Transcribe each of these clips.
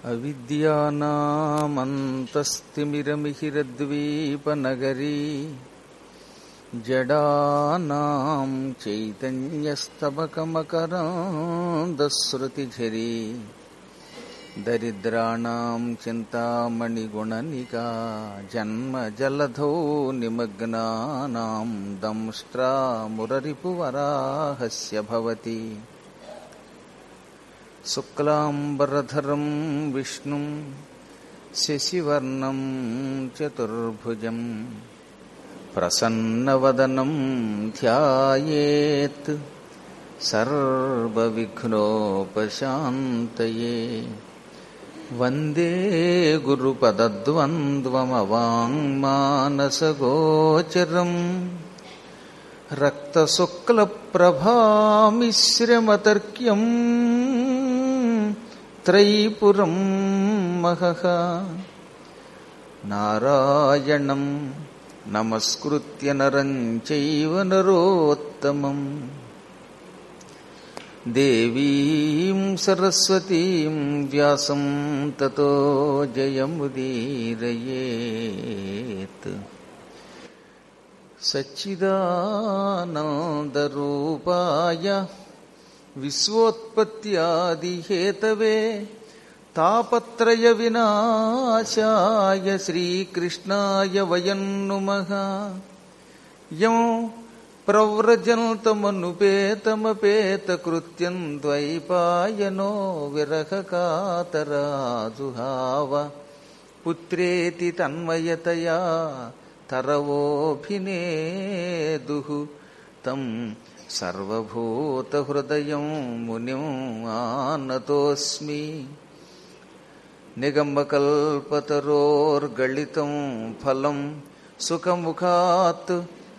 అవిద్యానామంతస్తిమిరమిహిరద్వీపనగరీ జడానాం చైతన్యస్తబకమకరాందశ్రుతిఝరీ దరిద్రాణం చింతామణిగుణనికా జన్మజలధౌ నిమగ్నానాం దంష్ట్రామురరిపువరాహస్య భవతి శుక్లాంబరధరం విష్ణుం శశివర్ణం చతుర్భుజం ప్రసన్నవదనం ధ్యాయేత్ సర్వవిఘ్నోపశాంతయే వందే గురుపదద్వంద్వమవాङ्మానసగోచరం రక్తశుక్లప్రభామిశ్రమతర్క్యం త్రైపురం మహః నారాయణం నమస్కృత్య నరం చైవ నరోత్తమం దేవీం సరస్వతీం వ్యాసం తతో జయముదీరయేత్ సచ్చిదానందరూపాయ విశ్వోత్పత్యాదిహేతవే తాపత్రయ వినాశాయ శ్రీకృష్ణాయ వయం నుమః యం ప్రవ్రజంతమనుపేతమపేతకృత్యం ద్వైపాయనో విరహకాతరాజుహావ పుత్రేతి తన్మయతయా తరవోభినేదు తం సర్వభూతహృదయం మునిం ఆనతోస్మి నిగమకల్పతరోర్గళితం ఫలం సుఖముఖాత్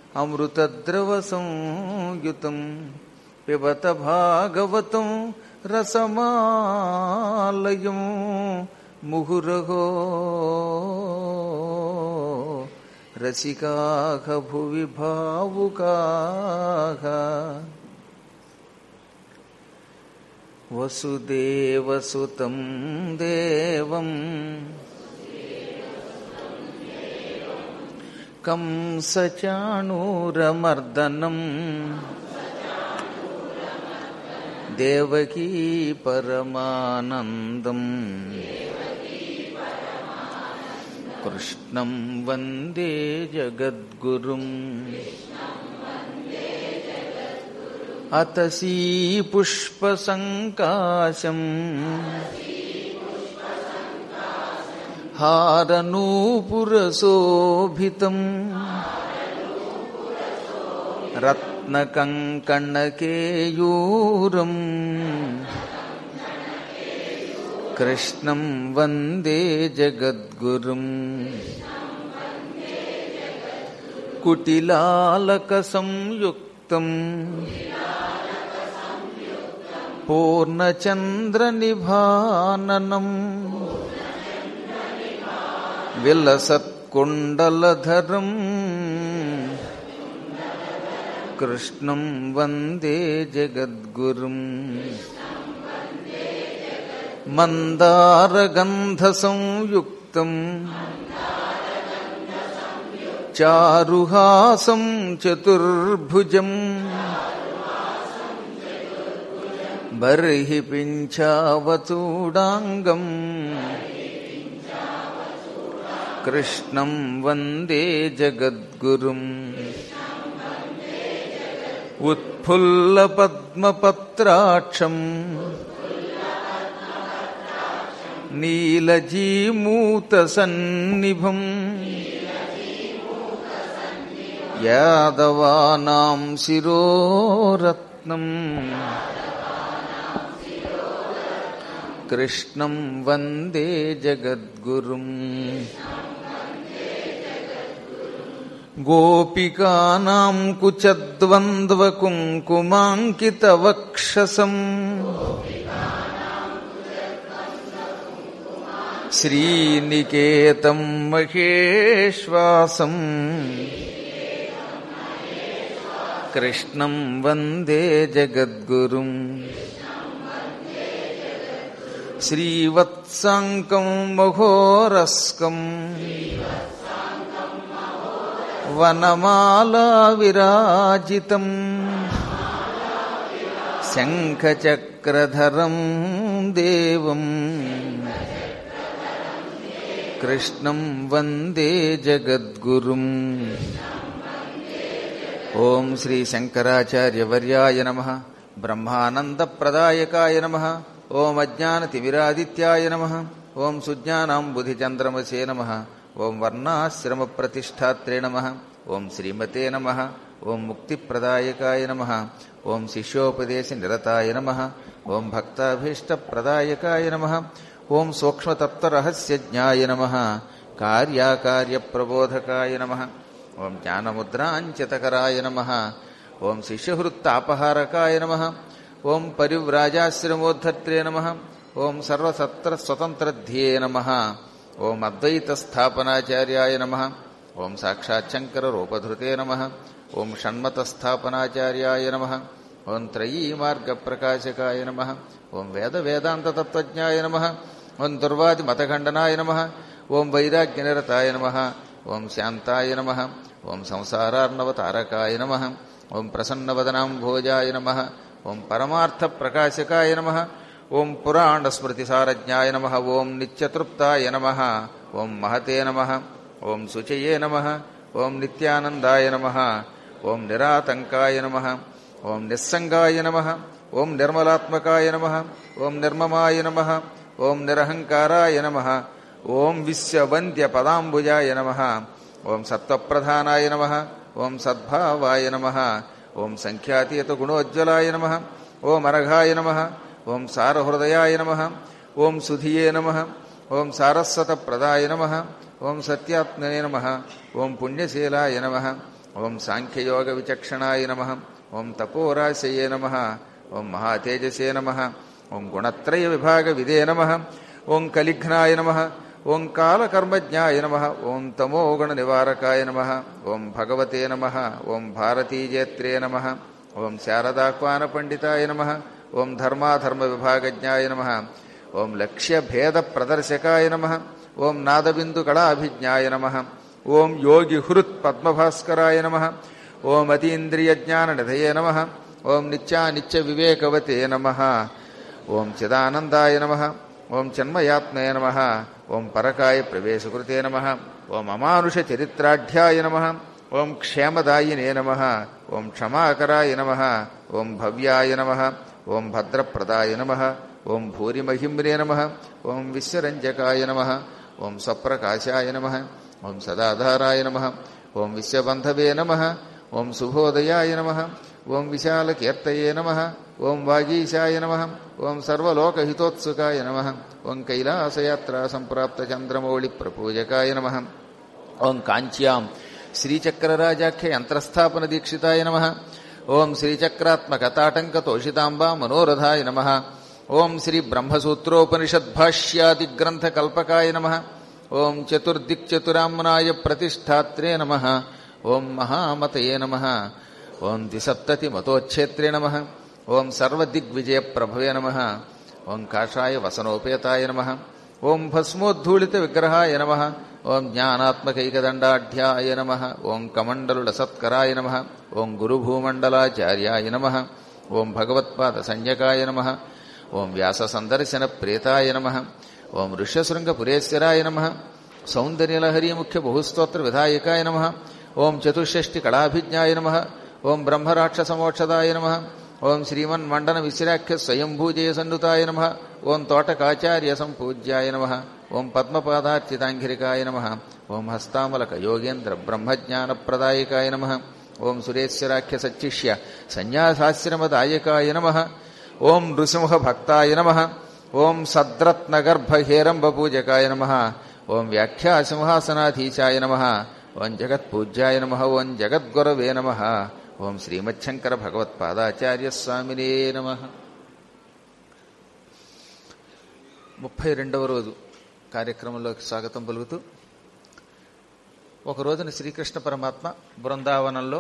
అమృతద్రవసంయుతం పిబత భాగవతం రసమాలయం ముహురహో రసికాః భువి భావుకాః వసుదేవసుతం దేవం కంసచాణూరమర్దనం దేవకీ పరమానందం కృష్ణం వందే జగద్గురుం అతసీ పుష్పసంకాశం హారనూపురశోభితం రత్నకంకణకేయూరం కృష్ణం వందే జగద్గురుం కుటిలాలకసంయుక్తం పూర్ణచంద్రనిభాననం విలసత్కుండలధరం కృష్ణం వందే జగద్గురుం మందారగంధసంయుక్తం చారుహాసం చతుర్భుజం బర్హి పింఛావచూడాంగం కృష్ణం వందే జగద్గురుం ఉత్ఫుల్లపద్మపత్రాక్షం నీలజీమూతసన్నిభం యాదవానాం శిరోరత్నం కృష్ణం వందే జగద్గురుం గోపికానాం కుచద్వంద్వకుంకుమాంకితవక్షసం శ్రీనికేతం మహేశ్వాసం కృష్ణం వందే జగద్గురుం శ్రీవత్సాంకం మహోరస్కం వనమాలా విరాజితం శంఖచక్రధరం దేవం కృష్ణం వందే జగద్గురుం ఓం శ్రీ శంకరాచార్యవర్యాయ నమ బ్రహ్మానందప్రదాయకాయ నమ ఓం అజ్ఞానతిమిరాదిత్యాయ నమ ఓం సుజ్ఞానాం బుధిచంద్రమసే నమ ఓం వర్ణాశ్రమప్రతిష్టాత్రే నమ ఓం శ్రీమతే నమ ఓం ముక్తిప్రదాయకాయ నమ ఓం శిష్యోపదేశనిరతాయ నమ ఓం భక్తాభీష్టప్రదాయకాయ నమ ఓం సూక్ష్మతత్వరహస్యజ్ఞాయ నమ కార్యాకార్యప్రబోధకాయ నమ ఓం జ్ఞానముద్రాంచితకరాయ నమ ఓం శిష్యహృత్తాపహారకాయ నమ ఓం పరివ్రాజాశ్రమోద్ధత్రే నమ ఓం సర్వసత్రస్వతంత్రధ్యే నమ ఓం అద్వైతస్థాపనాచార్యాయ నమ ఓం సాక్షాచ్చంకరరూపధృతే నమ ఓం షణ్మతస్థాపనాచార్యాయ నమ ఓం త్రయీమార్గప్రకాశకాయ నమ ఓం వేదవేదాంతతత్వజ్ఞాయ నమ ఓం దుర్వాదిమతఖండనాయ నమ ఓం వైరాగ్యనిరతాయ నమ ఓం శాంతాయ నమ ఓం సంసారార్ణవతారకాయ నమ ఓం ప్రసన్నవదనాంభోజాయ నమ ఓం పరమార్థప్రకాశకాయ నమ ఓం పురాణస్మృతిసారజ్ఞాయ నమ ఓం నిత్యతృప్తాయ నమ ఓం మహతే నమ ఓం శుచయే నమ ఓం నిత్యానందాయ నమ ఓం నిరాతంకాయ నమ ఓం నిస్సంగాయ నమ ఓం నిర్మలాత్మకాయ నమ ఓం నిర్మమాయ నమ ఓం నిరహంకారాయ నమ ఓం విశ్వవంద్య పదాంబుజాయ నమ ఓం సత్వప్రధానాయ నమ ఓం సద్భావాయ నమ ఓం సంఖ్యాతీత గుణోజ్వలాయ నమ ఓం అరఘాయ నమ ఓం సారహృదయాయ నమ ఓం సుధియే నమ ఓం సారస్వతప్రదాయ నమ ఓం సత్యాత్మనే నమ ఓం పుణ్యశీలాయ నమ ఓం సాంఖ్యయోగ విచక్షణాయ నమ ఓం తపోరాశయే నమ ఓం మహాతేజసే నమ ఓం గుణత్రయ విభాగ విదే నమ ఓం కలిఘ్నాయ నమ ఓం కాలకర్మజ్ఞాయ నమ ఓం తమోగుణ నివారకాయ నమ ఓం భగవతే నమ ఓం భారతీజేత్రే నమ ఓం శారదాహ్వాన పండితాయ నమ ఓం ధర్మాధర్మ విభాగజ్ఞాయ నమ ఓం లక్ష్యభేద ప్రదర్శకాయ నమ ఓం నాదబిందు కళాభిజ్ఞాయ నమ ఓం యోగి హృత్ పద్మభాస్కరాయ నమ ఓం అతీంద్రియ జ్ఞాన నిధయే నమ ఓం నిత్యానిత్య వివేకవతే నమ ఓం చిదానందాయ నమ ఓం చిన్మయాత్మయ నమ ఓం పరకాయ ప్రవేశకృతే నమ ఓం అమానుష చరిత్రాఢ్యాయ నమ ఓం క్షేమదాయినే నమ ఓం క్షమాకరాయ నమ ఓం భవ్యాయ నమ ఓం భద్రప్రదాయ నమ ఓం భూరిమహిమ్నే నమ ఓం విశ్వరంజకాయ నమ ఓం స్వప్రకాశాయ నమ ఓం సదాధారాయ నమ ఓం విశ్వబంధవే నమ ఓం శుభోదయాయ నమ ఓం విశాలకీర్తయే నమ ఓం వాగీశాయ నమ ఓం సర్వలోకహితోత్సుకాయ నమ ఓం కైలాసయాత్రా సంప్రాప్త చంద్రమౌళి ప్రపూజకాయ నమ ఓం కాంచ్యాం శ్రీచక్రరాజాఖ్య యంత్రస్థాపన దీక్షితాయ నమ ఓం శ్రీచక్రాత్మక తాటంక తోషితాంబా మనోరథాయ నమ ఓం శ్రీ బ్రహ్మసూత్రోపనిషద్భాష్యాది గ్రంథ కల్పకాయ నమ ఓం చతుర్దిక్చతురామ్నాయ ప్రతిష్టాత్రే నమ ఓం మహామతయే నమ ఓం దిసప్తతి మతోచ్ఛేత్రే నమ ఓం సర్వదిగ్విజయ ప్రభవే నమ ఓం కాషాయ వసనోపేతాయ నమ ఓం భస్మోద్ధూళిత విగ్రహాయ నమ ఓం జ్ఞానాత్మకైకదండాఢ్యాయ నమ ఓం కమండలుల సత్కరాయ నమ ఓం గురుభూమండలాచార్యాయ నమ ఓం భగవత్పాద సంజ్ఞకాయ నమ ఓం వ్యాస సందర్శన ప్రేతాయ నమ ఓం ఋష్యశృంగపురేశ్వరాయ నమ సౌందర్యలహరీ ముఖ్య బహుస్తోత్ర విధాయకాయ నమ ఓం చతుషష్టి కళాభిజ్ఞాయ నమ ఓం బ్రహ్మరాక్షసమోక్షదాయ నమ ఓం శ్రీమన్మండన విశ్రాఖ్య స్వయంభూజయ సన్నుతాయ నమ ఓం తోటకాచార్య సంపూజ్యాయ నమ ఓం పద్మపాదార్చితాంఘ్రికాయ నమ ఓం హస్తామలక యోగేంద్ర బ్రహ్మజ్ఞానప్రదాయకాయ నమ ఓం సురేశ్వరాఖ్య సచ్చిష్య సన్యాసాశ్రమదాయకాయ నమ ఓం నృసింహ భక్తాయ నమ ఓం సద్రత్నగర్భహేరంబపూజకాయ నమ ఓం వ్యాఖ్యాసింహాసనాధీశాయ నమ ఓం జగత్పూజ్యాయ నమ ఓం జగద్గురవే నమ ఓం శ్రీమచ్చంకర భగవత్పాదాచార్య స్వామినే నమ ముప్పై రెండవ రోజు కార్యక్రమంలోకి స్వాగతం పలుకుతూ ఒక రోజున శ్రీకృష్ణ పరమాత్మ బృందావనంలో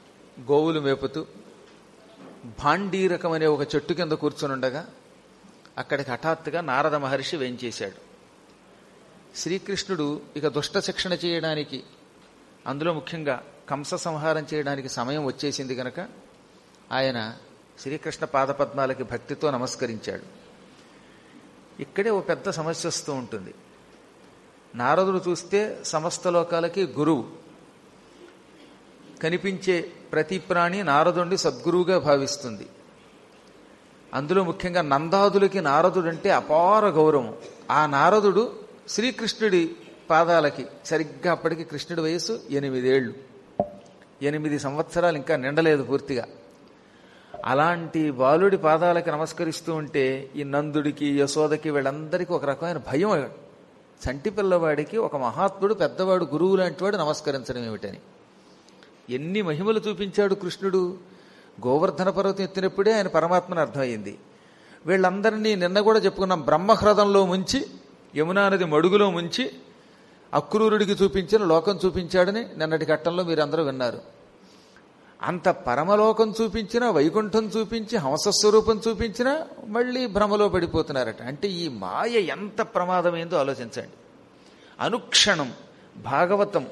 గోవులు మేపుతూ భాండీరకం అనే ఒక చెట్టు కింద కూర్చునుండగా అక్కడికి హఠాత్తుగా నారద మహర్షి వేంచేశాడు శ్రీకృష్ణుడు ఇక దుష్ట శిక్షణ చేయడానికి అందులో ముఖ్యంగా కంస సంహారం చేయడానికి సమయం వచ్చేసింది గనక ఆయన శ్రీకృష్ణ పాదపద్మాలకి భక్తితో నమస్కరించాడు ఇక్కడే ఓ పెద్ద సమస్య వస్తూ ఉంటుంది నారదుడు చూస్తే సమస్త లోకాలకి గురువు కనిపించే ప్రతి ప్రాణి నారదుడిని సద్గురువుగా భావిస్తుంది అందులో ముఖ్యంగా నందాదులకి నారదుడంటే అపార గౌరవం ఆ నారదుడు శ్రీకృష్ణుడి పాదాలకి సరిగ్గా అప్పటికి కృష్ణుడి వయస్సు ఎనిమిదేళ్లు ఎనిమిది సంవత్సరాలు ఇంకా నిండలేదు పూర్తిగా అలాంటి బాలుడి పాదాలకి నమస్కరిస్తూ ఉంటే ఈ నందుడికి యశోదకి వీళ్ళందరికీ ఒక రకమైన భయం చంటి పిల్లవాడికి ఒక మహాత్ముడు పెద్దవాడు గురువు లాంటి వాడు నమస్కరించడం ఏమిటని ఎన్ని మహిమలు చూపించాడు కృష్ణుడు గోవర్ధన పర్వతం ఎత్తినప్పుడే ఆయన పరమాత్మని అర్థమైంది వీళ్ళందరినీ నిన్న కూడా చెప్పుకున్నాం బ్రహ్మహ్రదంలో ముంచి యమునా నది మడుగులో ముంచి అక్రూరుడికి చూపించిన లోకం చూపించాడని నిన్నటి ఘట్టంలో మీరందరూ విన్నారు అంత పరమలోకం చూపించినా వైకుంఠం చూపించి హంసస్వరూపం చూపించినా మళ్ళీ భ్రమలో పడిపోతున్నారట అంటే ఈ మాయ ఎంత ప్రమాదమైందో ఆలోచించండి అనుక్షణం భాగవతం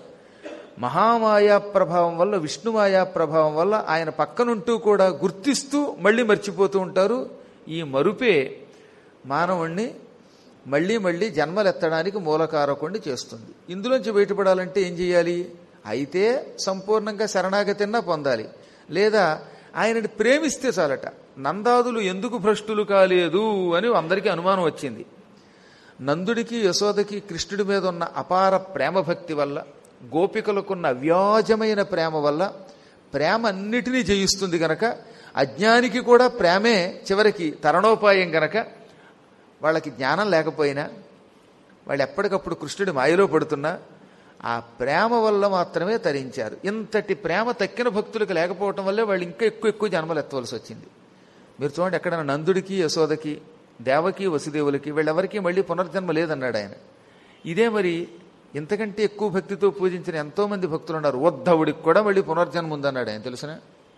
మహామాయా ప్రభావం వల్ల విష్ణుమాయా ప్రభావం వల్ల ఆయన పక్కనుంటూ కూడా గుర్తిస్తూ మళ్ళీ మర్చిపోతూ ఉంటారు ఈ మరుపే మానవుణ్ణి మళ్ళీ మళ్ళీ జన్మలెత్తడానికి మూలకారకుణ్ణి చేస్తుంది ఇందులోంచి బయటపడాలంటే ఏం చేయాలి అయితే సంపూర్ణంగా శరణాగతిన్నా పొందాలి లేదా ఆయనని ప్రేమిస్తే చాలట నందాదులు ఎందుకు భ్రష్టులు కాలేదు అని అందరికీ అనుమానం వచ్చింది నందుడికి యశోదకి కృష్ణుడి మీద ఉన్న అపార ప్రేమ భక్తి వల్ల గోపికలకున్న వ్యాజమైన ప్రేమ వల్ల ప్రేమ అన్నిటినీ జయిస్తుంది గనక అజ్ఞానికి కూడా ప్రేమే చివరికి తరణోపాయం గనక వాళ్ళకి జ్ఞానం లేకపోయినా వాళ్ళు ఎప్పటికప్పుడు కృష్ణుడి మాయలో పడుతున్నా ఆ ప్రేమ వల్ల మాత్రమే తరించారు ఇంతటి ప్రేమ తక్కిన భక్తులకు లేకపోవటం వల్లే వాళ్ళు ఇంకా ఎక్కువ ఎక్కువ జన్మలు ఎత్తవలసి వచ్చింది మీరు చూడండి ఎక్కడైనా నందుడికి యశోదకి దేవకి వసుదేవులకి వీళ్ళెవరికి మళ్ళీ పునర్జన్మ లేదన్నాడు ఆయన ఇదే మరి ఇంతకంటే ఎక్కువ భక్తితో పూజించిన ఎంతో మంది భక్తులు ఉన్నారు ఉద్ధవుడికి కూడా మళ్ళీ పునర్జన్మ ఉందన్నాడు ఆయన తెలుసునా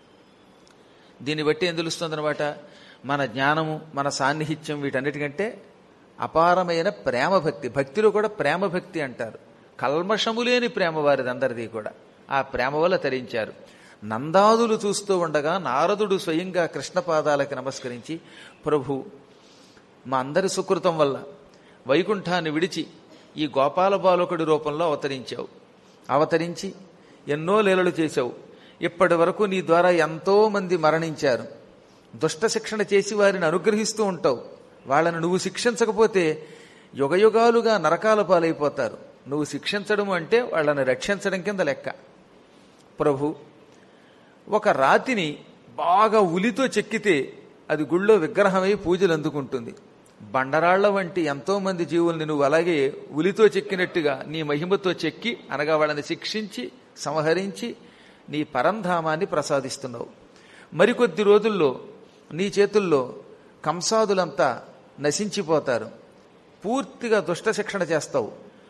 దీన్ని బట్టి ఏం తెలుస్తుందన్నమాట మన జ్ఞానము మన సాన్నిహిత్యం వీటన్నిటికంటే అపారమైన ప్రేమ భక్తి భక్తిలో కూడా ప్రేమ భక్తి అంటారు కల్మషము లేని ప్రేమ వారిది అందరిది కూడా ఆ ప్రేమ వల్ల తరించారు నందాదులు చూస్తూ ఉండగా నారదుడు స్వయంగా కృష్ణపాదాలకి నమస్కరించి ప్రభు మా అందరి సుకృతం వల్ల వైకుంఠాన్ని విడిచి ఈ గోపాల బాలకుడి రూపంలో అవతరించావు అవతరించి ఎన్నో లీలలు చేశావు ఇప్పటి వరకు నీ ద్వారా ఎంతో మంది మరణించారు దుష్ట శిక్షణ చేసి వారిని అనుగ్రహిస్తూ ఉంటావు వాళ్ళని నువ్వు శిక్షించకపోతే యుగయుగాలుగా నరకాల పాలైపోతారు నువ్వు శిక్షించడం అంటే వాళ్ళని రక్షించడం కింద లెక్క ప్రభు ఒక రాతిని బాగా ఉలితో చెక్కితే అది గుళ్ళో విగ్రహమై పూజలు అందుకుంటుంది బండరాళ్ల వంటి ఎంతో మంది జీవుల్ని నువ్వు అలాగే ఉలితో చెక్కినట్టుగా నీ మహిమతో చెక్కి అనగా వాళ్ళని శిక్షించి సంహరించి నీ పరంధామాన్ని ప్రసాదిస్తున్నావు మరికొద్ది రోజుల్లో నీ చేతుల్లో కంసాదులంతా నశించిపోతారు పూర్తిగా దుష్ట శిక్షణ చేస్తావు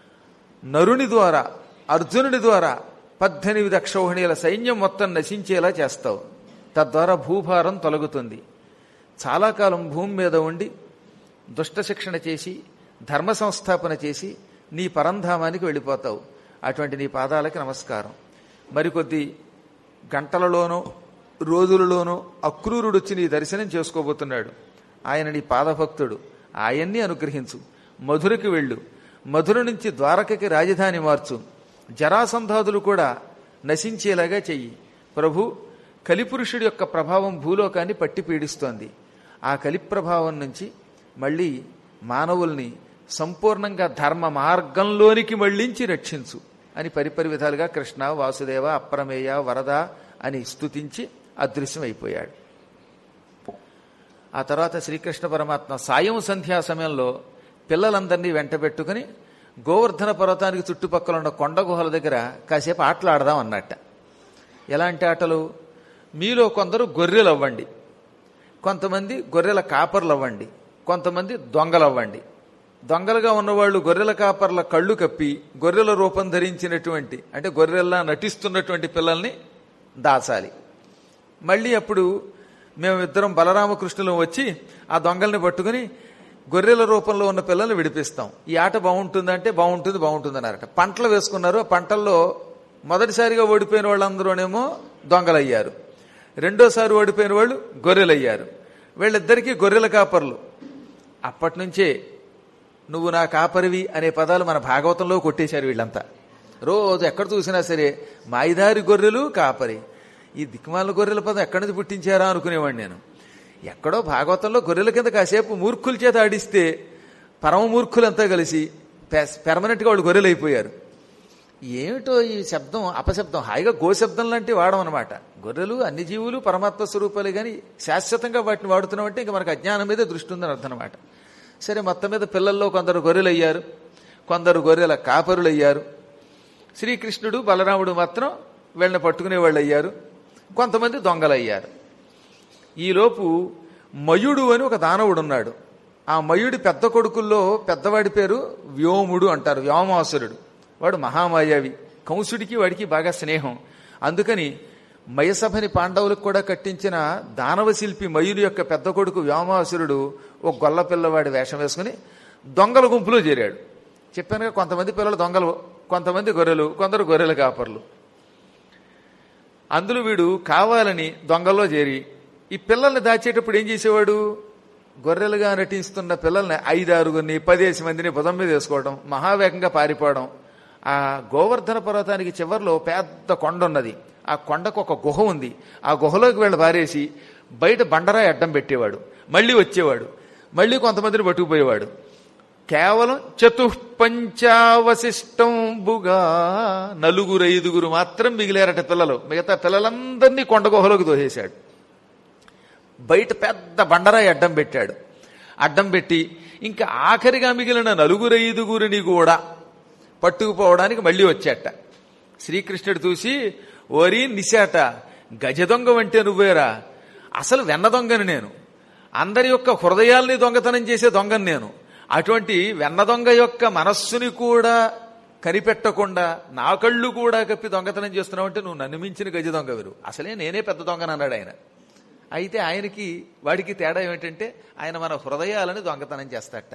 నరుని ద్వారా అర్జునుడి ద్వారా పద్దెనిమిది అక్షౌహిణీల సైన్యం మొత్తం నశించేలా చేస్తావు తద్వారా భూభారం తొలగుతుంది చాలా కాలం భూమి మీద ఉండి దుష్ట శిక్షణ చేసి ధర్మ సంస్థాపన చేసి నీ పరంధామానికి వెళ్ళిపోతావు అటువంటి నీ పాదాలకి నమస్కారం మరికొద్ది గంటలలోనో రోజులలోనో అక్రూరుడు వచ్చి నీ దర్శనం చేసుకోబోతున్నాడు ఆయన నీ పాదభక్తుడు ఆయన్ని అనుగ్రహించు మధురకి వెళ్ళు మధుర నుంచి ద్వారకకి రాజధాని మార్చు జరాసంధాదులు కూడా నశించేలాగా చెయ్యి ప్రభు కలిపురుషుడి యొక్క ప్రభావం భూలోకాన్ని పట్టి పీడిస్తోంది ఆ కలి ప్రభావం నుంచి మళ్ళీ మానవుల్ని సంపూర్ణంగా ధర్మ మార్గంలోనికి మళ్లించి రక్షించు అని పరిపరి విధాలుగా కృష్ణ వాసుదేవ అప్రమేయ వరద అని స్తుతించి అదృశ్యమైపోయాడు ఆ తర్వాత శ్రీకృష్ణ పరమాత్మ సాయం సంధ్యా సమయంలో పిల్లలందరినీ వెంట పెట్టుకుని గోవర్ధన పర్వతానికి చుట్టుపక్కల ఉన్న కొండ గుహల దగ్గర కాసేపు ఆటలు ఆడదాం అన్నట్ట ఎలాంటి ఆటలు మీలో కొందరు గొర్రెలు అవ్వండి కొంతమంది గొర్రెల కాపర్లు అవ్వండి కొంతమంది దొంగలు అవ్వండి దొంగలుగా ఉన్నవాళ్ళు గొర్రెల కాపర్ల కళ్ళు కప్పి గొర్రెల రూపం ధరించినటువంటి అంటే గొర్రెల్లా నటిస్తున్నటువంటి పిల్లల్ని దాచాలి మళ్ళీ అప్పుడు మేము ఇద్దరం బలరామకృష్ణులు వచ్చి ఆ దొంగల్ని పట్టుకుని గొర్రెల రూపంలో ఉన్న పిల్లల్ని విడిపిస్తాం ఈ ఆట బాగుంటుందంటే బాగుంటుంది బాగుంటుంది అన్నారట పంటలు వేసుకున్నారు ఆ పంటల్లో మొదటిసారిగా ఓడిపోయిన వాళ్ళందరూనేమో దొంగలయ్యారు రెండోసారి ఓడిపోయిన వాళ్ళు గొర్రెలయ్యారు వీళ్ళిద్దరికీ గొర్రెల కాపర్లు అప్పటి నుంచే నువ్వు నా కాపరివి అనే పదాలు మన భాగవతంలో కొట్టేశారు వీళ్ళంతా రోజు ఎక్కడ చూసినా సరే మాయిదారి గొర్రెలు కాపరి ఈ దిక్మాల గొర్రెల పదం ఎక్కడి నుంచి పుట్టించారా అనుకునేవాడిని నేను ఎక్కడో భాగవతంలో గొర్రెల కింద కాసేపు మూర్ఖుల చేత ఆడిస్తే పరమ మూర్ఖులంతా కలిసి పెర్మనెంట్గా వాళ్ళు గొర్రెలు అయిపోయారు ఏమిటో ఈ శబ్దం అపశబ్దం హాయిగా గోశబ్దం లాంటి వాడడం అనమాట గొర్రెలు అన్ని జీవులు పరమాత్మ స్వరూపాలే కానీ శాశ్వతంగా వాటిని వాడుతున్నామంటే ఇంకా మనకు అజ్ఞానం మీదే దృష్టి ఉందని అర్థం అనమాట సరే మొత్తం మీద పిల్లల్లో కొందరు గొర్రెలు అయ్యారు కొందరు గొర్రెల కాపరులు అయ్యారు శ్రీకృష్ణుడు బలరాముడు మాత్రం వీళ్ళని పట్టుకునే వాళ్ళు అయ్యారు కొంతమంది దొంగలు అయ్యారు ఈలోపు మయుడు అని ఒక దానవుడు ఉన్నాడు ఆ మయుడి పెద్ద కొడుకుల్లో పెద్దవాడి పేరు వ్యోముడు అంటారు వ్యోమాసురుడు వాడు మహామాయావి కంసుడికి వాడికి బాగా స్నేహం అందుకని మయసభని పాండవులకు కూడా కట్టించిన దానవ శిల్పి మయుని యొక్క పెద్ద కొడుకు వ్యోమాసురుడు ఒక గొల్ల పిల్లవాడి వేషం వేసుకుని దొంగల గుంపులో చేరాడు చెప్పానుగా కొంతమంది పిల్లలు దొంగలు కొంతమంది గొర్రెలు కొందరు గొర్రెల కాపర్లు అందులో వీడు కావాలని దొంగల్లో చేరి ఈ పిల్లల్ని దాచేటప్పుడు ఏం చేసేవాడు గొర్రెలుగా నటిస్తున్న పిల్లల్ని ఐదారుగురిని పదేసి మందిని భుజం మీద వేసుకోవడం మహావేగంగా పారిపోవడం ఆ గోవర్ధన పర్వతానికి చివరిలో పెద్ద కొండ ఉన్నది ఆ కొండకు ఒక గుహ ఉంది ఆ గుహలోకి వీళ్ళు పారేసి బయట బండరాయి అడ్డం పెట్టేవాడు మళ్ళీ వచ్చేవాడు మళ్ళీ కొంతమందిని పట్టుకుపోయేవాడు కేవలం చతుఃపంచావశిష్టంబుగా నలుగురు ఐదుగురు మాత్రం మిగిలారట పిల్లలు మిగతా పిల్లలందరినీ కొండ గుహలోకి దోసేశాడు బయట పెద్ద బండరాయి అడ్డం పెట్టాడు అడ్డం పెట్టి ఇంకా ఆఖరిగా మిగిలిన నలుగురు ఐదుగురిని కూడా పట్టుకుపోవడానికి మళ్ళీ వచ్చాట శ్రీకృష్ణుడు చూసి ఓరి నిశాట గజ దొంగ వంటే నువ్వేరా అసలు వెన్న దొంగని నేను అందరి యొక్క హృదయాల్ని దొంగతనం చేసే దొంగని నేను అటువంటి వెన్న దొంగ యొక్క మనస్సుని కూడా కనిపెట్టకుండా నా కళ్ళు కూడా కప్పి దొంగతనం చేస్తున్నావంటే నువ్వు నన్ను మించిన గజ దొంగ వీరు అసలే నేనే పెద్ద దొంగని అన్నాడు ఆయన అయితే ఆయనకి వాడికి తేడా ఏమిటంటే ఆయన మన హృదయాలని దొంగతనం చేస్తాట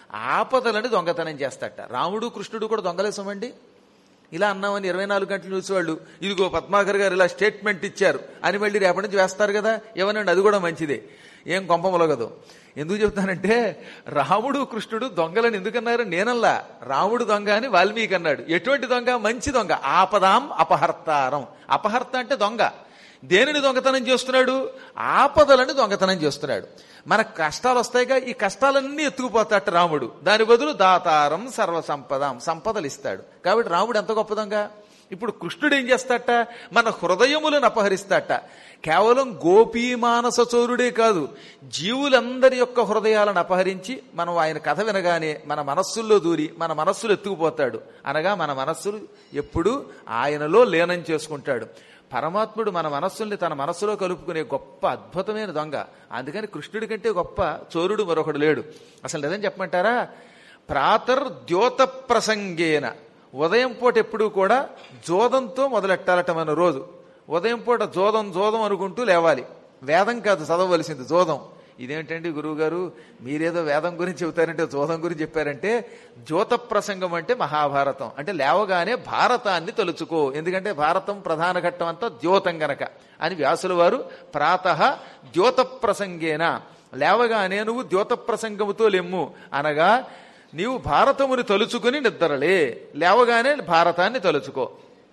ఆపదలని దొంగతనం చేస్తాట రాముడు కృష్ణుడు కూడా దొంగలేసమండి ఇలా అన్నామని ఇరవై నాలుగు గంటలు చూసేవాళ్ళు ఇదిగో పద్మాకర్ గారు ఇలా స్టేట్మెంట్ ఇచ్చారు అని మళ్ళీ రేపటి నుంచి వేస్తారు కదా ఏమనండి అది కూడా మంచిదే ఏం కొంపమొలగదు ఎందుకు చెప్తానంటే రాముడు కృష్ణుడు దొంగలని ఎందుకన్నారు నేనల్లా రాముడు దొంగ అని వాల్మీకి అన్నాడు ఎటువంటి దొంగ మంచి దొంగ ఆపదాం అపహర్తారం అపహర్త అంటే దొంగ దేనిని దొంగతనం చేస్తున్నాడు ఆపదలని దొంగతనం చేస్తున్నాడు మన కష్టాలు వస్తాయిగా ఈ కష్టాలన్నీ ఎత్తుకుపోతాట రాముడు దాని బదులు దాతారం సర్వసంపదాం సంపదలు ఇస్తాడు కాబట్టి రాముడు ఎంత గొప్ప దొంగ ఇప్పుడు కృష్ణుడు ఏం చేస్తాట మన హృదయములను అపహరిస్తాట కేవలం గోపీమానస చోరుడే కాదు జీవులందరి యొక్క హృదయాలను అపహరించి మనం ఆయన కథ వినగానే మన మనస్సుల్లో దూరి మన మనస్సులు ఎత్తుకుపోతాడు అనగా మన మనస్సులు ఎప్పుడూ ఆయనలో లీనం చేసుకుంటాడు పరమాత్ముడు మన మనస్సుల్ని తన మనస్సులో కలుపుకునే గొప్ప అద్భుతమైన దొంగ అందుకని కృష్ణుడి కంటే గొప్ప చోరుడు మరొకడు లేడు అసలు నిజం చెప్పమంటారా ప్రాతర్ ద్యోత ప్రసంగేన ఉదయం పూట ఎప్పుడూ కూడా జోదంతో మొదలెట్టాలట మన రోజు ఉదయం పూట జోదం జోదం అనుకుంటూ లేవాలి వేదం కాదు చదవవలసింది జోదం ఇదేంటండి గురువు గారు మీరేదో వేదం గురించి చెబుతారంటే జోదం గురించి చెప్పారంటే జ్యోత ప్రసంగం అంటే మహాభారతం అంటే లేవగానే భారతాన్ని తలుచుకో ఎందుకంటే భారతం ప్రధాన ఘట్టం అంతా ద్యోతం గనక అని వ్యాసుల వారు ప్రాత ద్యోత ప్రసంగేన లేవగానే నువ్వు ద్యోత ప్రసంగముతో లెమ్ము అనగా నీవు భారతముని తలుచుకుని నిద్రలే లేవగానే భారతాన్ని తలుచుకో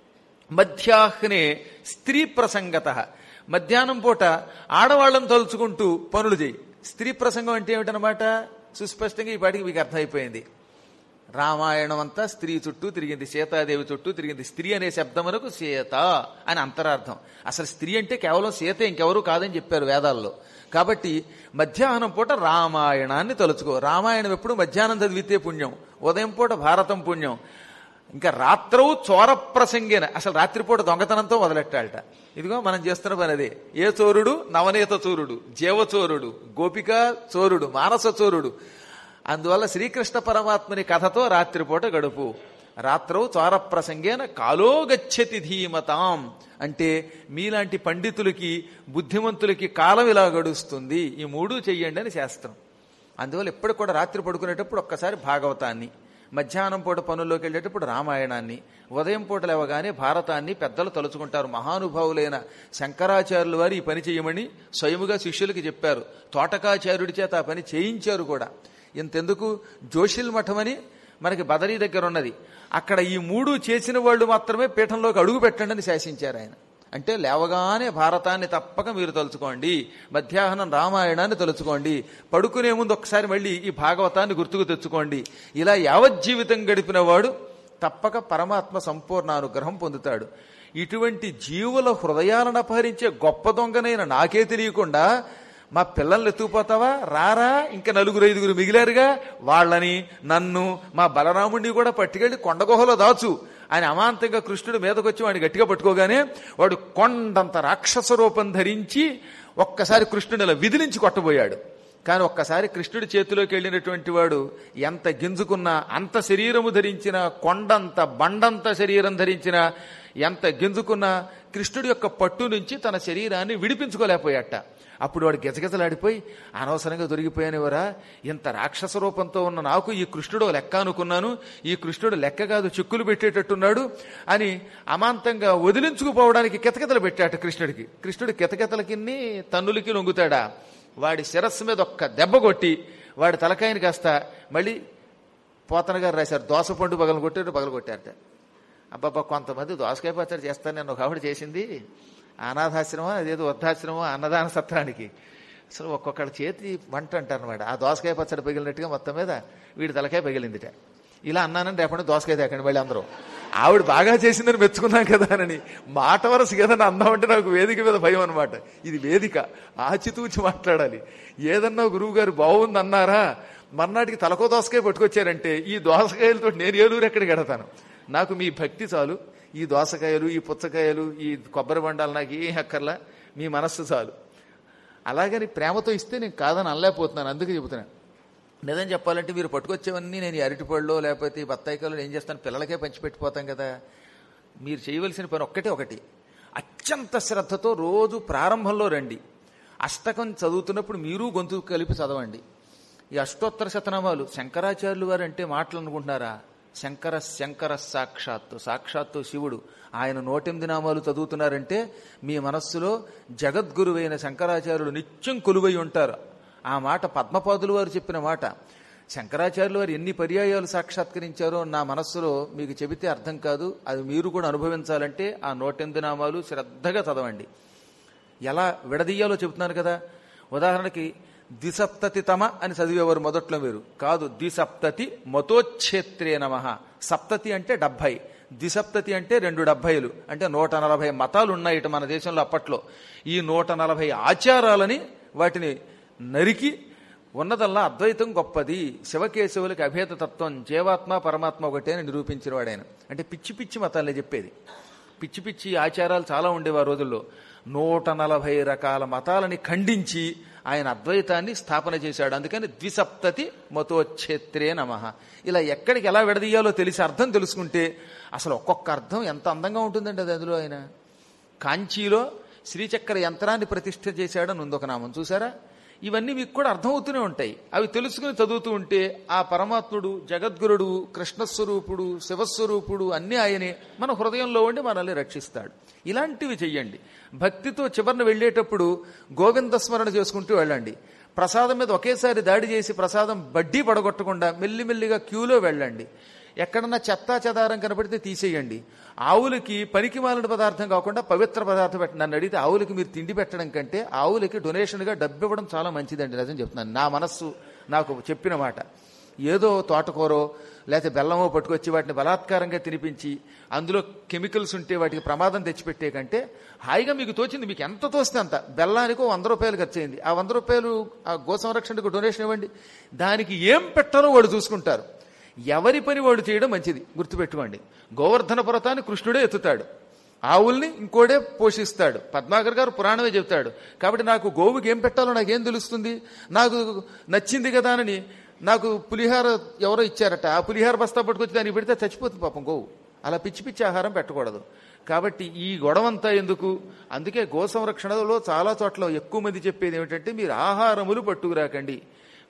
మధ్యాహ్నే స్త్రీ ప్రసంగత మధ్యాహ్నం పూట ఆడవాళ్ళని తలుచుకుంటూ పనులు చేయి స్త్రీ ప్రసంగం అంటే ఏమిటనమాట సుస్పష్టంగా ఈ పాటికి మీకు అర్థమైపోయింది రామాయణం అంతా స్త్రీ చుట్టూ తిరిగింది సీతాదేవి చుట్టూ తిరిగింది స్త్రీ అనే శబ్దమునకు సీత అని అంతరార్థం అసలు స్త్రీ అంటే కేవలం సీత ఇంకెవరూ కాదని చెప్పారు వేదాల్లో కాబట్టి మధ్యాహ్నం పూట రామాయణాన్ని తలుచుకో రామాయణం ఎప్పుడు మధ్యాహ్నం చదివితే పుణ్యం ఉదయం పూట భారతం పుణ్యం ఇంకా రాత్రవు చోర ప్రసంగేన అసలు రాత్రిపూట దొంగతనంతో మొదలెట్టాలట ఇదిగో మనం చేస్తున్న పని అదే ఏ చోరుడు నవనీత చోరుడు జీవచోరుడు గోపిక చోరుడు మానస చోరుడు అందువల్ల శ్రీకృష్ణ పరమాత్మని కథతో రాత్రిపూట గడుపు రాత్రవు చోర ప్రసంగేన కాలో గచ్చతి ధీమతాం అంటే మీలాంటి పండితులకి బుద్ధిమంతులకి కాలం ఇలా గడుస్తుంది ఈ మూడు చెయ్యండి అని శాస్త్రం అందువల్ల ఎప్పుడు కూడా రాత్రి పడుకునేటప్పుడు ఒక్కసారి భాగవతాన్ని మధ్యాహ్నం పూట పనుల్లోకి వెళ్ళేటప్పుడు రామాయణాన్ని ఉదయం పూట లేవగానే భారతాన్ని పెద్దలు తలుచుకుంటారు మహానుభావులైన శంకరాచార్యుల వారు ఈ పని చేయమని స్వయముగా శిష్యులకి చెప్పారు తోటకాచార్యుడి చేత ఆ పని చేయించారు కూడా ఇంతెందుకు జోషిల్ మఠం అని మనకి బదరీ దగ్గర ఉన్నది అక్కడ ఈ మూడు చేసిన వాళ్ళు మాత్రమే పీఠంలోకి అడుగు పెట్టండి అని శాసించారు ఆయన అంటే లేవగానే భారతాన్ని తప్పక మీరు తలుచుకోండి మధ్యాహ్నం రామాయణాన్ని తలుచుకోండి పడుకునే ముందు ఒకసారి మళ్ళీ ఈ భాగవతాన్ని గుర్తుకు తెచ్చుకోండి ఇలా యావజ్జీవితం గడిపిన వాడు తప్పక పరమాత్మ సంపూర్ణ అనుగ్రహం పొందుతాడు ఇటువంటి జీవుల హృదయాలను అపహరించే గొప్ప దొంగనైన నాకే తెలియకుండా మా పిల్లల్ని ఎత్తుకుపోతావా రారా ఇంకా నలుగురు ఐదుగురు మిగిలారుగా వాళ్ళని నన్ను మా బలరాముడిని కూడా పట్టుకెళ్ళి కొండగుహలో దాచు ఆయన అమాంతంగా కృష్ణుడు మీదకొచ్చి వాడిని గట్టిగా పట్టుకోగానే వాడు కొండంత రాక్షస రూపం ధరించి ఒక్కసారి కృష్ణుని ఇలా విదిలించి కొట్టబోయాడు కానీ ఒక్కసారి కృష్ణుడి చేతిలోకి వెళ్ళినటువంటి వాడు ఎంత గింజుకున్నా అంత శరీరము ధరించిన కొండంత బండంత శరీరం ధరించిన ఎంత గింజుకున్నా కృష్ణుడి యొక్క పట్టు నుంచి తన శరీరాన్ని విడిపించుకోలేకపోయాట అప్పుడు వాడు గెజగెజలాడిపోయి అనవసరంగా దొరికిపోయానివరా ఇంత రాక్షస రూపంతో ఉన్న నాకు ఈ కృష్ణుడు లెక్క అనుకున్నాను ఈ కృష్ణుడు లెక్క కాదు చిక్కులు పెట్టేటట్టున్నాడు అని అమాంతంగా వదిలించుకుపోవడానికి కితకితలు పెట్టాట కృష్ణుడికి కృష్ణుడు కితకితలకి తన్నులకి లొంగుతాడా వాడి శిరస్సు మీద ఒక్క దెబ్బ కొట్టి వాడి తలకాయని కాస్త మళ్ళీ పోతన గారు రాశారు దోస పండు పగలు కొట్టారు పగలు కొట్టారట అబ్బాబ్బా కొంతమంది దోసకాయ పచ్చడి చేస్తాను నేను ఒక ఆవిడ చేసింది అనాథాశ్రమం అదేదో వృద్ధాశ్రమం అన్నదాన సత్రానికి అసలు ఒక్కొక్కళ్ళ చేతి వంట అంటారు అనమాట ఆ దోసకాయ పచ్చడి పగిలినట్టుగా మొత్తం మీద వీడి తలకాయ పగిలిందిట ఇలా అన్నానని రేపటి దోసకాయ తేకండి మళ్ళీ అందరూ ఆవిడ బాగా చేసిందని మెచ్చుకున్నాం కదా అని మాట వరస ఏదన్నా అందామంటే నాకు వేదిక మీద భయం అనమాట ఇది వేదిక ఆచితూచి మాట్లాడాలి ఏదన్నా గురువు గారు బాగుంది అన్నారా మర్నాటికి తలకో దోసకాయ పట్టుకొచ్చారంటే ఈ దోసకాయలతో నేను ఏలూరు ఎక్కడికి ఎడతాను నాకు మీ భక్తి చాలు ఈ దోసకాయలు ఈ పుచ్చకాయలు ఈ కొబ్బరి బండాలు నాకు ఏం అక్కర్లా మీ మనస్సు చాలు అలాగని ప్రేమతో ఇస్తే నేను కాదని అనలేకపోతున్నాను అందుకే చెబుతున్నాను నిజం చెప్పాలంటే మీరు పట్టుకొచ్చేవన్నీ నేను ఈ అరటిపళ్ళు లేకపోతే ఈ బత్తాయికాయలు ఏం చేస్తాను పిల్లలకే పంచిపెట్టిపోతాం కదా మీరు చేయవలసిన పని ఒక్కటే ఒకటి అత్యంత శ్రద్ధతో రోజు ప్రారంభంలో రండి అష్టకం చదువుతున్నప్పుడు మీరు గొంతు కలిపి చదవండి ఈ అష్టోత్తర శతనామాలు శంకరాచార్యులు వారు అంటే మాటలు అనుకుంటున్నారా శంకర శంకర సాక్షాత్తు సాక్షాత్తు శివుడు ఆయన నూటెనిమిది నామాలు చదువుతున్నారంటే మీ మనస్సులో జగద్గురువైన శంకరాచార్యులు నిత్యం కొలువై ఉంటారు ఆ మాట పద్మపాదులు వారు చెప్పిన మాట శంకరాచార్యులు వారు ఎన్ని పర్యాయాలు సాక్షాత్కరించారో నా మనస్సులో మీకు చెబితే అర్థం కాదు అది మీరు కూడా అనుభవించాలంటే ఆ నూటెనిమిది నామాలు శ్రద్ధగా చదవండి ఎలా విడదీయాలో చెబుతున్నాను కదా ఉదాహరణకి ద్విసప్తతి తమ అని చదివేవారు మొదట్లో మీరు కాదు ద్విసప్తతి మతోచ్ఛేత్రే నమ సప్తతి అంటే డెబ్భై ద్విసప్తతి అంటే రెండు డెబ్భైలు అంటే నూట నలభై మతాలు ఉన్నాయి ఇటు మన దేశంలో అప్పట్లో ఈ నూట నలభై ఆచారాలని వాటిని నరికి ఉన్నదల్లా అద్వైతం గొప్పది శివకేశవులకి అభేద తత్వం జీవాత్మ పరమాత్మ ఒకటే అని నిరూపించిన వాడాయన అంటే పిచ్చి పిచ్చి మతాలే చెప్పేది పిచ్చి పిచ్చి ఆచారాలు చాలా ఉండేవి ఆ రోజుల్లో నూట నలభై రకాల మతాలని ఖండించి ఆయన అద్వైతాన్ని స్థాపన చేశాడు అందుకని ద్విసప్తతి మతోచ్ఛేత్రే నమ ఇలా ఎక్కడికి ఎలా విడదీయాలో తెలిసి అర్థం తెలుసుకుంటే అసలు ఒక్కొక్క అర్థం ఎంత అందంగా ఉంటుందండి అది అందులో ఆయన కాంచీలో శ్రీచక్ర యంత్రాన్ని ప్రతిష్ఠ చేశాడని ఉంది ఒక నామం చూసారా ఇవన్నీ మీకు కూడా అర్థమవుతూనే ఉంటాయి అవి తెలుసుకుని చదువుతూ ఉంటే ఆ పరమాత్ముడు జగద్గురుడు కృష్ణస్వరూపుడు శివస్వరూపుడు అన్నీ ఆయనే మన హృదయంలో ఉండి మనల్ని రక్షిస్తాడు ఇలాంటివి చెయ్యండి భక్తితో చివరిన వెళ్ళేటప్పుడు గోవింద స్మరణ చేసుకుంటూ వెళ్ళండి ప్రసాదం మీద ఒకేసారి దాడి చేసి ప్రసాదం బడ్డీ పడగొట్టకుండా మెల్లిమెల్లిగా క్యూలో వెళ్ళండి ఎక్కడన్నా చెత్తా చెదారం కనపడితే తీసేయండి ఆవులకి పనికి మాలిన పదార్థం కాకుండా పవిత్ర పదార్థం పెట్టండి నన్ను అడిగితే ఆవులకి మీరు తిండి పెట్టడం కంటే ఆవులకి డొనేషన్గా డబ్బు ఇవ్వడం చాలా మంచిదండి నిజం చెప్తున్నాను నా మనస్సు నాకు చెప్పిన మాట ఏదో తోటకూరో లేకపోతే బెల్లమో పట్టుకొచ్చి వాటిని బలాత్కారంగా తినిపించి అందులో కెమికల్స్ ఉంటే వాటికి ప్రమాదం తెచ్చిపెట్టే కంటే హాయిగా మీకు తోచింది మీకు ఎంత తోస్తే అంత బెల్లానికి వంద రూపాయలు ఖర్చు అయింది ఆ వంద రూపాయలు ఆ గో సంరక్షణకు డొనేషన్ ఇవ్వండి దానికి ఏం పెట్టాలో వాడు చూసుకుంటారు ఎవరి పని వాడు చేయడం మంచిది గుర్తుపెట్టుకోండి గోవర్ధన పర్వతాన్ని కృష్ణుడే ఎత్తుతాడు ఆవుల్ని ఇంకోడే పోషిస్తాడు పద్మాకర్ గారు పురాణమే చెప్తాడు కాబట్టి నాకు గోవుకి ఏం పెట్టాలో నాకేం తెలుస్తుంది నాకు నచ్చింది కదా అని నాకు పులిహార ఎవరో ఇచ్చారట ఆ పులిహార బస్తా పట్టుకొచ్చి దానికి పెడితే చచ్చిపోతుంది పాపం గోవు అలా పిచ్చి పిచ్చి ఆహారం పెట్టకూడదు కాబట్టి ఈ గొడవంతా ఎందుకు అందుకే గో సంరక్షణలో చాలా చోట్ల ఎక్కువ మంది చెప్పేది ఏమిటంటే మీరు ఆహారములు పట్టుకురాకండి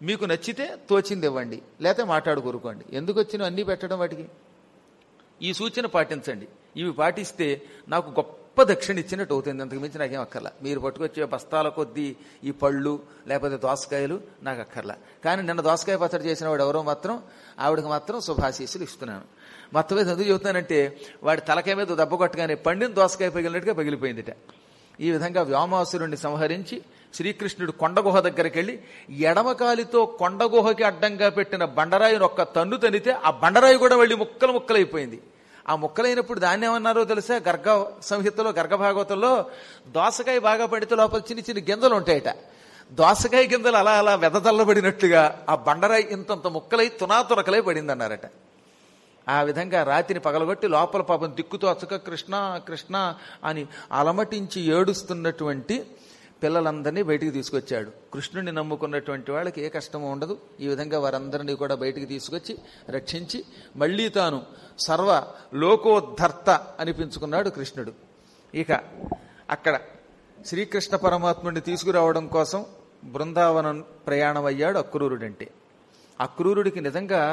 మీకు నచ్చితే తోచింది ఇవ్వండి లేకపోతే మాట్లాడు కోరుకోండి ఎందుకు వచ్చిన అన్నీ పెట్టడం వాటికి ఈ సూచన పాటించండి ఇవి పాటిస్తే నాకు గొప్ప దక్షిణ ఇచ్చినట్టు అవుతుంది అంతకు మించి నాకేం అక్కర్లా మీరు పట్టుకొచ్చే బస్తాల కొద్దీ ఈ పళ్ళు లేకపోతే దోసకాయలు నాకు అక్కర్లా కానీ నిన్న దోసకాయ పచ్చడి చేసిన వాడు ఎవరో మాత్రం ఆవిడకి మాత్రం శుభాశీస్సులు ఇస్తున్నాను మొత్తం మీద ఎందుకు చెబుతానంటే వాడి తలకాయ మీద దెబ్బ కొట్టగానే పండిన దోసకాయ పగిలినట్టుగా పగిలిపోయిందిట ఈ విధంగా వ్యోమాసురుణ్ణి సంహరించి శ్రీకృష్ణుడు కొండగుహ దగ్గరికి వెళ్ళి ఎడమకాలితో కొండగుహకి అడ్డంగా పెట్టిన బండరాయిని ఒక్క తన్ను తనితే ఆ బండరాయి కూడా వెళ్ళి ముక్కలు ముక్కలైపోయింది ఆ ముక్కలైనప్పుడు దాన్ని ఏమన్నారో తెలుసా గర్గ సంహితలో గర్గభాగవతంలో దోసకాయ బాగా పడితే లోపల చిన్న చిన్న గింజలు ఉంటాయట దోసకాయ గింజలు అలా అలా వెదజల్లబడినట్టుగా ఆ బండరాయి ఇంతంత ముక్కలై తునాతురకలై పడింది అన్నారట ఆ విధంగా రాతిని పగలగొట్టి లోపల పాపం దిక్కుతో అచ్చక కృష్ణ కృష్ణ అని అలమటించి ఏడుస్తున్నటువంటి పిల్లలందరినీ బయటికి తీసుకొచ్చాడు కృష్ణుడిని నమ్ముకున్నటువంటి వాళ్ళకి ఏ కష్టము ఉండదు ఈ విధంగా వారందరినీ కూడా బయటికి తీసుకొచ్చి రక్షించి మళ్ళీ తాను సర్వ లోకోద్ధర్త అనిపించుకున్నాడు కృష్ణుడు ఇక అక్కడ శ్రీకృష్ణ పరమాత్ముడిని తీసుకురావడం కోసం బృందావనం ప్రయాణం అయ్యాడు అక్రూరుడంటే అక్రూరుడికి నిజంగా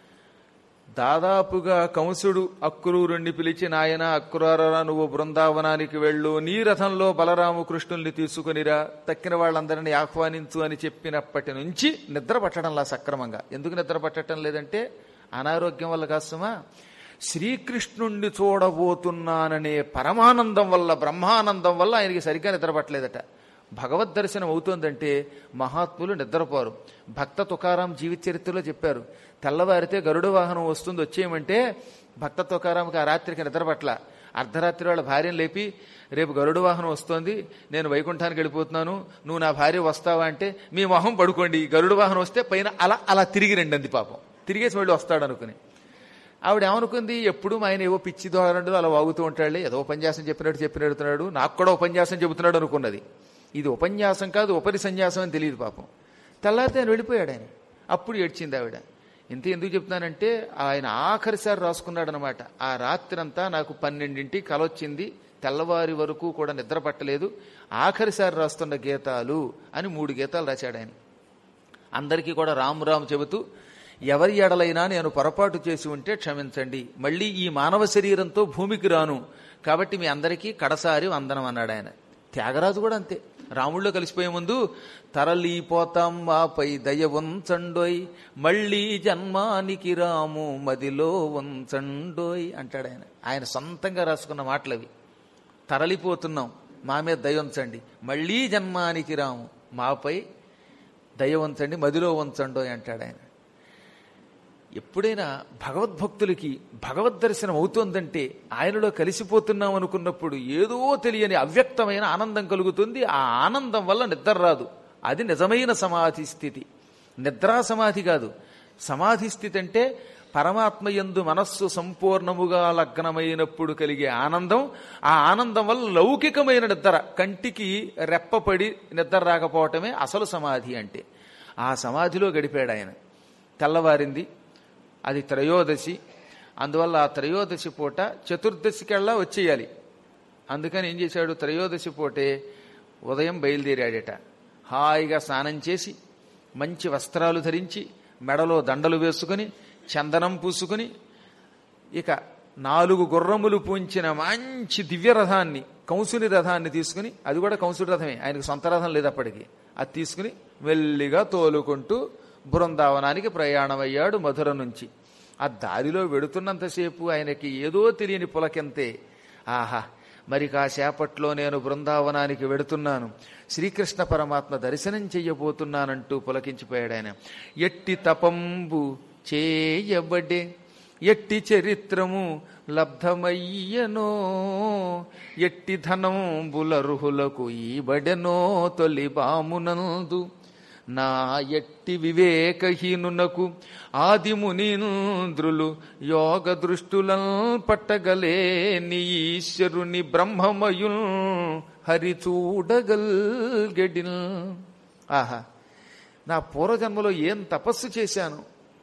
దాదాపుగా కంసుడు అక్రూరుణ్ణి పిలిచి నాయన అక్రూరరా నువ్వు బృందావనానికి వెళ్ళు నీ రథంలో బలరాము కృష్ణుల్ని తీసుకునిరా తక్కిన వాళ్ళందరినీ ఆహ్వానించు అని చెప్పినప్పటి నుంచి నిద్ర పట్టడంలా సక్రమంగా ఎందుకు నిద్ర పట్టడం లేదంటే అనారోగ్యం వల్ల కాస్తమా శ్రీకృష్ణుణ్ణి చూడబోతున్నాననే పరమానందం వల్ల బ్రహ్మానందం వల్ల ఆయనకి సరిగ్గా నిద్ర పట్టలేదట భగవద్ దర్శనం అవుతోందంటే మహాత్ములు నిద్రపోరు భక్త తుకారాం జీవిత చరిత్రలో చెప్పారు తెల్లవారితే గరుడ వాహనం వస్తుంది వచ్చేయమంటే భక్త తుకారాంకి ఆ రాత్రికి నిద్ర పట్ల అర్ధరాత్రి వాళ్ళ భార్యను లేపి రేపు గరుడ వాహనం వస్తోంది నేను వైకుంఠానికి వెళ్ళిపోతున్నాను నువ్వు నా భార్య వస్తావా అంటే మీ మొహం పడుకోండి గరుడ వాహనం వస్తే పైన అలా అలా తిరిగి రండి అంది పాపం తిరిగేసి మళ్ళీ వస్తాడు అనుకుని ఆవిడ ఏమనుకుంది ఎప్పుడు ఆయన ఏవో పిచ్చి దోరండు అలా వాగుతూ ఉంటాడు ఏదో ఉపన్యాసం చెప్పినట్టు చెప్పినడుతున్నాడు నాకు కూడా ఉపన్యాసం చెబుతున్నాడు అనుకున్నది ఇది ఉపన్యాసం కాదు ఉపరి సన్యాసం అని తెలియదు పాపం తెల్లారితే ఆయన వెళ్ళిపోయాడు ఆయన అప్పుడు ఏడ్చింది ఆవిడ ఇంత ఎందుకు చెప్తున్నానంటే ఆయన ఆఖరిసారి రాసుకున్నాడు అనమాట ఆ రాత్రంతా నాకు పన్నెండింటి కలొచ్చింది తెల్లవారి వరకు కూడా నిద్ర పట్టలేదు ఆఖరిసారి రాస్తున్న గీతాలు అని మూడు గీతాలు రాశాడు ఆయన అందరికీ కూడా రామ్ రామ్ చెబుతూ ఎవరి ఎడలైనా నేను పొరపాటు చేసి ఉంటే క్షమించండి మళ్ళీ ఈ మానవ శరీరంతో భూమికి రాను కాబట్టి మీ అందరికీ కడసారి వందనం అన్నాడు ఆయన త్యాగరాజు కూడా అంతే రాముళ్ళో కలిసిపోయే ముందు తరలిపోతాం మాపై దయ ఉంచండోయ్ మళ్ళీ జన్మానికి రాము మదిలో ఉంచండోయ్ అంటాడు ఆయన ఆయన సొంతంగా రాసుకున్న మాటలు అవి తరలిపోతున్నాం మా మీద దయ ఉంచండి మళ్ళీ జన్మానికి రాము మాపై దయ ఉంచండి మదిలో ఉంచండోయ్ అంటాడు ఆయన ఎప్పుడైనా భగవద్భక్తులకి భగవద్ దర్శనం అవుతోందంటే ఆయనలో కలిసిపోతున్నాం అనుకున్నప్పుడు ఏదో తెలియని అవ్యక్తమైన ఆనందం కలుగుతుంది ఆ ఆనందం వల్ల నిద్ర రాదు అది నిజమైన సమాధి స్థితి నిద్రా సమాధి కాదు సమాధి స్థితి అంటే పరమాత్మ యందు మనస్సు సంపూర్ణముగా లగ్నమైనప్పుడు కలిగే ఆనందం ఆ ఆనందం వల్ల లౌకికమైన నిద్ర కంటికి రెప్పపడి నిద్ర రాకపోవటమే అసలు సమాధి అంటే ఆ సమాధిలో గడిపాడు ఆయన తెల్లవారింది అది త్రయోదశి అందువల్ల ఆ త్రయోదశి పూట చతుర్దశికల్లా వచ్చేయాలి అందుకని ఏం చేశాడు త్రయోదశి పూటే ఉదయం బయలుదేరాడట హాయిగా స్నానం చేసి మంచి వస్త్రాలు ధరించి మెడలో దండలు వేసుకుని చందనం పూసుకుని ఇక నాలుగు గుర్రములు పూంచిన మంచి దివ్య రథాన్ని కంసుని రథాన్ని తీసుకుని అది కూడా కంసుడి రథమే ఆయనకు సొంత రథం లేదు అప్పటికి అది తీసుకుని మెల్లిగా తోలుకుంటూ బృందావనానికి ప్రయాణమయ్యాడు మధుర నుంచి ఆ దారిలో వెడుతున్నంతసేపు ఆయనకి ఏదో తెలియని పులకెంతే ఆహా మరి కాసేపట్లో నేను బృందావనానికి వెడుతున్నాను శ్రీకృష్ణ పరమాత్మ దర్శనం చెయ్యబోతున్నానంటూ పులకించిపోయాడు ఆయన ఎట్టి తపంబు చేయబడే ఎట్టి చరిత్రము లబ్ధమయ్యనో ఎట్టి ధనంబులర్హులకు ఈబడెనో తొలి బామునందు నా ఎట్టి వివేకహీనునకు ఆదిమునీంద్రులు యోగ దృష్టులను పట్టగలే నీ ఈశ్వరుని బ్రహ్మమయుల్ హరి చూడగల్గెడిన్ ఆహా నా పూర్వజన్మలో ఏం తపస్సు చేశాను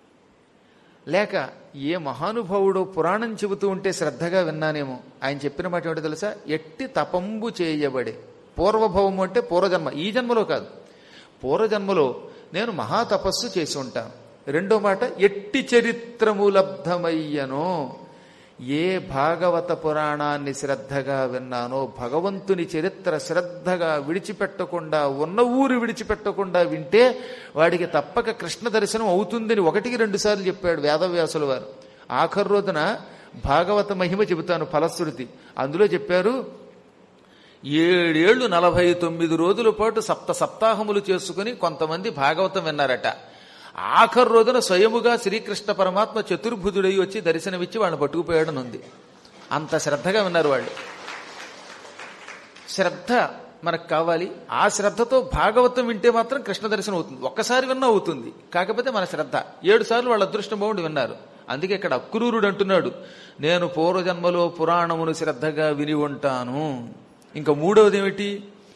లేక ఏ మహానుభావుడో పురాణం చెబుతూ ఉంటే శ్రద్ధగా విన్నానేమో ఆయన చెప్పిన మాట ఏమిటో తెలుసా ఎట్టి తపంబు చేయబడే పూర్వభవము అంటే పూర్వజన్మ ఈ జన్మలో కాదు పూర్వజన్మలో నేను మహాతపస్సు చేసి ఉంటాను రెండో మాట ఎట్టి చరిత్రము లబ్ధమయ్యనో ఏ భాగవత పురాణాన్ని శ్రద్ధగా విన్నానో భగవంతుని చరిత్ర శ్రద్ధగా విడిచిపెట్టకుండా ఉన్న ఊరు విడిచిపెట్టకుండా వింటే వాడికి తప్పక కృష్ణ దర్శనం అవుతుందని ఒకటికి రెండు సార్లు చెప్పాడు వేదవ్యాసుల వారు ఆఖరు రోజున భాగవత మహిమ చెబుతాను ఫలశ్రుతి అందులో చెప్పారు ఏడేళ్లు నలభై తొమ్మిది రోజుల పాటు సప్త సప్తాహములు చేసుకుని కొంతమంది భాగవతం విన్నారట ఆఖరు రోజున స్వయముగా శ్రీకృష్ణ పరమాత్మ చతుర్భుజుడై వచ్చి దర్శనమిచ్చి వాళ్ళని పట్టుకుపోయాడని ఉంది అంత శ్రద్ధగా విన్నారు వాళ్ళు శ్రద్ధ మనకు కావాలి ఆ శ్రద్ధతో భాగవతం వింటే మాత్రం కృష్ణ దర్శనం అవుతుంది ఒక్కసారి విన్నా అవుతుంది కాకపోతే మన శ్రద్ధ ఏడు సార్లు వాళ్ళ అదృష్టం బాగుండి విన్నారు అందుకే ఇక్కడ అక్రూరుడు అంటున్నాడు నేను పూర్వజన్మలో పురాణమును శ్రద్ధగా విని ఉంటాను ఇంకా మూడవది ఏమిటి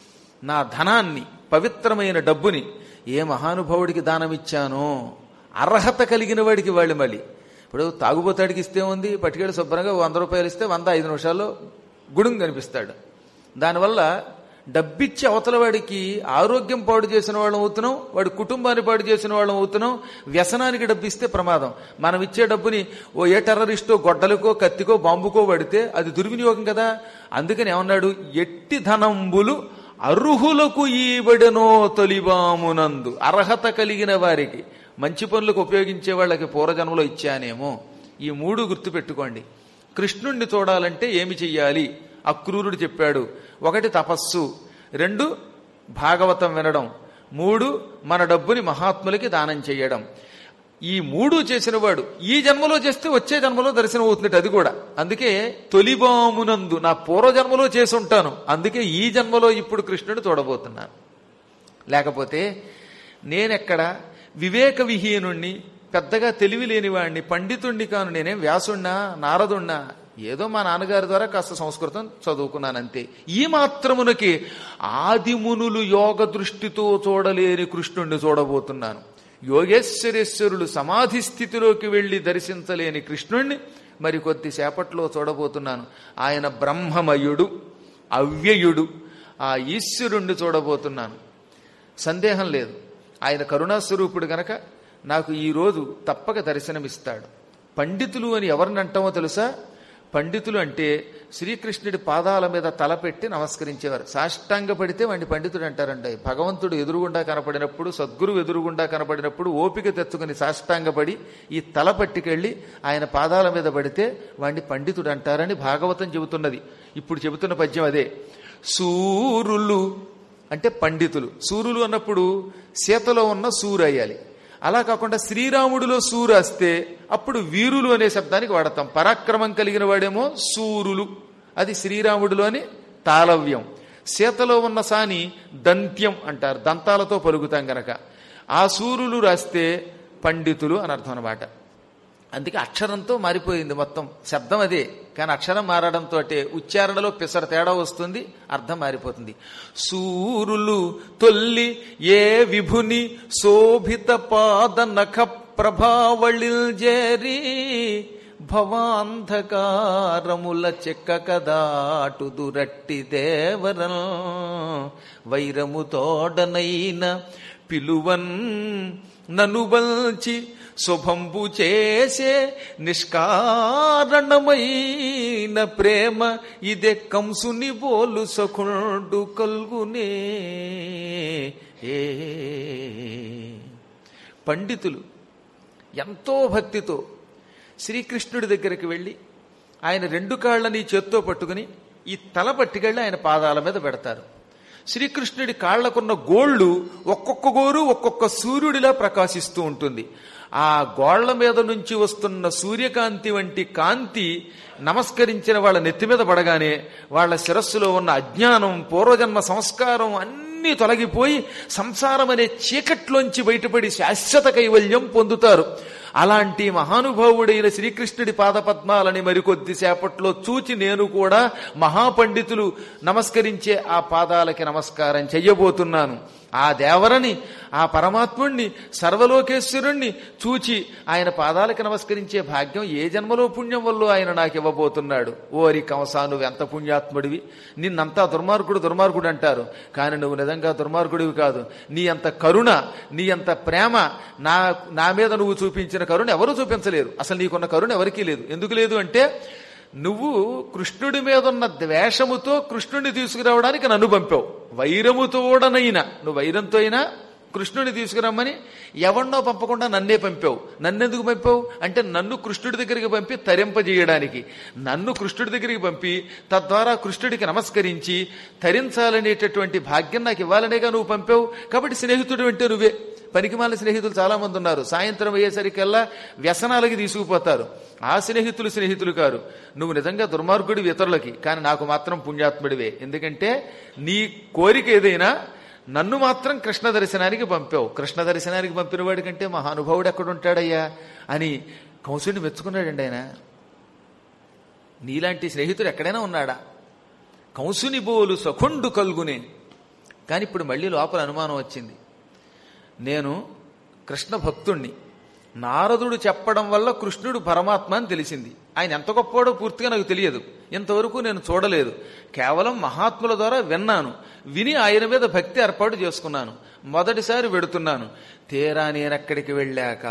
నా ధనాన్ని పవిత్రమైన డబ్బుని ఏ మహానుభావుడికి దానమిచ్చానో అర్హత కలిగిన వాడికి వాళ్ళు మళ్ళీ ఇప్పుడు తాగుబోతాడికి ఇస్తే ఉంది పట్టుకెళ్ళి శుభ్రంగా వంద రూపాయలు ఇస్తే వంద ఐదు నిమిషాల్లో గుడుం కనిపిస్తాడు దానివల్ల డబ్బిచ్చి అవతల వాడికి ఆరోగ్యం పాడు చేసిన వాళ్ళం అవుతున్నాం వాడి కుటుంబాన్ని పాడు చేసిన వాళ్ళం అవుతున్నాం వ్యసనానికి డబ్బు ఇస్తే ప్రమాదం మనం ఇచ్చే డబ్బుని ఓ ఏ టెర్రరిస్టో గొడ్డలకో కత్తికో బాంబుకో పడితే అది దుర్వినియోగం కదా అందుకని ఏమన్నాడు ఎట్టి ధనంబులు అర్హులకు ఈబడెనో తొలిబామునందు అర్హత కలిగిన వారికి మంచి పనులకు ఉపయోగించే వాళ్ళకి పూర్వజన్మలో ఇచ్చానేమో ఈ మూడు గుర్తుపెట్టుకోండి కృష్ణుణ్ణి చూడాలంటే ఏమి చెయ్యాలి అక్రూరుడు చెప్పాడు ఒకటి తపస్సు రెండు భాగవతం వినడం మూడు మన డబ్బుని మహాత్ములకి దానం చేయడం ఈ మూడు చేసిన వాడు ఈ జన్మలో చేస్తే వచ్చే జన్మలో దర్శనం అవుతుంది అది కూడా అందుకే తొలిబామునందు నా పూర్వజన్మలో చేసి ఉంటాను అందుకే ఈ జన్మలో ఇప్పుడు కృష్ణుడు చూడబోతున్నాను లేకపోతే నేనెక్కడ వివేక విహీనుణ్ణి పెద్దగా తెలివి లేనివాణ్ణి పండితుణ్ణి కాను నేనేం వ్యాసుణ్ణా నారదుణ్ణా ఏదో మా నాన్నగారి ద్వారా కాస్త సంస్కృతం చదువుకున్నానంతే ఈ మాత్రమునకి ఆదిమునులు యోగ దృష్టితో చూడలేని కృష్ణుణ్ణి చూడబోతున్నాను యోగేశ్వరేశ్వరులు సమాధి స్థితిలోకి వెళ్లి దర్శించలేని కృష్ణుణ్ణి మరి కొద్దిసేపట్లో చూడబోతున్నాను ఆయన బ్రహ్మమయుడు అవ్యయుడు ఆ ఈశ్వరుణ్ణి చూడబోతున్నాను సందేహం లేదు ఆయన కరుణాస్వరూపుడు గనక నాకు ఈరోజు తప్పక దర్శనమిస్తాడు పండితులు అని ఎవరిని అంటామో తెలుసా పండితులు అంటే శ్రీకృష్ణుడి పాదాల మీద తల పెట్టి నమస్కరించేవారు సాష్టాంగ పడితే వాడిని పండితుడు అంటారండి భగవంతుడు ఎదురుగుండా కనపడినప్పుడు సద్గురు ఎదురుగుండా కనపడినప్పుడు ఓపిక తెచ్చుకుని సాష్టాంగపడి ఈ తల పట్టుకెళ్ళి ఆయన పాదాల మీద పడితే వాడిని పండితుడు అంటారని భాగవతం చెబుతున్నది ఇప్పుడు చెబుతున్న పద్యం అదే సూరులు అంటే పండితులు సూరులు అన్నప్పుడు సీతలో ఉన్న సూరు అయ్యాలి అలా కాకుండా శ్రీరాముడిలో సూరు వస్తే అప్పుడు వీరులు అనే శబ్దానికి వాడతాం పరాక్రమం కలిగిన వాడేమో సూరులు అది శ్రీరాముడిలోని తాళవ్యం సీతలో ఉన్న సాని దంత్యం అంటారు దంతాలతో పలుకుతాం గనక ఆ సూరులు రాస్తే పండితులు అని అర్థం అనమాట అందుకే అక్షరంతో మారిపోయింది మొత్తం శబ్దం అదే కానీ అక్షరం మారడంతో ఉచ్చారణలో పిసర తేడా వస్తుంది అర్థం మారిపోతుంది సూరులు తొల్లి ఏ విభుని శోభిత పాద నఖ ప్రభావళిల్ జేరి భవాంధకారముల చెక్క కదాటు దురట్టి దేవరం వైరము తోడనైన పిలువన్ ననుబల్చి శుభంబు చేసే నిష్కారణమైన ప్రేమ ఇదే కంసుని బోలు సఖుండు కల్గునే ఏ పండితులు ఎంతో భక్తితో శ్రీకృష్ణుడి దగ్గరికి వెళ్ళి ఆయన రెండు కాళ్ళని చేత్తో పట్టుకుని ఈ తల పట్టుకెళ్ళి ఆయన పాదాల మీద పెడతారు శ్రీకృష్ణుడి కాళ్లకున్న గోళ్లు ఒక్కొక్క గోరు ఒక్కొక్క సూర్యుడిలా ప్రకాశిస్తూ ఉంటుంది ఆ గోళ్ల మీద నుంచి వస్తున్న సూర్యకాంతి వంటి కాంతి నమస్కరించిన వాళ్ళ నెత్తి మీద పడగానే వాళ్ళ శిరస్సులో ఉన్న అజ్ఞానం పూర్వజన్మ సంస్కారం అన్నీ తొలగిపోయి సంసారం అనే చీకట్లోంచి బయటపడి శాశ్వత కైవల్యం పొందుతారు అలాంటి మహానుభావుడైన శ్రీకృష్ణుడి పాదపద్మాలని మరికొద్ది సేపట్లో చూచి నేను కూడా మహాపండితులు నమస్కరించే ఆ పాదాలకి నమస్కారం చెయ్యబోతున్నాను ఆ దేవరని ఆ పరమాత్ముణ్ణి సర్వలోకేశ్వరుణ్ణి చూచి ఆయన పాదాలకు నమస్కరించే భాగ్యం ఏ జన్మలో పుణ్యం వల్ల ఆయన నాకు ఇవ్వబోతున్నాడు ఓరి కంసా నువ్వు ఎంత పుణ్యాత్ముడివి నిన్నంతా దుర్మార్గుడు దుర్మార్గుడు అంటారు కానీ నువ్వు నిజంగా దుర్మార్గుడివి కాదు నీ అంత కరుణ నీ అంత ప్రేమ నా నా మీద నువ్వు చూపించిన కరుణ ఎవరు చూపించలేరు అసలు నీకున్న కరుణ ఎవరికీ లేదు ఎందుకు లేదు అంటే నువ్వు కృష్ణుడి మీద ఉన్న ద్వేషముతో కృష్ణుడిని తీసుకురావడానికి నన్ను పంపావు వైరముతోడనైనా నువ్వు వైరంతో అయినా కృష్ణుడిని తీసుకురమ్మని ఎవరినో పంపకుండా నన్నే పంపావు నన్నెందుకు పంపావు అంటే నన్ను కృష్ణుడి దగ్గరికి పంపి తరింపజేయడానికి నన్ను కృష్ణుడి దగ్గరికి పంపి తద్వారా కృష్ణుడికి నమస్కరించి తరించాలనేటటువంటి భాగ్యం నాకు ఇవ్వాలనేగా నువ్వు పంపావు కాబట్టి స్నేహితుడు అంటే నువ్వే పనికిమాల స్నేహితులు చాలా మంది ఉన్నారు సాయంత్రం అయ్యేసరికల్లా వ్యసనాలకి తీసుకుపోతారు ఆ స్నేహితులు స్నేహితులు కారు నువ్వు నిజంగా దుర్మార్గుడివి ఇతరులకి కానీ నాకు మాత్రం పుణ్యాత్ముడివే ఎందుకంటే నీ కోరిక ఏదైనా నన్ను మాత్రం కృష్ణ దర్శనానికి పంపావు కృష్ణ దర్శనానికి పంపిన వాడి కంటే మహానుభావుడు ఎక్కడుంటాడయ్యా అని కంసుడిని మెచ్చుకున్నాడండి ఆయన నీలాంటి స్నేహితుడు ఎక్కడైనా ఉన్నాడా కంసుని బోలు సఖుండు కల్గునే కానీ ఇప్పుడు మళ్ళీ లోపల అనుమానం వచ్చింది నేను కృష్ణ భక్తుణ్ణి నారదుడు చెప్పడం వల్ల కృష్ణుడు పరమాత్మ అని తెలిసింది ఆయన ఎంత గొప్పవాడో పూర్తిగా నాకు తెలియదు ఇంతవరకు నేను చూడలేదు కేవలం మహాత్ముల ద్వారా విన్నాను విని ఆయన మీద భక్తి ఏర్పాటు చేసుకున్నాను మొదటిసారి వెడుతున్నాను తీరా నేనెక్కడికి వెళ్ళాక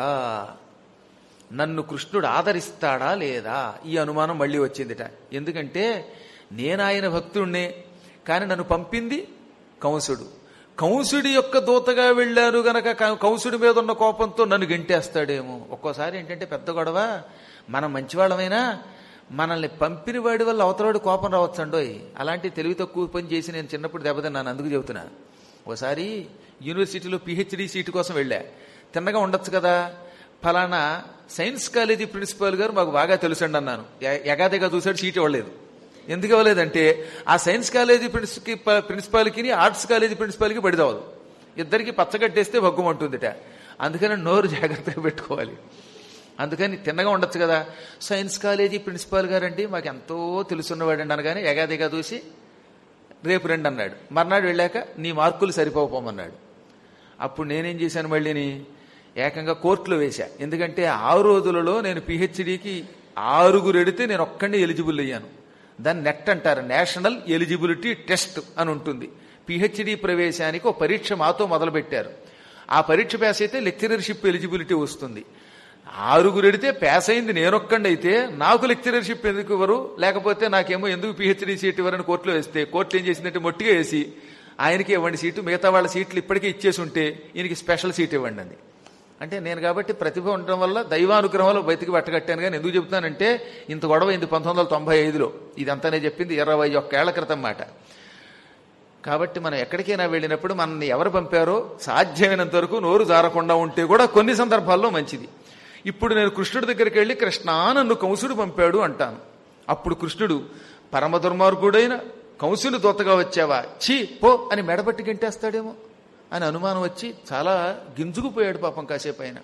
నన్ను కృష్ణుడు ఆదరిస్తాడా లేదా ఈ అనుమానం మళ్ళీ వచ్చిందిట ఎందుకంటే నేను ఆయన భక్తుణ్ణే కానీ నన్ను పంపింది కంసుడు కంసుడి యొక్క దూతగా వెళ్ళారు గనక క- కంసుడి మీద ఉన్న కోపంతో నన్ను గెంటేస్తాడేమో ఒక్కోసారి ఏంటంటే పెద్ద గొడవ మనం మంచివాళ్ళమైనా మనల్ని పంపిన వాడి వల్ల అవతలవాడి కోపం రావచ్చండోయ్ అలాంటి తెలివి తక్కువ పని చేసి నేను చిన్నప్పుడు దెబ్బతిన్నాను అందుకు చెబుతున్నా ఒకసారి యూనివర్సిటీలో పిహెచ్డి సీటు కోసం వెళ్ళా తిన్నగా ఉండొచ్చు కదా ఫలానా సైన్స్ కాలేజీ ప్రిన్సిపాల్ గారు మాకు బాగా తెలుసండి అన్నాను ఎ- ఎగాదిగా చూశాడు సీట్ ఇవ్వలేదు ఎందుకు ఇవ్వలేదంటే ఆ సైన్స్ కాలేజీ ప్రిన్సికి ప్రిన్సిపాల్కి ఆర్ట్స్ కాలేజీ ప్రిన్సిపాల్కి పడిదవదు ఇద్దరికి పచ్చగట్టేస్తే భగ్గుమంటుందిట అందుకని నోరు జాగ్రత్తగా పెట్టుకోవాలి అందుకని తిన్నగా ఉండొచ్చు కదా సైన్స్ కాలేజీ ప్రిన్సిపాల్ గారండి మాకు ఎంతో తెలుసున్నవాడండి అనగానే ఎగాదిగా చూసి రేపు రండి అన్నాడు మర్నాడు వెళ్ళాక నీ మార్కులు సరిపోపోమన్నాడు అప్పుడు నేనేం చేశాను మళ్ళీని ఏకంగా కోర్టులో వేశా ఎందుకంటే ఆ రోజులలో నేను పిహెచ్డికి ఆరుగురు ఎడితే నేను ఒక్కడిని ఎలిజిబుల్ అయ్యాను దాన్ని నెట్ అంటారు నేషనల్ ఎలిజిబిలిటీ టెస్ట్ అని ఉంటుంది పిహెచ్డి ప్రవేశానికి ఒక పరీక్ష మాతో మొదలుపెట్టారు ఆ పరీక్ష పాస్ అయితే లెక్చరర్షిప్ ఎలిజిబిలిటీ వస్తుంది ఆరుగురు ఎడితే పాస్ అయింది నేనొక్కండి అయితే నాకు లెక్చరర్షిప్ ఎందుకు ఇవ్వరు లేకపోతే నాకేమో ఎందుకు పిహెచ్డి సీట్ ఇవ్వరని కోర్టులో వేస్తే కోర్టు ఏం చేసిందంటే మొట్టిగా వేసి ఆయనకి ఇవ్వండి సీటు మిగతా వాళ్ళ సీట్లు ఇప్పటికే ఇచ్చేసి ఉంటే ఈయనకి స్పెషల్ సీట్ ఇవ్వండి అంది అంటే నేను కాబట్టి ప్రతిభ ఉండడం వల్ల దైవానుగ్రహంలో బయటికి పట్టగట్టాను కానీ ఎందుకు చెప్తానంటే ఇంత గొడవ అయింది పంతొమ్మిది వందల తొంభై ఐదులో ఇదంతా నేను చెప్పింది ఇరవై ఒక్కేళ్ల క్రితం మాట కాబట్టి మనం ఎక్కడికైనా వెళ్ళినప్పుడు మనల్ని ఎవరు పంపారో సాధ్యమైనంత వరకు నోరు జారకుండా ఉంటే కూడా కొన్ని సందర్భాల్లో మంచిది ఇప్పుడు నేను కృష్ణుడి దగ్గరికి వెళ్ళి కృష్ణ నన్ను కంసుడు పంపాడు అంటాను అప్పుడు కృష్ణుడు పరమ దుర్మార్గుడైన కంసుని దూతగా వచ్చావా ఛీ పో అని మెడబట్టి గంటేస్తాడేమో అని అనుమానం వచ్చి చాలా గింజుకుపోయాడు పాపం కాసేపు ఆయన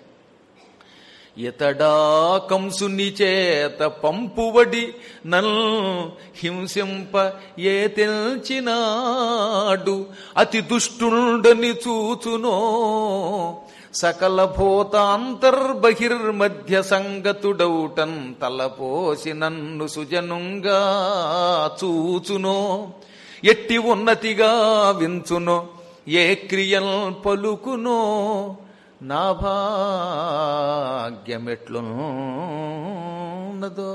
ఇతడా కంసుని చేత పంపువడి నల్ హింసింప ఏ తెల్చినాడు అతి దుష్టుండని చూచునో సకల భూతాంతర్బహిర్మధ్య సంగతుడౌటన్ తలపోసి నన్ను సుజనుంగా చూచునో ఎట్టి ఉన్నతిగా వించునో ఏ క్రియల్ పలుకునో నా భాగ్యమెట్లున్నదో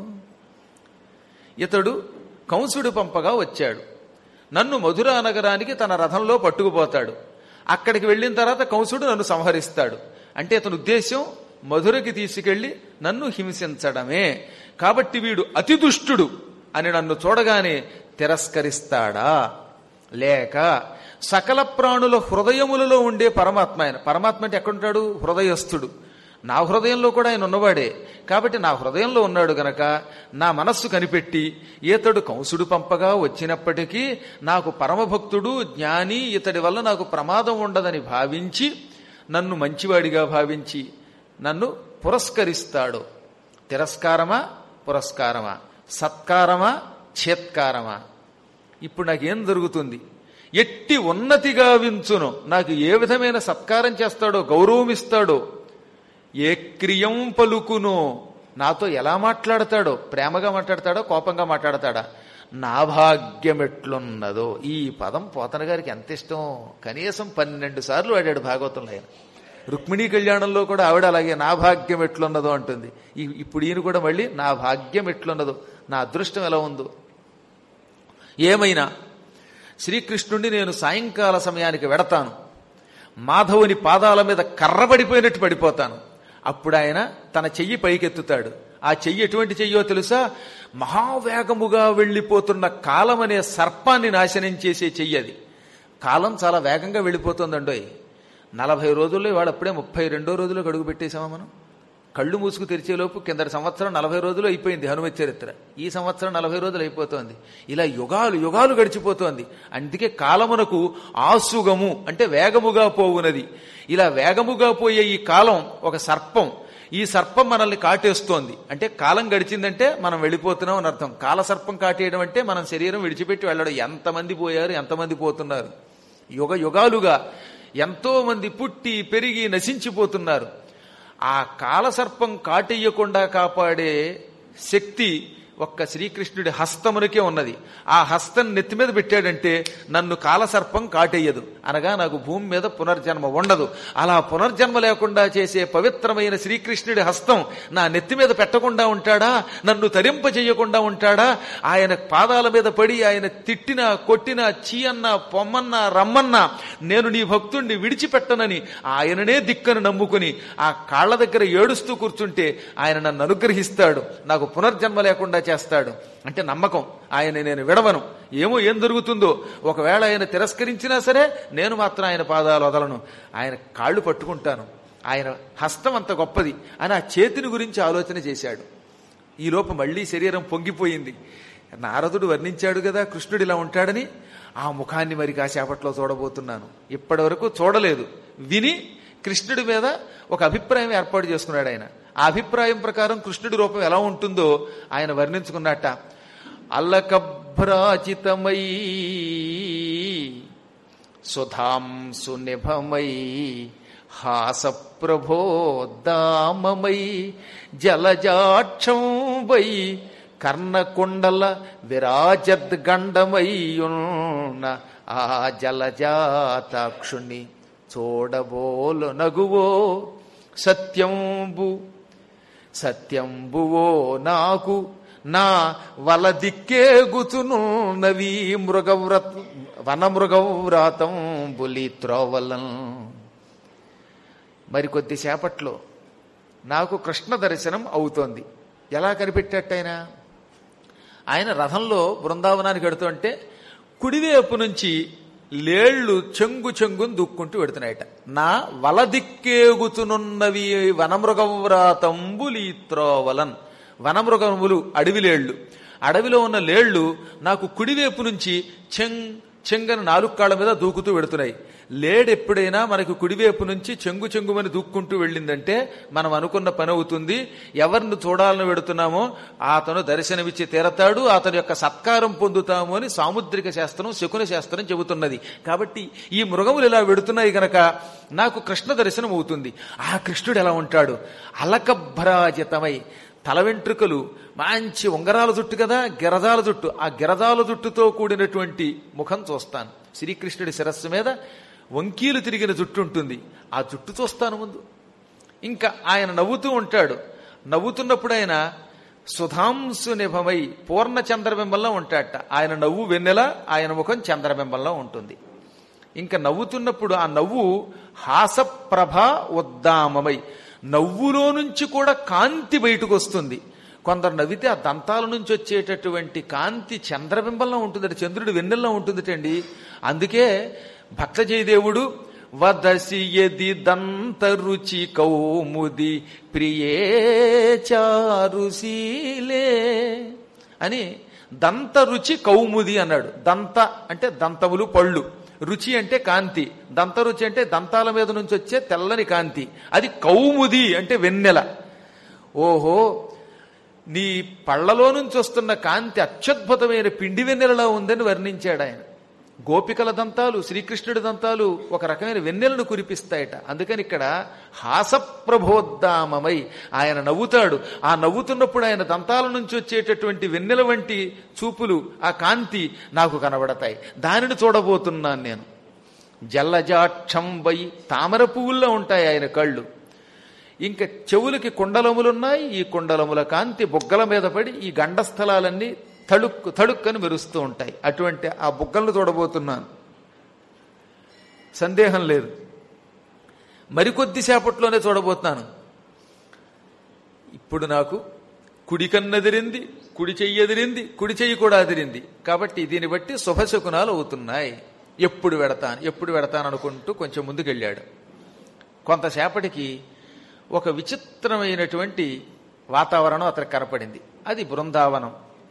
ఇతడు కంసుడు పంపగా వచ్చాడు నన్ను మధురా నగరానికి తన రథంలో పట్టుకుపోతాడు అక్కడికి వెళ్ళిన తర్వాత కంసుడు నన్ను సంహరిస్తాడు అంటే అతని ఉద్దేశం మధురకి తీసుకెళ్లి నన్ను హింసించడమే కాబట్టి వీడు అతి దుష్టుడు అని నన్ను చూడగానే తిరస్కరిస్తాడా లేక సకల ప్రాణుల హృదయములలో ఉండే పరమాత్మ ఆయన పరమాత్మ అంటే ఎక్కడుంటాడు హృదయస్థుడు నా హృదయంలో కూడా ఆయన ఉన్నవాడే కాబట్టి నా హృదయంలో ఉన్నాడు గనక నా మనస్సు కనిపెట్టి ఈతడు కంసుడు పంపగా వచ్చినప్పటికీ నాకు పరమభక్తుడు జ్ఞాని ఇతడి వల్ల నాకు ప్రమాదం ఉండదని భావించి నన్ను మంచివాడిగా భావించి నన్ను పురస్కరిస్తాడు తిరస్కారమా పురస్కారమా సత్కారమా చేత్కారమా ఇప్పుడు నాకేం జరుగుతుంది ఎట్టి ఉన్నతిగా వించును నాకు ఏ విధమైన సత్కారం చేస్తాడో గౌరవం ఇస్తాడో ఏ క్రియం పలుకునో నాతో ఎలా మాట్లాడతాడో ప్రేమగా మాట్లాడతాడో కోపంగా మాట్లాడతాడా నా భాగ్యం ఎట్లున్నదో ఈ పదం పోతన గారికి ఎంత ఇష్టం కనీసం పన్నెండు సార్లు వాడాడు భాగవతంలో ఆయన రుక్మిణీ కళ్యాణంలో కూడా ఆవిడ అలాగే నా భాగ్యం ఎట్లున్నదో అంటుంది ఈ- ఇప్పుడు ఈయన కూడా మళ్ళీ నా భాగ్యం ఎట్లున్నదో నా అదృష్టం ఎలా ఉందో ఏమైనా శ్రీకృష్ణుణ్ణి నేను సాయంకాల సమయానికి వెడతాను మాధవుని పాదాల మీద కర్రబడిపోయినట్టు పడిపోతాను అప్పుడు ఆయన తన చెయ్యి పైకెత్తుతాడు ఆ చెయ్యి ఎటువంటి చెయ్యో తెలుసా మహావేగముగా వెళ్ళిపోతున్న కాలం అనే సర్పాన్ని నాశనం చేసే చెయ్యి అది కాలం చాలా వేగంగా వెళ్ళిపోతుందండోయ్ నలభై రోజుల్లో ఇవాళ అప్పుడే ముప్పై రెండో రోజుల్లో అడుగు పెట్టేశామా మనం కళ్ళు మూసుకు తెరిచేలోపు కిందటి సంవత్సరం నలభై రోజులు అయిపోయింది హనుమ చరిత్ర ఈ సంవత్సరం నలభై రోజులు అయిపోతోంది ఇలా యుగాలు యుగాలు గడిచిపోతోంది అందుకే కాలమునకు ఆసుగము అంటే వేగముగా పోవునది ఇలా వేగముగా పోయే ఈ కాలం ఒక సర్పం ఈ సర్పం మనల్ని కాటేస్తోంది అంటే కాలం గడిచిందంటే మనం వెళ్ళిపోతున్నాం అని అర్థం కాల సర్పం కాటేయడం అంటే మనం శరీరం విడిచిపెట్టి వెళ్ళడం ఎంతమంది పోయారు ఎంతమంది పోతున్నారు యుగ యుగాలుగా ఎంతో మంది పుట్టి పెరిగి నశించిపోతున్నారు ఆ కాలసర్పం కాటెయ్యకుండా కాపాడే శక్తి ఒక్క శ్రీకృష్ణుడి హస్తమునికే ఉన్నది ఆ హస్తం నెత్తి మీద పెట్టాడంటే నన్ను కాలసర్పం కాటెయ్యదు అనగా నాకు భూమి మీద పునర్జన్మ ఉండదు అలా పునర్జన్మ లేకుండా చేసే పవిత్రమైన శ్రీకృష్ణుడి హస్తం నా నెత్తి మీద పెట్టకుండా ఉంటాడా నన్ను తరింప చేయకుండా ఉంటాడా ఆయన పాదాల మీద పడి ఆయన తిట్టినా కొట్టినా చీయన్నా పొమ్మన్నా రమ్మన్నా నేను నీ భక్తుణ్ణి విడిచిపెట్టనని ఆయననే దిక్కను నమ్ముకుని ఆ కాళ్ళ దగ్గర ఏడుస్తూ కూర్చుంటే ఆయన నన్ను అనుగ్రహిస్తాడు నాకు పునర్జన్మ లేకుండా చేస్తాడు అంటే నమ్మకం ఆయన నేను విడవను ఏమో ఏం జరుగుతుందో ఒకవేళ ఆయన తిరస్కరించినా సరే నేను మాత్రం ఆయన పాదాలు వదలను ఆయన కాళ్ళు పట్టుకుంటాను ఆయన హస్తం అంత గొప్పది అని ఆ చేతిని గురించి ఆలోచన చేశాడు ఈ లోపు మళ్లీ శరీరం పొంగిపోయింది నారదుడు వర్ణించాడు కదా కృష్ణుడు ఇలా ఉంటాడని ఆ ముఖాన్ని మరి కాసేపట్లో చూడబోతున్నాను ఇప్పటి వరకు చూడలేదు విని కృష్ణుడి మీద ఒక అభిప్రాయం ఏర్పాటు చేసుకున్నాడు ఆయన ఆ అభిప్రాయం ప్రకారం కృష్ణుడి రూపం ఎలా ఉంటుందో ఆయన వర్ణించుకున్నట్ట అల్లకభ్రాచితమై సుధాంసు నిభమై హాసప్రభోద్దామమై జలజాక్షం వై కర్ణకుండల విరాజద్గండమయ్యున్న ఆ జలజాతాక్షుణ్ణి చూడబోలు నగువో సత్యంబు సత్యంబువో నాకు నా వల దిక్కేగుచును నవీ మృగవ్రత వన మృగవ్రాతం బులి త్రోవలం మరి కొద్దిసేపట్లో నాకు కృష్ణ దర్శనం అవుతోంది ఎలా కనిపెట్టేట ఆయన రథంలో బృందావనానికి వెడుతుంటే కుడివైపు నుంచి లేళ్లు చెంగు చెంగును దుక్కుంటూ పెడుతున్నాయట నా వలదిక్కేగుతునున్నవి వనమృగవ్రాతంబులి త్రోవలన్ వనమృగములు అడవిలేళ్లు అడవిలో ఉన్న లేళ్లు నాకు కుడివైపు నుంచి చెంగ్ చెంగని నాలుగు కాళ్ళ మీద దూకుతూ వెడుతున్నాయి లేడు ఎప్పుడైనా మనకు కుడివైపు నుంచి చెంగు చెంగుమని దూక్కుంటూ వెళ్ళిందంటే మనం అనుకున్న పని అవుతుంది ఎవరిని చూడాలని వెడుతున్నామో అతను దర్శనమిచ్చి తీరతాడు అతని యొక్క సత్కారం పొందుతాము అని సాముద్రిక శాస్త్రం శకున శాస్త్రం చెబుతున్నది కాబట్టి ఈ మృగములు ఇలా వెడుతున్నాయి గనక నాకు కృష్ణ దర్శనం అవుతుంది ఆ కృష్ణుడు ఎలా ఉంటాడు అలకభ్రాజితమై తల వెంట్రుకలు మంచి ఉంగరాల జుట్టు కదా గిరజాల జుట్టు ఆ గిరజాల జుట్టుతో కూడినటువంటి ముఖం చూస్తాను శ్రీకృష్ణుడి శిరస్సు మీద వంకీలు తిరిగిన జుట్టు ఉంటుంది ఆ జుట్టు చూస్తాను ముందు ఇంకా ఆయన నవ్వుతూ ఉంటాడు నవ్వుతున్నప్పుడు ఆయన సుధాంసు నిభమై పూర్ణ చంద్రబింబంలో ఉంటాడట ఆయన నవ్వు వెన్నెల ఆయన ముఖం చంద్రబింబంలో ఉంటుంది ఇంకా నవ్వుతున్నప్పుడు ఆ నవ్వు హాసప్రభ ఉద్దామమై నవ్వులో నుంచి కూడా కాంతి బయటకు వస్తుంది కొందరు నవ్వితే ఆ దంతాల నుంచి వచ్చేటటువంటి కాంతి చంద్రబింబంలో ఉంటుంది చంద్రుడు వెన్నెల్లో ఉంటుందిటండి అందుకే భక్త జయదేవుడు వదసి ఎది దంత రుచి కౌముది ప్రియే చారుశీలే అని దంత రుచి కౌముది అన్నాడు దంత అంటే దంతములు పళ్ళు రుచి అంటే కాంతి దంత రుచి అంటే దంతాల మీద నుంచి వచ్చే తెల్లని కాంతి అది కౌముది అంటే వెన్నెల ఓహో నీ పళ్లలో నుంచి వస్తున్న కాంతి అత్యద్భుతమైన పిండి వెన్నెలలో ఉందని వర్ణించాడు ఆయన గోపికల దంతాలు శ్రీకృష్ణుడి దంతాలు ఒక రకమైన వెన్నెలను కురిపిస్తాయట అందుకని ఇక్కడ హాసప్రభోద్దామమై ఆయన నవ్వుతాడు ఆ నవ్వుతున్నప్పుడు ఆయన దంతాల నుంచి వచ్చేటటువంటి వెన్నెల వంటి చూపులు ఆ కాంతి నాకు కనబడతాయి దానిని చూడబోతున్నాను నేను జల్లజాక్షం వై తామర పువ్వుల్లో ఉంటాయి ఆయన కళ్ళు ఇంకా చెవులకి కుండలములున్నాయి ఈ కుండలముల కాంతి బుగ్గల మీద పడి ఈ గండస్థలాలన్నీ తళుక్కు తళుక్కని మెరుస్తూ ఉంటాయి అటువంటి ఆ బుగ్గలను చూడబోతున్నాను సందేహం లేదు మరికొద్దిసేపట్లోనే చూడబోతున్నాను ఇప్పుడు నాకు కుడి కన్నదిరింది కుడి చెయ్యి ఎదిరింది కుడి చెయ్యి కూడా అదిరింది కాబట్టి దీన్ని బట్టి శుభశకునాలు అవుతున్నాయి ఎప్పుడు వెడతాను ఎప్పుడు వెడతాను అనుకుంటూ కొంచెం ముందుకెళ్ళాడు కొంతసేపటికి ఒక విచిత్రమైనటువంటి వాతావరణం అతనికి కనపడింది అది బృందావనం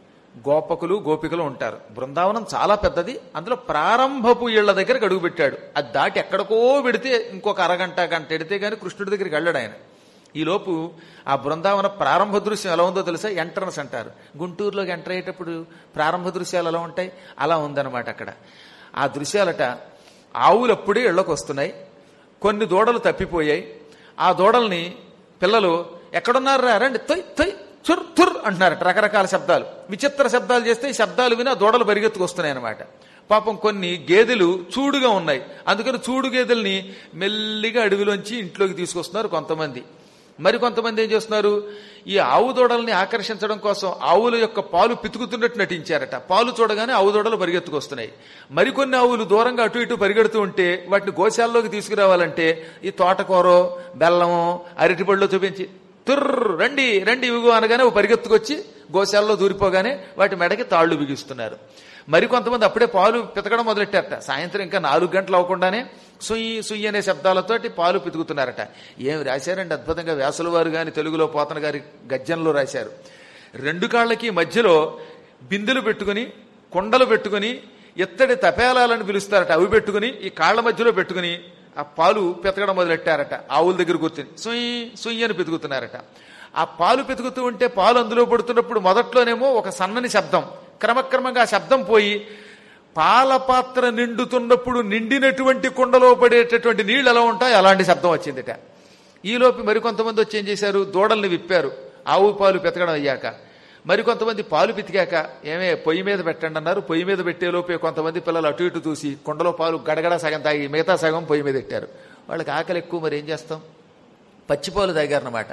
గోపకులు గోపికలు ఉంటారు బృందావనం చాలా పెద్దది అందులో ప్రారంభపు ఇళ్ల దగ్గరకు అడుగు పెట్టాడు అది దాటి ఎక్కడికో పెడితే ఇంకొక అరగంట గంట ఎడితే గానీ కృష్ణుడి దగ్గరికి వెళ్ళాడు ఆయన ఈలోపు ఆ బృందావన ప్రారంభ దృశ్యం ఎలా ఉందో తెలుసా ఎంట్రన్స్ అంటారు గుంటూరులోకి ఎంటర్ అయ్యేటప్పుడు ప్రారంభ దృశ్యాలు ఎలా ఉంటాయి అలా ఉందన్నమాట అక్కడ ఆ దృశ్యాలట ఆవులు అప్పుడే ఇళ్లకు వస్తున్నాయి కొన్ని దూడలు తప్పిపోయాయి ఆ దూడల్ని పిల్లలు ఎక్కడున్నారా రండి తొయ్ తొయ్ చుర్ తుర్ అంటున్నారట రకరకాల శబ్దాలు విచిత్ర శబ్దాలు చేస్తే ఈ శబ్దాలు విని ఆ దూడలు పరిగెత్తుకొస్తున్నాయి అనమాట పాపం కొన్ని గేదెలు చూడుగా ఉన్నాయి అందుకని చూడు గేదెల్ని మెల్లిగా అడవిలోంచి ఇంట్లోకి తీసుకొస్తున్నారు కొంతమంది మరి కొంతమంది ఏం చేస్తున్నారు ఈ ఆవు దూడల్ని ఆకర్షించడం కోసం ఆవుల యొక్క పాలు పితుకుతున్నట్టు నటించారట పాలు చూడగానే ఆవు దూడలు పరిగెత్తుకొస్తున్నాయి మరికొన్ని ఆవులు దూరంగా అటు ఇటు పరిగెడుతూ ఉంటే వాటిని గోశాల్లోకి తీసుకురావాలంటే ఈ తోటకూరో బెల్లమో అరటిపళ్ళు చూపించి తుర్ర రండి రండి ఇవిగో అనగానే ఓ పరిగెత్తుకొచ్చి గోశాలలో దూరిపోగానే వాటి మెడకి తాళ్లు బిగిస్తున్నారు మరి కొంతమంది అప్పుడే పాలు పితకడం మొదలెట్టారట సాయంత్రం ఇంకా నాలుగు గంటలు అవ్వకుండానే సుయ్యి సుయ్యి అనే శబ్దాలతోటి పాలు పితుకుతున్నారట ఏమి రాశారండి అద్భుతంగా వ్యాసుల వారు గాని తెలుగులో పోతన గారి గద్యంలో రాశారు రెండు కాళ్ళకి మధ్యలో బిందెలు పెట్టుకుని కొండలు పెట్టుకుని ఎత్తడి తపేలాలని పిలుస్తారట అవి పెట్టుకుని ఈ కాళ్ళ మధ్యలో పెట్టుకుని ఆ పాలు పెతకడం మొదలెట్టారట ఆవుల దగ్గర కూర్చుని సుయ్యి సుయ్యి అని పెతుకుతున్నారట ఆ పాలు పెతుకుతూ ఉంటే పాలు అందులో పడుతున్నప్పుడు మొదట్లోనేమో ఒక సన్నని శబ్దం క్రమక్రమంగా ఆ శబ్దం పోయి పాల పాత్ర నిండుతున్నప్పుడు నిండినటువంటి కుండలో పడేటటువంటి నీళ్ళు ఎలా ఉంటాయి అలాంటి శబ్దం వచ్చిందిట ఈలోపు మరికొంతమంది వచ్చి ఏం చేశారు దూడల్ని విప్పారు ఆవు పాలు పెతకడం అయ్యాక మరికొంతమంది పాలు పితికాక ఏమే పొయ్యి మీద పెట్టండి అన్నారు పొయ్యి మీద పెట్టేలోపే కొంతమంది పిల్లలు అటు ఇటు చూసి కుండలో పాలు గడగడ సగం తాగి మిగతా సగం పొయ్యి మీద పెట్టారు వాళ్ళకి ఆకలి ఎక్కువ మరి ఏం చేస్తాం పచ్చిపాలు తాగారన్నమాట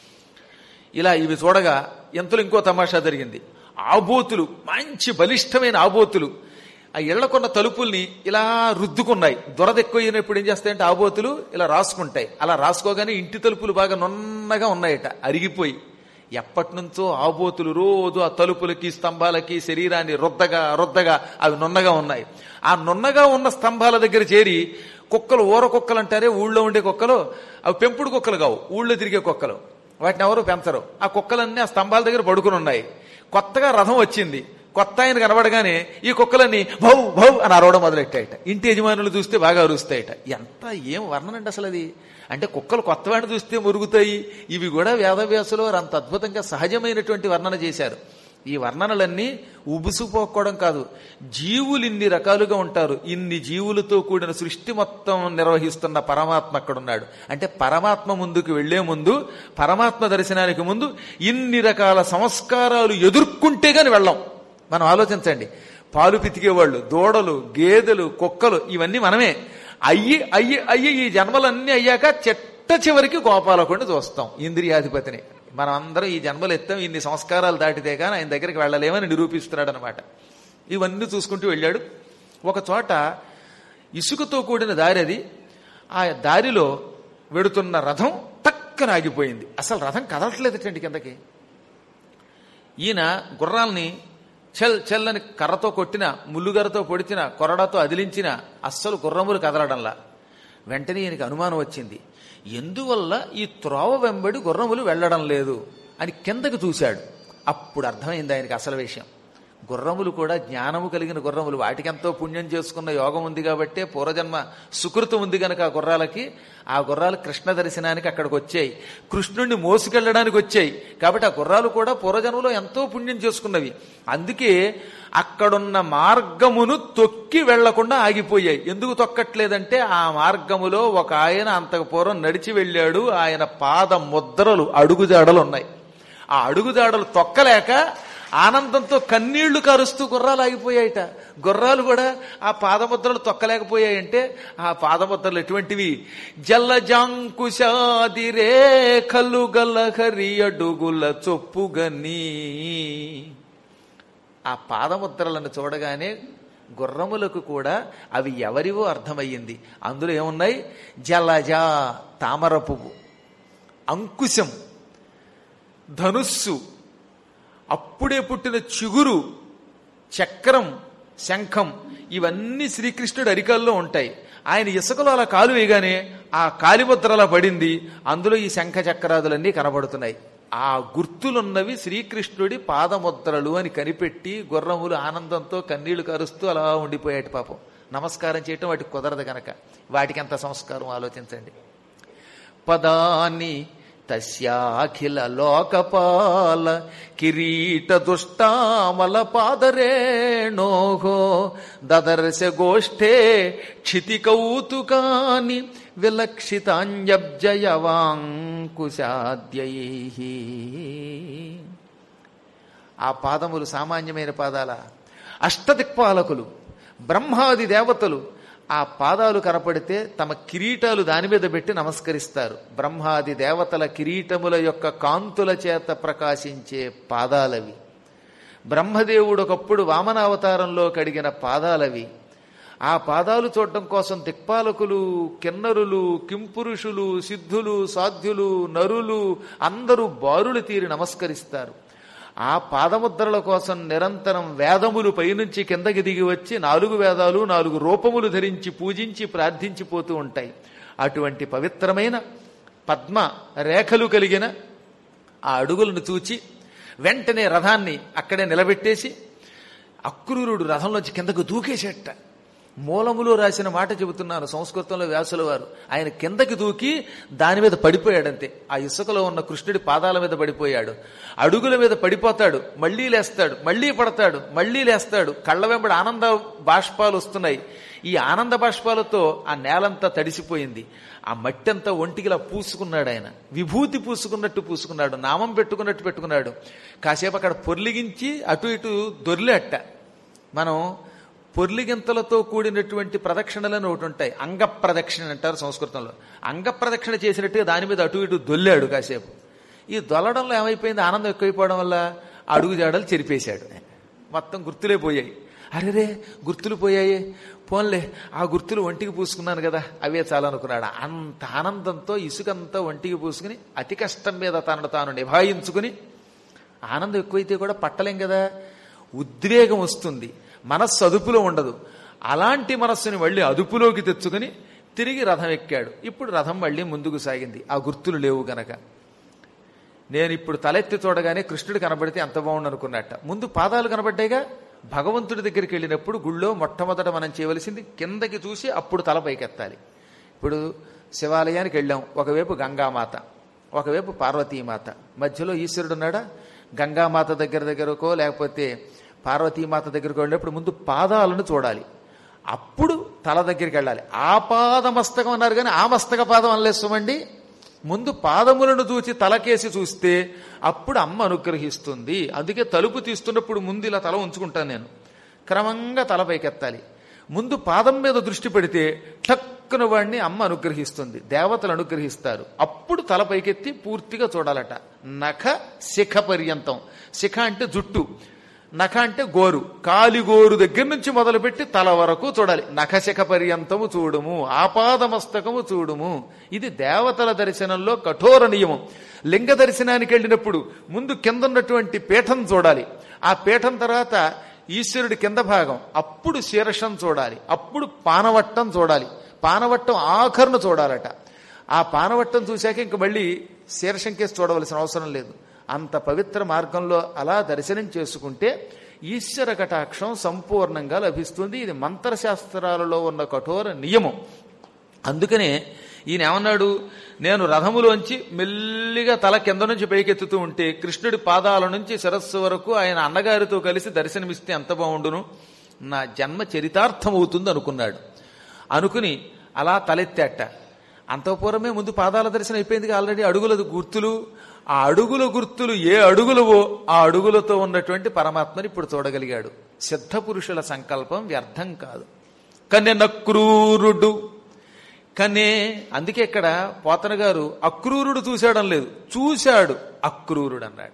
ఇలా ఇవి చూడగా ఎంతలో ఇంకో తమాషా జరిగింది ఆబోతులు మంచి బలిష్టమైన ఆబోతులు ఆ ఇళ్లకున్న తలుపుల్ని ఇలా రుద్దుకున్నాయి దొరద ఎక్కువైనప్పుడు ఏం చేస్తాయంటే ఆబోతులు ఇలా రాసుకుంటాయి అలా రాసుకోగానే ఇంటి తలుపులు బాగా నున్నగా ఉన్నాయట అరిగిపోయి ఎప్పటి నుంచో ఆబోతులు రోజు ఆ తలుపులకి స్తంభాలకి శరీరాన్ని రుద్దగా రుద్దగా అవి నున్నగా ఉన్నాయి ఆ నున్నగా ఉన్న స్తంభాల దగ్గర చేరి కుక్కలు ఊర కుక్కలు అంటారే ఊళ్ళో ఉండే కుక్కలు అవి పెంపుడు కుక్కలు కావు ఊళ్ళో తిరిగే కుక్కలు వాటిని ఎవరు పెంచరు ఆ కుక్కలన్నీ ఆ స్తంభాల దగ్గర పడుకుని ఉన్నాయి కొత్తగా రథం వచ్చింది కొత్త ఆయన కనబడగానే ఈ కుక్కలన్నీ భౌ భౌ అని అరవడం మొదలెట్టాయట ఇంటి యజమానులు చూస్తే బాగా అరుస్తాయట ఎంత ఏం వర్ణనండి అసలు అది అంటే కుక్కలు కొత్త వాడిని చూస్తే మురుగుతాయి ఇవి కూడా వేదవ్యాసులో వారు అంత అద్భుతంగా సహజమైనటువంటి వర్ణన చేశారు ఈ వర్ణనలన్నీ ఉబుసుపోకపోవడం కాదు జీవులు ఇన్ని రకాలుగా ఉంటారు ఇన్ని జీవులతో కూడిన సృష్టి మొత్తం నిర్వహిస్తున్న పరమాత్మ అక్కడున్నాడు అంటే పరమాత్మ ముందుకు వెళ్లే ముందు పరమాత్మ దర్శనానికి ముందు ఇన్ని రకాల సంస్కారాలు ఎదుర్కొంటే గాని వెళ్ళాం మనం ఆలోచించండి పాలు పితికేవాళ్ళు దూడలు గేదెలు కుక్కలు ఇవన్నీ మనమే అయ్యి అయ్యి అయ్యి ఈ జన్మలన్నీ అయ్యాక చెట్ట చివరికి గోపాలకుడిని చూస్తాం ఇంద్రియాధిపతిని మనం అందరం ఈ జన్మలు ఎత్తాం ఇన్ని సంస్కారాలు దాటితే కానీ ఆయన దగ్గరికి వెళ్ళలేమని నిరూపిస్తున్నాడు అనమాట ఇవన్నీ చూసుకుంటూ వెళ్ళాడు ఒక చోట ఇసుకతో కూడిన దారి అది ఆ దారిలో వెడుతున్న రథం టక్కన ఆగిపోయింది అసలు రథం కదలట్లేదటండి కిందకి ఈయన గుర్రాల్ని చెల్ చెల్లని కర్రతో కొట్టిన ముల్లుగరతో పొడిచిన కొరడాతో అదిలించిన అస్సలు గుర్రములు కదలడంలా వెంటనే ఈయనకి అనుమానం వచ్చింది ఎందువల్ల ఈ త్రోవ వెంబడి గుర్రములు వెళ్ళడం లేదు అని కిందకి చూశాడు అప్పుడు అర్థమైంది ఆయనకి అసలు విషయం గుర్రములు కూడా జ్ఞానము కలిగిన గుర్రములు వాటికి ఎంతో పుణ్యం చేసుకున్న యోగం ఉంది కాబట్టే పూర్వజన్మ సుకృతం ఉంది గనక ఆ గుర్రాలకి ఆ గుర్రాలు కృష్ణ దర్శనానికి అక్కడికి వచ్చాయి కృష్ణుణ్ణి మోసుకెళ్ళడానికి వచ్చాయి కాబట్టి ఆ గుర్రాలు కూడా పూర్వజన్మలో ఎంతో పుణ్యం చేసుకున్నవి అందుకే అక్కడున్న మార్గమును తొక్కి వెళ్లకుండా ఆగిపోయాయి ఎందుకు తొక్కట్లేదంటే ఆ మార్గములో ఒక ఆయన అంతకు పూర్వం నడిచి వెళ్ళాడు ఆయన పాద ముద్రలు అడుగుజాడలు ఉన్నాయి ఆ అడుగుజాడలు తొక్కలేక ఆనందంతో కన్నీళ్లు కరుస్తూ గుర్రాలు ఆగిపోయాయిట గుర్రాలు కూడా ఆ పాదముద్రలు తొక్కలేకపోయాయంటే ఆ పాదముద్రలు ఎటువంటివి జల్లజాంకుశాది రేఖలు గలహరి అడుగుల చొప్పుగని ఆ పాదముద్రలను చూడగానే గుర్రములకు కూడా అవి ఎవరివో అర్థమయ్యింది అందులో ఏమున్నాయి జలజ తామర పువ్వు అంకుశం ధనుస్సు అప్పుడే పుట్టిన చిగురు చక్రం శంఖం ఇవన్నీ శ్రీకృష్ణుడి అరికాల్లో ఉంటాయి ఆయన ఇసుకలో అలా కాలు వేయగానే ఆ కాలిముద్ర అలా పడింది అందులో ఈ శంఖ చక్రాదులన్నీ కనబడుతున్నాయి ఆ గుర్తులున్నవి శ్రీకృష్ణుడి పాదముద్రలు అని కనిపెట్టి గుర్రములు ఆనందంతో కన్నీళ్లు కరుస్తూ అలా ఉండిపోయాటి పాపం నమస్కారం చేయటం వాటికి కుదరదు గనక వాటికి ఎంత సంస్కారం ఆలోచించండి పదాని తస్యాఖిల లోకపాల కిరీట దుష్టామల పాదరేణోహో దదర్శ గోష్ఠే క్షితి కౌతుకాని విలక్షితాంజబ్జయవాంకుశాద్యై ఆ పాదములు సామాన్యమైన పాదాల అష్టదిక్పాలకులు బ్రహ్మాది దేవతలు ఆ పాదాలు కనపడితే తమ కిరీటాలు దాని మీద పెట్టి నమస్కరిస్తారు బ్రహ్మాది దేవతల కిరీటముల యొక్క కాంతుల చేత ప్రకాశించే పాదాలవి బ్రహ్మదేవుడు ఒకప్పుడు వామనావతారంలో కడిగిన పాదాలవి ఆ పాదాలు చూడటం కోసం దిక్పాలకులు కిన్నరులు కింపురుషులు సిద్ధులు సాధ్యులు నరులు అందరూ బారులు తీరి నమస్కరిస్తారు ఆ పాదముద్రల కోసం నిరంతరం వేదములు పైనుంచి కిందకి దిగి వచ్చి నాలుగు వేదాలు నాలుగు రూపములు ధరించి పూజించి ప్రార్థించిపోతూ ఉంటాయి అటువంటి పవిత్రమైన పద్మ రేఖలు కలిగిన ఆ అడుగులను చూచి వెంటనే రథాన్ని అక్కడే నిలబెట్టేసి అక్రూరుడు రథంలోంచి కిందకు దూకేసేట మూలములో రాసిన మాట చెబుతున్నాను సంస్కృతంలో వ్యాసుల వారు ఆయన కిందకి దూకి దాని మీద పడిపోయాడంతే ఆ ఇసుకలో ఉన్న కృష్ణుడి పాదాల మీద పడిపోయాడు అడుగుల మీద పడిపోతాడు మళ్లీ లేస్తాడు మళ్లీ పడతాడు మళ్లీ లేస్తాడు కళ్ళ వెంబడి ఆనంద బాష్పాలు వస్తున్నాయి ఈ ఆనంద బాష్పాలతో ఆ నేలంతా తడిసిపోయింది ఆ మట్టి అంతా ఒంటికిలా పూసుకున్నాడు ఆయన విభూతి పూసుకున్నట్టు పూసుకున్నాడు నామం పెట్టుకున్నట్టు పెట్టుకున్నాడు కాసేపు అక్కడ పొర్లిగించి అటు ఇటు దొర్లేట మనం పొర్లిగింతలతో కూడినటువంటి ప్రదక్షిణలను ఒకటి ఉంటాయి అంగ ప్రదక్షిణ అంటారు సంస్కృతంలో అంగ ప్రదక్షిణ చేసినట్టుగా దాని మీద అటు ఇటు దొల్లాడు కాసేపు ఈ దొల్లడంలో ఏమైపోయింది ఆనందం ఎక్కువైపోవడం వల్ల అడుగు జాడలు చెరిపేశాడు మొత్తం గుర్తులే పోయాయి అరేరే గుర్తులు పోయాయి పోన్లే ఆ గుర్తులు ఒంటికి పూసుకున్నాను కదా అవే చాలనుకున్నాడు అంత ఆనందంతో ఇసుకంతా ఒంటికి పూసుకుని అతి కష్టం మీద తనను తాను నిభాయించుకుని ఆనందం ఎక్కువైతే కూడా పట్టలేం కదా ఉద్వేగం వస్తుంది మనస్సు అదుపులో ఉండదు అలాంటి మనస్సుని మళ్ళీ అదుపులోకి తెచ్చుకుని తిరిగి రథం ఎక్కాడు ఇప్పుడు రథం మళ్ళీ ముందుకు సాగింది ఆ గుర్తులు లేవు గనక నేను ఇప్పుడు తలెత్తి చూడగానే కృష్ణుడు కనబడితే ఎంత బాగుండు అనుకున్నట్ట ముందు పాదాలు కనబడ్డాయిగా భగవంతుడి దగ్గరికి వెళ్ళినప్పుడు గుళ్ళో మొట్టమొదట మనం చేయవలసింది కిందకి చూసి అప్పుడు తల పైకెత్తాలి ఇప్పుడు శివాలయానికి వెళ్ళాం ఒకవైపు గంగామాత ఒకవైపు పార్వతీమాత మధ్యలో ఈశ్వరుడు ఉన్నాడా గంగామాత దగ్గర దగ్గరకో లేకపోతే పార్వతీమాత దగ్గరకు వెళ్ళినప్పుడు ముందు పాదాలను చూడాలి అప్పుడు తల దగ్గరికి వెళ్ళాలి ఆ పాద మస్తకం అన్నారు కానీ ఆ మస్తక పాదం అనలేస్తామండి ముందు పాదములను చూచి తలకేసి చూస్తే అప్పుడు అమ్మ అనుగ్రహిస్తుంది అందుకే తలుపు తీస్తున్నప్పుడు ముందు ఇలా తల ఉంచుకుంటాను నేను క్రమంగా తల పైకెత్తాలి ముందు పాదం మీద దృష్టి పెడితే టక్కున వాడిని అమ్మ అనుగ్రహిస్తుంది దేవతలు అనుగ్రహిస్తారు అప్పుడు తల పైకెత్తి పూర్తిగా చూడాలట నఖ శిఖ పర్యంతం శిఖ అంటే జుట్టు నఖ అంటే గోరు కాలిగోరు దగ్గర నుంచి మొదలుపెట్టి తల వరకు చూడాలి నఖశిఖ పర్యంతము చూడుము ఆపాదమస్తకము చూడుము ఇది దేవతల దర్శనంలో కఠోర నియమం లింగ దర్శనానికి వెళ్ళినప్పుడు ముందు కింద ఉన్నటువంటి పీఠం చూడాలి ఆ పీఠం తర్వాత ఈశ్వరుడి కింద భాగం అప్పుడు శీర్షం చూడాలి అప్పుడు పానవట్టం చూడాలి పానవట్టం ఆఖరును చూడాలట ఆ పానవట్టం చూశాక ఇంక మళ్ళీ శీర్షం కేసు చూడవలసిన అవసరం లేదు అంత పవిత్ర మార్గంలో అలా దర్శనం చేసుకుంటే ఈశ్వర కటాక్షం సంపూర్ణంగా లభిస్తుంది ఇది మంత్రశాస్త్రాలలో ఉన్న కఠోర నియమం అందుకనే ఈయన ఏమన్నాడు నేను రథములోంచి మెల్లిగా తల కింద నుంచి పైకెత్తుతూ ఉంటే కృష్ణుడి పాదాల నుంచి శిరస్సు వరకు ఆయన అన్నగారితో కలిసి దర్శనమిస్తే ఎంత బాగుండును నా జన్మ చరితార్థమవుతుంది అనుకున్నాడు అనుకుని అలా తలెత్తాట అంతఃపూర్వమే ముందు పాదాల దర్శనం అయిపోయింది ఆల్రెడీ అడుగుల గుర్తులు ఆ అడుగుల గుర్తులు ఏ అడుగులవో ఆ అడుగులతో ఉన్నటువంటి పరమాత్మని ఇప్పుడు చూడగలిగాడు సిద్ధ పురుషుల సంకల్పం వ్యర్థం కాదు కన్య నక్రూరుడు కనే అందుకే ఇక్కడ పోతన గారు అక్రూరుడు చూశాడం లేదు చూశాడు అక్రూరుడు అన్నాడు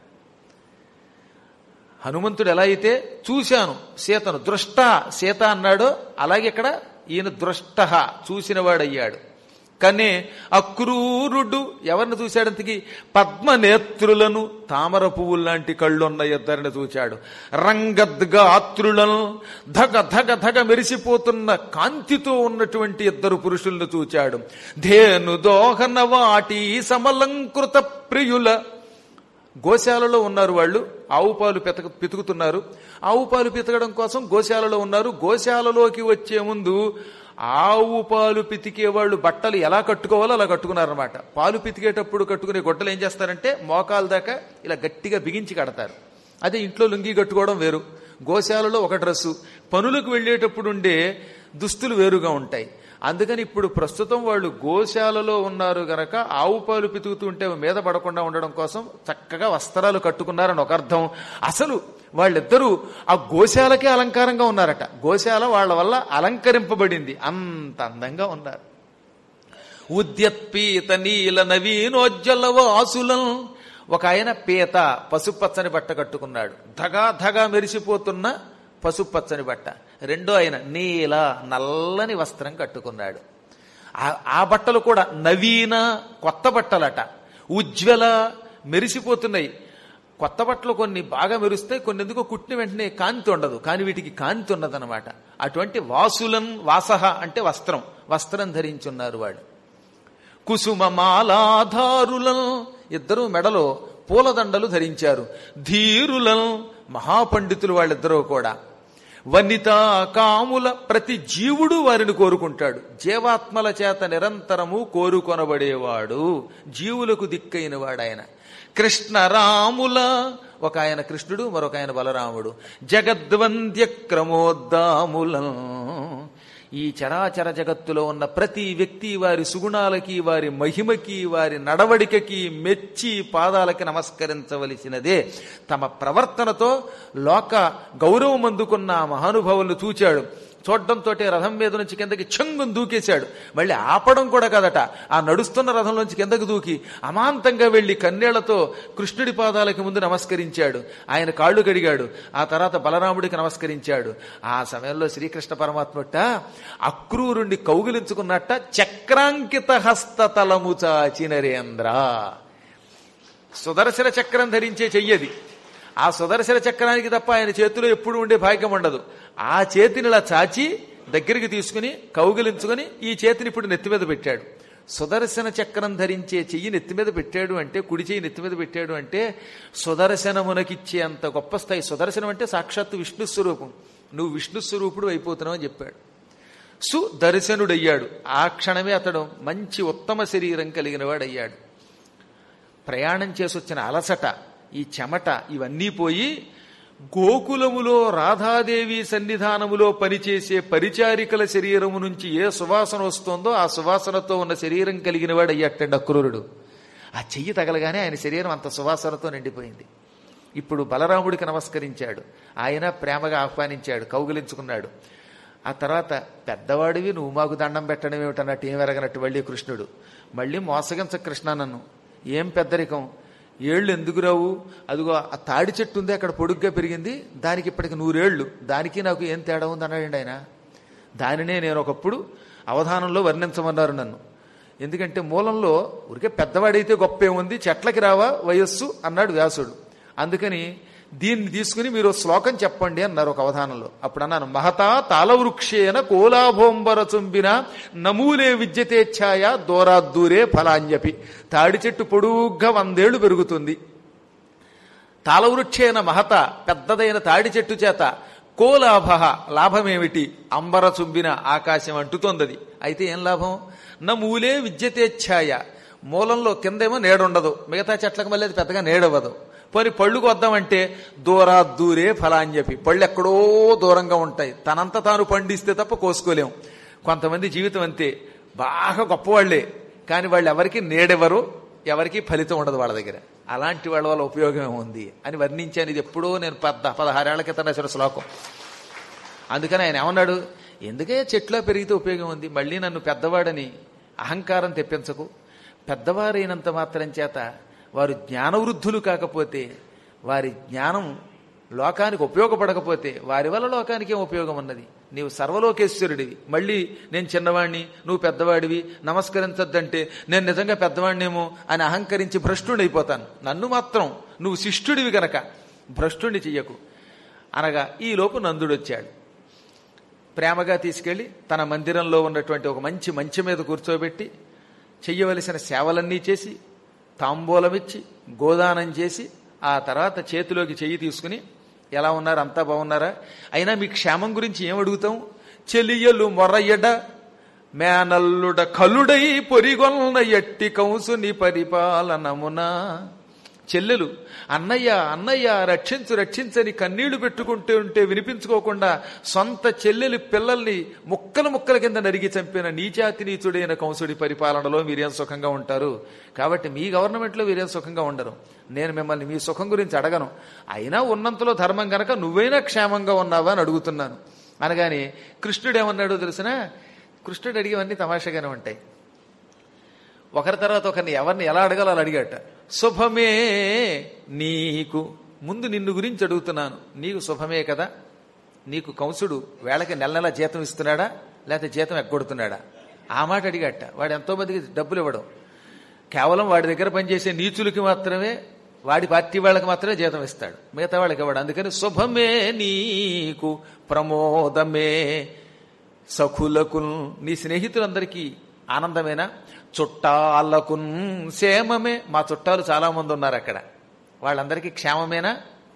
హనుమంతుడు ఎలా అయితే చూశాను సీతను దృష్ట సీత అన్నాడో అలాగే ఇక్కడ ఈయన దృష్ట చూసినవాడయ్యాడు కానీ అక్రూరుడు ఎవరిని చూశాడంతకి పద్మనేత్రులను తామర పువ్వులు లాంటి కళ్ళున్న ఇద్దరిని చూశాడు రంగద్గాత్రులను ధగ ధగ ధగ మెరిసిపోతున్న కాంతితో ఉన్నటువంటి ఇద్దరు పురుషులను చూచాడు ధేను దోహన వాటి సమలంకృత ప్రియుల గోశాలలో ఉన్నారు వాళ్ళు ఆవు పాలు పెతక పితుకుతున్నారు ఆవు పాలు పితకడం కోసం గోశాలలో ఉన్నారు గోశాలలోకి వచ్చే ముందు ఆవు పాలు పితికే వాళ్ళు బట్టలు ఎలా కట్టుకోవాలో అలా కట్టుకున్నారనమాట పాలు పితికేటప్పుడు కట్టుకునే గొడ్డలు ఏం చేస్తారంటే మోకాలు దాకా ఇలా గట్టిగా బిగించి కడతారు అదే ఇంట్లో లుంగి కట్టుకోవడం వేరు గోశాలలో ఒక డ్రెస్సు పనులకు వెళ్ళేటప్పుడు ఉండే దుస్తులు వేరుగా ఉంటాయి అందుకని ఇప్పుడు ప్రస్తుతం వాళ్ళు గోశాలలో ఉన్నారు గనక ఆవు పాలు పితుకుతూ ఉంటే మీద పడకుండా ఉండడం కోసం చక్కగా వస్త్రాలు కట్టుకున్నారని ఒక అర్థం అసలు వాళ్ళిద్దరూ ఆ గోశాలకే అలంకారంగా ఉన్నారట గోశాల వాళ్ళ వల్ల అలంకరింపబడింది అంత అందంగా ఉన్నారు ఉద్యత్పీత నీల నవీనోజ్వల వాసులం ఒక ఆయన పీత పసుపచ్చని బట్ట కట్టుకున్నాడు ధగా ధగా మెరిసిపోతున్న పసుపచ్చని బట్ట రెండో ఆయన నీల నల్లని వస్త్రం కట్టుకున్నాడు ఆ- ఆ బట్టలు కూడా నవీన కొత్త బట్టలట ఉజ్వల మెరిసిపోతున్నాయి కొత్త బట్టలు కొన్ని బాగా మెరుస్తాయి కొన్ని ఎందుకో కుట్టిన వెంటనే కాంతి ఉండదు కానీ వీటికి కాంతి ఉన్నదన్నమాట అటువంటి వాసులన్ వాసహ అంటే వస్త్రం వస్త్రం ధరించున్నారు వాళ్ళు కుసుమమాలాధారులను ఇద్దరు మెడలో పూలదండలు ధరించారు ధీరులను మహాపండితులు వాళ్ళిద్దరూ కూడా వనితా కాముల ప్రతి జీవుడు వారిని కోరుకుంటాడు జీవాత్మల చేత నిరంతరము కోరుకొనబడేవాడు జీవులకు దిక్కైన వాడాయన కృష్ణ రాముల ఒక ఆయన కృష్ణుడు మరొక ఆయన బలరాముడు జగద్వంద్య క్రమోద్దాములం ఈ చరాచర జగత్తులో ఉన్న ప్రతి వ్యక్తి వారి సుగుణాలకి వారి మహిమకి వారి నడవడికకి మెచ్చి పాదాలకి నమస్కరించవలసినదే తమ ప్రవర్తనతో లోక గౌరవం అందుకున్న ఆ మహానుభావులను చూచాడు చూడడంతో రథం మీద నుంచి కిందకి చెంగుని దూకేశాడు మళ్ళీ ఆపడం కూడా కాదట ఆ నడుస్తున్న రథంలోంచి కిందకి దూకి అమాంతంగా వెళ్లి కన్నేళ్లతో కృష్ణుడి పాదాలకి ముందు నమస్కరించాడు ఆయన కాళ్ళు కడిగాడు ఆ తర్వాత బలరాముడికి నమస్కరించాడు ఆ సమయంలో శ్రీకృష్ణ పరమాత్మట అక్రూరుణ్ణి కౌగిలించుకున్నట్ట చక్రాంకిత హస్తతలము చాచి నరేంద్ర సుదర్శన చక్రం ధరించే చెయ్యది ఆ సుదర్శన చక్రానికి తప్ప ఆయన చేతిలో ఎప్పుడు ఉండే భాగ్యం ఉండదు ఆ చేతిని ఇలా చాచి దగ్గరికి తీసుకుని కౌగిలించుకుని ఈ చేతిని ఇప్పుడు నెత్తి మీద పెట్టాడు సుదర్శన చక్రం ధరించే చెయ్యి నెత్తి మీద పెట్టాడు అంటే కుడి చెయ్యి నెత్తి మీద పెట్టాడు అంటే సుదర్శనమునకిచ్చే అంత గొప్ప స్థాయి సుదర్శనం అంటే సాక్షాత్తు విష్ణు స్వరూపం నువ్వు విష్ణు స్వరూపుడు అయిపోతున్నావు అని చెప్పాడు సుదర్శనుడయ్యాడు ఆ క్షణమే అతడు మంచి ఉత్తమ శరీరం కలిగిన వాడయ్యాడు ప్రయాణం చేసి వచ్చిన అలసట ఈ చెమట ఇవన్నీ పోయి గోకులములో రాధాదేవి సన్నిధానములో పనిచేసే పరిచారికల శరీరము నుంచి ఏ సువాసన వస్తుందో ఆ సువాసనతో ఉన్న శరీరం కలిగిన వాడు అయ్యట్టండి అక్రూరుడు ఆ చెయ్యి తగలగానే ఆయన శరీరం అంత సువాసనతో నిండిపోయింది ఇప్పుడు బలరాముడికి నమస్కరించాడు ఆయన ప్రేమగా ఆహ్వానించాడు కౌగిలించుకున్నాడు ఆ తర్వాత పెద్దవాడివి నువ్వు మాకు దండం పెట్టడం ఏమిటన్నట్టు ఏం ఎరగనట్టు మళ్ళీ కృష్ణుడు మళ్ళీ మోసగించ కృష్ణ నన్ను ఏం పెద్దరికం ఏళ్ళు ఎందుకు రావు అదిగో ఆ తాడి చెట్టు ఉంది అక్కడ పొడుగ్గా పెరిగింది దానికి ఇప్పటికి నూరేళ్లు దానికి నాకు ఏం తేడా ఉంది అన్నాడండి ఆయన దానినే నేను ఒకప్పుడు అవధానంలో వర్ణించమన్నారు నన్ను ఎందుకంటే మూలంలో ఊరికే పెద్దవాడైతే గొప్ప ఏముంది చెట్లకి రావా వయస్సు అన్నాడు వ్యాసుడు అందుకని దీన్ని తీసుకుని మీరు శ్లోకం చెప్పండి అన్నారు ఒక అవధానంలో అప్పుడు అన్నాను మహతా తాళవృక్షేన కోలాభోంబర చుంబిన నమూలే విద్యతే ఛాయ దూరాద్దూరే ఫలాంజపి తాడి చెట్టు పొడుగ్గా వందేళ్లు పెరుగుతుంది తాళవృక్షేన మహత పెద్దదైన తాడి చెట్టు చేత కో లాభ లాభమేమిటి అంబర చుంబిన ఆకాశం అంటుతోందది అయితే ఏం లాభం నా మూలే విద్యతేచ్ఛాయ మూలంలో కిందేమో నేడుండదు మిగతా చెట్లకు మళ్ళీ అది పెద్దగా నేడవ్వదు పోని పళ్ళుకు వద్దామంటే దూరా దూరే ఫలా అని చెప్పి పళ్ళు ఎక్కడో దూరంగా ఉంటాయి తనంత తాను పండిస్తే తప్ప కోసుకోలేం కొంతమంది జీవితం అంతే బాగా గొప్పవాళ్లే కానీ వాళ్ళు ఎవరికి నేడెవరు ఎవరికి ఫలితం ఉండదు వాళ్ళ దగ్గర అలాంటి వాళ్ళ వల్ల ఉపయోగం ఉంది అని వర్ణించాను ఇది ఎప్పుడో నేను పద్ద పదహారేళ్ల క్రితం రాసిన శ్లోకం అందుకని ఆయన ఏమన్నాడు ఎందుకే చెట్లో పెరిగితే ఉపయోగం ఉంది మళ్ళీ నన్ను పెద్దవాడని అహంకారం తెప్పించకు పెద్దవారైనంత మాత్రం చేత వారు జ్ఞానవృద్ధులు కాకపోతే వారి జ్ఞానం లోకానికి ఉపయోగపడకపోతే వారి వల్ల లోకానికి ఏం ఉపయోగం ఉన్నది నీవు సర్వలోకేశ్వరుడివి మళ్ళీ నేను చిన్నవాడిని నువ్వు పెద్దవాడివి నమస్కరించద్దంటే నేను నిజంగా పెద్దవాడినేమో అని అహంకరించి భ్రష్టుడైపోతాను నన్ను మాత్రం నువ్వు శిష్టుడివి గనక భ్రష్టుని చెయ్యకు అనగా ఈ లోపు నందుడు వచ్చాడు ప్రేమగా తీసుకెళ్లి తన మందిరంలో ఉన్నటువంటి ఒక మంచి మంచం మీద కూర్చోబెట్టి చెయ్యవలసిన సేవలన్నీ చేసి తాంబూలమిచ్చి గోదానం చేసి ఆ తర్వాత చేతిలోకి చెయ్యి తీసుకుని ఎలా ఉన్నారు అంతా బాగున్నారా అయినా మీ క్షేమం గురించి ఏం అడుగుతాం చెలియలు మొరయ్యడ మేనల్లుడ కలుడై పొరిగొన్న ఎట్టి కంసుని పరిపాలనమునా చెల్లెలు అన్నయ్య అన్నయ్య రక్షించు రక్షించని కన్నీళ్లు పెట్టుకుంటూ ఉంటే వినిపించుకోకుండా సొంత చెల్లెలి పిల్లల్ని ముక్కలు ముక్కల కింద నరిగి చంపిన నీచాతి నీచుడైన కంసుడి పరిపాలనలో మీరేం సుఖంగా ఉంటారు కాబట్టి మీ గవర్నమెంట్లో మీరేం సుఖంగా ఉండరు నేను మిమ్మల్ని మీ సుఖం గురించి అడగను అయినా ఉన్నంతలో ధర్మం గనక నువ్వైనా క్షేమంగా ఉన్నావా అని అడుగుతున్నాను అనగాని కృష్ణుడు ఏమన్నాడో తెలిసిన కృష్ణుడు అడిగేవన్నీ తమాషాగానే ఉంటాయి ఒకరి తర్వాత ఒకరిని ఎవరిని ఎలా అడగాలో అలా అడిగాట శుభమే నీకు ముందు నిన్ను గురించి అడుగుతున్నాను నీకు శుభమే కదా నీకు కంసుడు వేళకి నెల నెల జీతం ఇస్తున్నాడా లేకపోతే జీతం ఎగ్గొడుతున్నాడా ఆ మాట అడిగట వాడు ఎంతో మందికి డబ్బులు ఇవ్వడం కేవలం వాడి దగ్గర పనిచేసే నీచులకి మాత్రమే వాడి పార్టీ వాళ్ళకి మాత్రమే జీతం ఇస్తాడు మిగతా వాళ్ళకి ఇవ్వడు అందుకని శుభమే నీకు ప్రమోదమే సఖులకు నీ స్నేహితులందరికీ ఆనందమేనా చుట్టాలకు క్షేమమే మా చుట్టాలు చాలా మంది ఉన్నారు అక్కడ వాళ్ళందరికీ క్షేమమేనా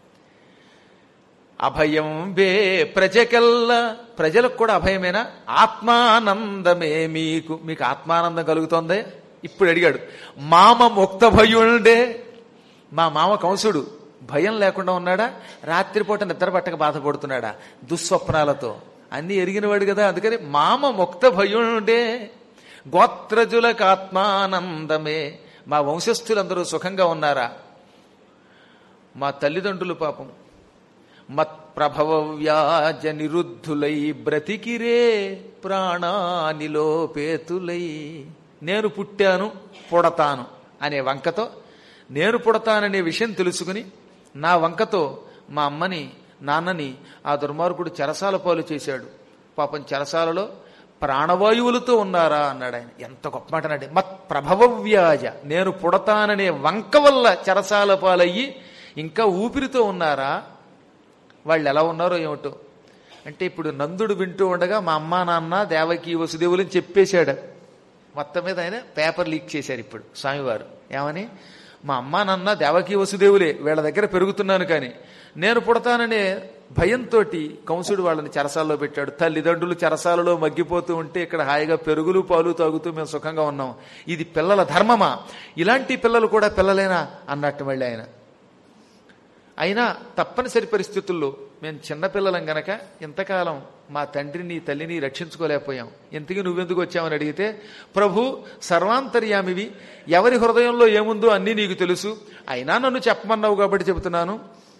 అభయం బే ప్రజకెల్లా ప్రజలకు కూడా అభయమేనా ఆత్మానందమే మీకు మీకు ఆత్మానందం కలుగుతోందే ఇప్పుడు అడిగాడు మామ ముక్త భయుండే మా మామ కంసుడు భయం లేకుండా ఉన్నాడా రాత్రిపూట నిద్ర పట్టక బాధపడుతున్నాడా దుస్వప్నాలతో అన్ని ఎరిగినవాడు కదా అందుకని మామ ముక్త భయుండే గోత్రజులకు ఆత్మానందమే మా వంశస్థులందరూ సుఖంగా ఉన్నారా మా తల్లిదండ్రులు పాపం మత్ ప్రభవ వ్యాజ నిరుద్ధులై బ్రతికిరే ప్రాణానిలో పేతులై నేను పుట్టాను పుడతాను అనే వంకతో నేను పుడతాననే విషయం తెలుసుకుని నా వంకతో మా అమ్మని నాన్నని ఆ దుర్మార్గుడు చెరసాల పాలు చేశాడు పాపం చెరసాలలో ప్రాణవాయువులతో ఉన్నారా అన్నాడు ఆయన ఎంత గొప్ప మాట అన్నాడు మత్ ప్రభవ వ్యాజ నేను పుడతాననే వంక వల్ల చెరసాల పాలయ్యి ఇంకా ఊపిరితో ఉన్నారా వాళ్ళు ఎలా ఉన్నారో ఏమిటో అంటే ఇప్పుడు నందుడు వింటూ ఉండగా మా అమ్మా నాన్న దేవకి వసుదేవులని చెప్పేశాడు మొత్తం మీద ఆయన పేపర్ లీక్ చేశారు ఇప్పుడు స్వామివారు ఏమని మా అమ్మా నాన్న దేవకి వసుదేవులే వీళ్ళ దగ్గర పెరుగుతున్నాను కానీ నేను పుడతాననే భయంతో కంసుడు వాళ్ళని చెరసాల్లో పెట్టాడు తల్లిదండ్రులు చెరసాలలో మగ్గిపోతూ ఉంటే ఇక్కడ హాయిగా పెరుగులు పాలు తాగుతూ మేము సుఖంగా ఉన్నాం ఇది పిల్లల ధర్మమా ఇలాంటి పిల్లలు కూడా పిల్లలేనా అన్నట్టు మళ్ళీ ఆయన అయినా తప్పనిసరి పరిస్థితుల్లో మేము చిన్నపిల్లలం గనక ఇంతకాలం మా తండ్రిని తల్లిని రక్షించుకోలేకపోయాం ఇంతకీ నువ్వెందుకు వచ్చావని అడిగితే ప్రభు సర్వాంతర్యామివి ఎవరి హృదయంలో ఏముందో అన్నీ నీకు తెలుసు అయినా నన్ను చెప్పమన్నావు కాబట్టి చెబుతున్నాను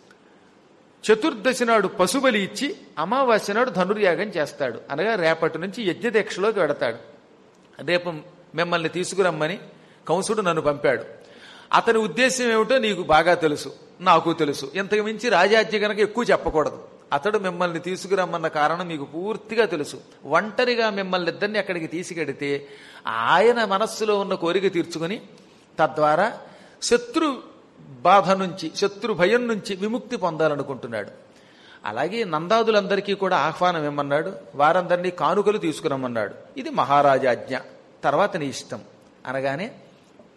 చతుర్దశి నాడు పశుబలి ఇచ్చి అమావాస్య నాడు ధనుర్యాగం చేస్తాడు అనగా రేపటి నుంచి యజ్ఞదీక్షలోకి వెడతాడు రేపు మిమ్మల్ని తీసుకురమ్మని కంసుడు నన్ను పంపాడు అతని ఉద్దేశం ఏమిటో నీకు బాగా తెలుసు నాకు తెలుసు ఇంతకు మించి రాజాజ్ఞ గనక ఎక్కువ చెప్పకూడదు అతడు మిమ్మల్ని తీసుకురమ్మన్న కారణం మీకు పూర్తిగా తెలుసు ఒంటరిగా మిమ్మల్ని ఇద్దరిని అక్కడికి తీసుకెడితే ఆయన మనస్సులో ఉన్న కోరిక తీర్చుకుని తద్వారా శత్రు బాధ నుంచి శత్రు భయం నుంచి విముక్తి పొందాలనుకుంటున్నాడు అలాగే నందాదులందరికీ కూడా ఆహ్వానం ఇమ్మన్నాడు వారందరినీ కానుకలు తీసుకురమ్మన్నాడు ఇది మహారాజాజ్ఞ తర్వాత నీ ఇష్టం అనగానే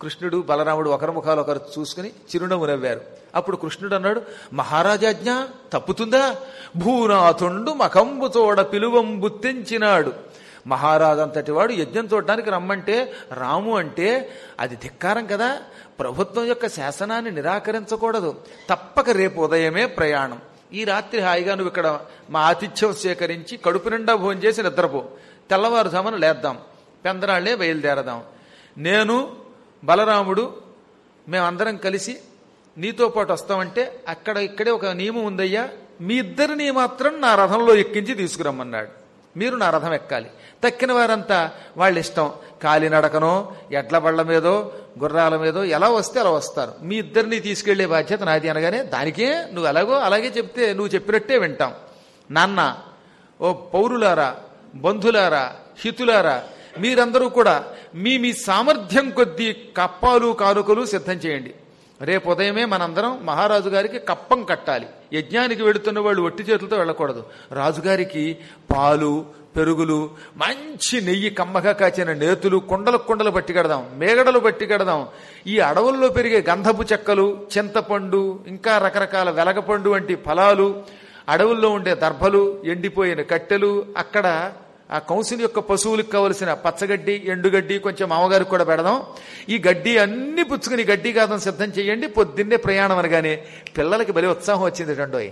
కృష్ణుడు బలరాముడు ఒకరి ముఖాలు ఒకరు చూసుకుని చిరునవ్వు నవ్వారు అప్పుడు కృష్ణుడు అన్నాడు మహారాజాజ్ఞ తప్పుతుందా భూనాథుండు మకంబు తోడ పిలువంబు తెంచినాడు మహారాజంతటి వాడు యజ్ఞం చూడటానికి రమ్మంటే రాము అంటే అది ధిక్కారం కదా ప్రభుత్వం యొక్క శాసనాన్ని నిరాకరించకూడదు తప్పక రేపు ఉదయమే ప్రయాణం ఈ రాత్రి హాయిగా నువ్వు ఇక్కడ మా ఆతిథ్యం స్వీకరించి కడుపు నిండా భోజనం చేసి నిద్రపో తెల్లవారుజామున లేద్దాం పెందరాళ్లే బయలుదేరదాం నేను బలరాముడు మేమందరం కలిసి నీతో పాటు వస్తామంటే అక్కడ ఇక్కడే ఒక నియమం ఉందయ్యా మీ ఇద్దరిని మాత్రం నా రథంలో ఎక్కించి తీసుకురమ్మన్నాడు మీరు నా రథం ఎక్కాలి తక్కిన వారంతా వాళ్ళ ఇష్టం కాలినడకనో ఎడ్ల బళ్ళ మీదో గుర్రాల మీదో ఎలా వస్తే అలా వస్తారు మీ ఇద్దరిని తీసుకెళ్లే బాధ్యత నాది అనగానే దానికే నువ్వు ఎలాగో అలాగే చెప్తే నువ్వు చెప్పినట్టే వింటాం నాన్న ఓ పౌరులారా బంధులారా హితులారా మీరందరూ కూడా మీ మీ సామర్థ్యం కొద్దీ కప్పాలు కానుకలు సిద్ధం చేయండి రేపు ఉదయమే మనందరం మహారాజు గారికి కప్పం కట్టాలి యజ్ఞానికి వెళుతున్న వాళ్ళు ఒట్టి చేతులతో వెళ్ళకూడదు రాజుగారికి పాలు పెరుగులు మంచి నెయ్యి కమ్మగా కాచిన నేతులు కుండలు కుండలు పట్టి కడదాం మేగడలు పట్టి కడదాం ఈ అడవుల్లో పెరిగే గంధపు చెక్కలు చింతపండు ఇంకా రకరకాల వెలగపండు వంటి ఫలాలు అడవుల్లో ఉండే దర్భలు ఎండిపోయిన కట్టెలు అక్కడ ఆ కౌన్సిల్ యొక్క పశువులకు కావలసిన పచ్చగడ్డి ఎండుగడ్డి కొంచెం మామగారికి కూడా పెడదాం ఈ గడ్డి అన్ని పుచ్చుకుని గడ్డి గాదం సిద్ధం చేయండి పొద్దున్నే ప్రయాణం అనగానే పిల్లలకి బలి ఉత్సాహం వచ్చింది రెండోయ్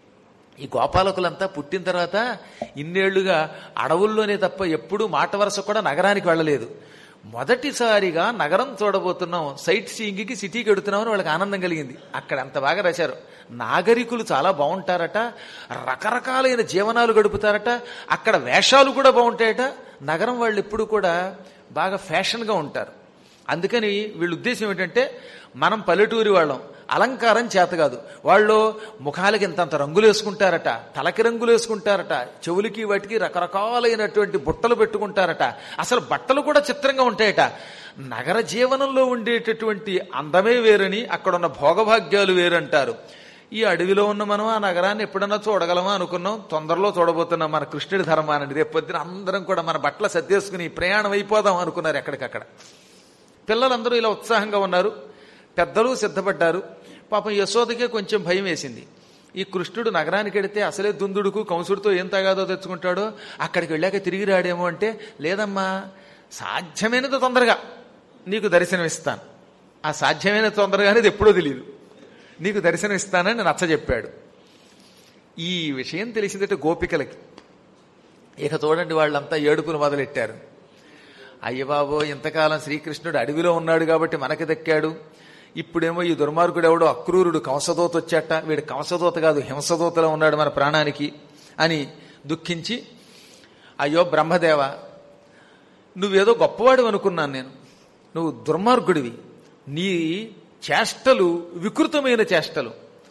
ఈ గోపాలకులంతా పుట్టిన తర్వాత ఇన్నేళ్లుగా అడవుల్లోనే తప్ప ఎప్పుడూ మాట వరుస కూడా నగరానికి వెళ్ళలేదు మొదటిసారిగా నగరం చూడబోతున్నాం సైట్ సీయింగ్కి సిటీకి ఎడుతున్నామని వాళ్ళకి ఆనందం కలిగింది అక్కడ అంత బాగా రాశారు నాగరికులు చాలా బాగుంటారట రకరకాలైన జీవనాలు గడుపుతారట అక్కడ వేషాలు కూడా బాగుంటాయట నగరం వాళ్ళు ఎప్పుడు కూడా బాగా ఫ్యాషన్గా ఉంటారు అందుకని వీళ్ళ ఉద్దేశం ఏంటంటే మనం పల్లెటూరి వాళ్ళం అలంకారం చేత కాదు వాళ్ళు ముఖాలకి ఇంతంత రంగులు వేసుకుంటారట తలకి రంగులు వేసుకుంటారట చెవులకి వాటికి రకరకాలైనటువంటి బుట్టలు పెట్టుకుంటారట అసలు బట్టలు కూడా చిత్రంగా ఉంటాయట నగర జీవనంలో ఉండేటటువంటి అందమే వేరని అక్కడున్న భోగభాగ్యాలు వేరంటారు ఈ అడవిలో ఉన్న మనం ఆ నగరాన్ని ఎప్పుడన్నా చూడగలమా అనుకున్నాం తొందరలో చూడబోతున్నాం మన కృష్ణుడి ధర్మానండి రేపు పొద్దున అందరం కూడా మన బట్టలు సర్దేసుకుని ప్రయాణం అయిపోదాం అనుకున్నారు ఎక్కడికక్కడ పిల్లలందరూ ఇలా ఉత్సాహంగా ఉన్నారు పెద్దలు సిద్ధపడ్డారు పాపం యశోదకే కొంచెం భయం వేసింది ఈ కృష్ణుడు నగరానికి వెడితే అసలే దుందుడుకు కంసుడితో ఏం తగాదో తెచ్చుకుంటాడో అక్కడికి వెళ్ళాక తిరిగి రాడేమో అంటే లేదమ్మా సాధ్యమైనంత తొందరగా నీకు దర్శనం ఇస్తాను ఆ సాధ్యమైన తొందరగా అనేది ఎప్పుడో తెలియదు నీకు దర్శనం ఇస్తానని నచ్చ చెప్పాడు ఈ విషయం తెలిసిందంటే గోపికలకి ఇక చూడండి వాళ్ళంతా ఏడుపులు మొదలెట్టారు అయ్య బాబో ఇంతకాలం శ్రీకృష్ణుడు అడవిలో ఉన్నాడు కాబట్టి మనకి దక్కాడు ఇప్పుడేమో ఈ దుర్మార్గుడు ఎవడో అక్రూరుడు కంసదోత వచ్చాట వీడు కంసదోత కాదు హింసదోతలో ఉన్నాడు మన ప్రాణానికి అని దుఃఖించి అయ్యో బ్రహ్మదేవ నువ్వేదో గొప్పవాడు అనుకున్నాను నేను నువ్వు దుర్మార్గుడివి నీ చేష్టలు వికృతమైన చేష్టలు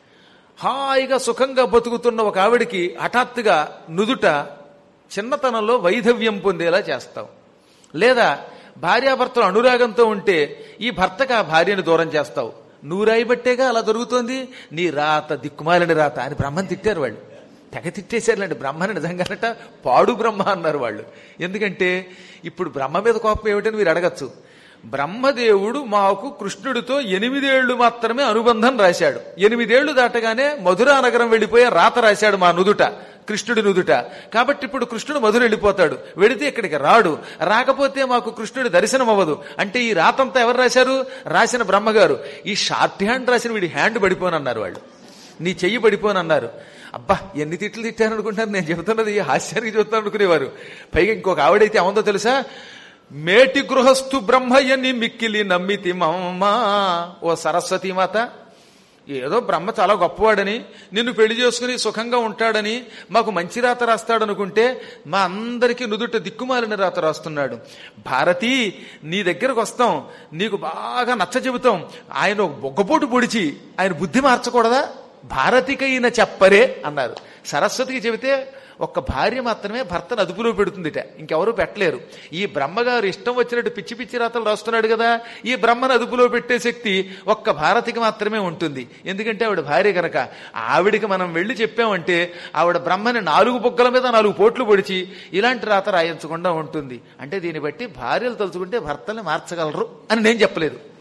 హాయిగా సుఖంగా బతుకుతున్న ఒక ఆవిడికి హఠాత్తుగా నుదుట చిన్నతనంలో వైధవ్యం పొందేలా చేస్తావు లేదా భార్యాభర్తలు అనురాగంతో ఉంటే ఈ భర్తకు ఆ భార్యను దూరం చేస్తావు నువ్వు రాయిబట్టేగా అలా జరుగుతోంది నీ రాత దిక్కుమాలని రాత అని బ్రహ్మని తిట్టారు వాళ్ళు తెగ తిట్టేశారులేండి బ్రహ్మని నిజంగానట పాడు బ్రహ్మ అన్నారు వాళ్ళు ఎందుకంటే ఇప్పుడు బ్రహ్మ మీద కోపం ఏమిటని మీరు అడగచ్చు బ్రహ్మదేవుడు మాకు కృష్ణుడితో ఎనిమిదేళ్లు మాత్రమే అనుబంధం రాశాడు ఎనిమిదేళ్లు దాటగానే మధురా నగరం వెళ్లిపోయే రాత రాశాడు మా నుదుట కృష్ణుడి నుదుట కాబట్టి ఇప్పుడు కృష్ణుడు మధుర వెళ్ళిపోతాడు వెడితే ఇక్కడికి రాడు రాకపోతే మాకు కృష్ణుడి దర్శనం అవ్వదు అంటే ఈ రాతంతా ఎవరు రాశారు రాసిన బ్రహ్మగారు ఈ షార్ట్ హ్యాండ్ రాసిన వీడి హ్యాండ్ పడిపోనన్నారు వాళ్ళు నీ చెయ్యి పడిపోనన్నారు అబ్బా ఎన్ని తిట్లు తిట్టాను అనుకుంటారు నేను చెబుతున్నది హాస్యానికి చెబుతాను అనుకునేవారు పైగా ఇంకొక ఆవిడైతే ఏముందో తెలుసా మేటి గృహస్థు బ్రహ్మయ్యని మిక్కిలి నమ్మితి మమ్మ ఓ సరస్వతి మాత ఏదో బ్రహ్మ చాలా గొప్పవాడని నిన్ను పెళ్లి చేసుకుని సుఖంగా ఉంటాడని మాకు మంచి రాత రాస్తాడనుకుంటే మా అందరికీ నుదుట దిక్కుమాలిన రాత రాస్తున్నాడు భారతి నీ దగ్గరకు వస్తాం నీకు బాగా నచ్చ చెబుతాం ఆయన ఒక బొగ్గపోటు పొడిచి ఆయన బుద్ధి మార్చకూడదా భారతికైన చెప్పరే అన్నారు సరస్వతికి చెబితే ఒక్క భార్య మాత్రమే భర్తను అదుపులో పెడుతుందిట ఇంకెవరూ పెట్టలేరు ఈ బ్రహ్మగారు ఇష్టం వచ్చినట్టు పిచ్చి పిచ్చి రాతలు రాస్తున్నాడు కదా ఈ బ్రహ్మను అదుపులో పెట్టే శక్తి ఒక్క భారతికి మాత్రమే ఉంటుంది ఎందుకంటే ఆవిడ భార్య గనక ఆవిడికి మనం వెళ్ళి చెప్పామంటే ఆవిడ బ్రహ్మని నాలుగు బొగ్గల మీద నాలుగు పోట్లు పొడిచి ఇలాంటి రాత రాయించకుండా ఉంటుంది అంటే దీన్ని బట్టి భార్యలు తలుచుకుంటే భర్తల్ని మార్చగలరు అని నేను చెప్పలేదు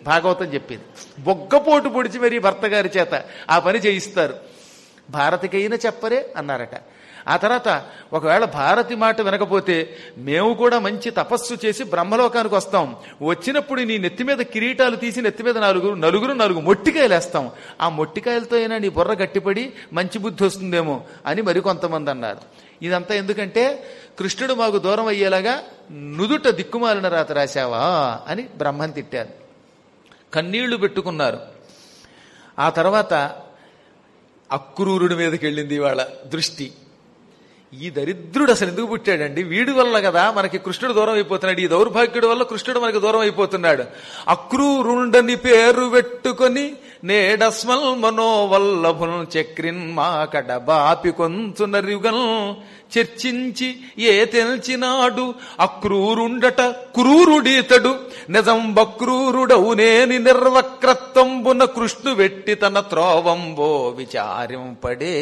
భాగవతం చెప్పింది బొగ్గపోటు పొడిచి మరీ భర్త గారి చేత ఆ పని చేయిస్తారు భారతికైనా చెప్పరే అన్నారట ఆ తర్వాత ఒకవేళ భారతి మాట వినకపోతే మేము కూడా మంచి తపస్సు చేసి బ్రహ్మలోకానికి వస్తాం వచ్చినప్పుడు నీ నెత్తి మీద కిరీటాలు తీసి నెత్తి మీద నలుగురు నలుగురు నాలుగు మొట్టికాయలు వేస్తాం ఆ మొట్టికాయలతో అయినా నీ బుర్ర గట్టిపడి మంచి బుద్ధి వస్తుందేమో అని మరికొంతమంది అన్నారు ఇదంతా ఎందుకంటే కృష్ణుడు మాకు దూరం అయ్యేలాగా నుదుట దిక్కుమాలిన రాత రాశావా అని బ్రహ్మని తిట్టారు కన్నీళ్లు పెట్టుకున్నారు ఆ తర్వాత అక్రూరుడి మీదకి వెళ్ళింది వాళ్ళ దృష్టి ఈ దరిద్రుడు అసలు ఎందుకు పుట్టాడండి వీడి వల్ల కదా మనకి కృష్ణుడు దూరం అయిపోతున్నాడు ఈ దౌర్భాగ్యుడి వల్ల కృష్ణుడు మనకి దూరం అయిపోతున్నాడు అక్రూరుండని పేరు పెట్టుకొని నేడస్మల్ మనోవల్లభుల్ చక్రిన్ మా కడ బాపి కొంచునరిగన్ చర్చించి ఏ తెల్చినాడు అక్రూరుండట క్రూరుడీతడు నిజం బక్రూరుడవునేని నిర్వక్రత్వంబున కృష్ణు వెట్టి తన త్రోవంబో విచారింపడే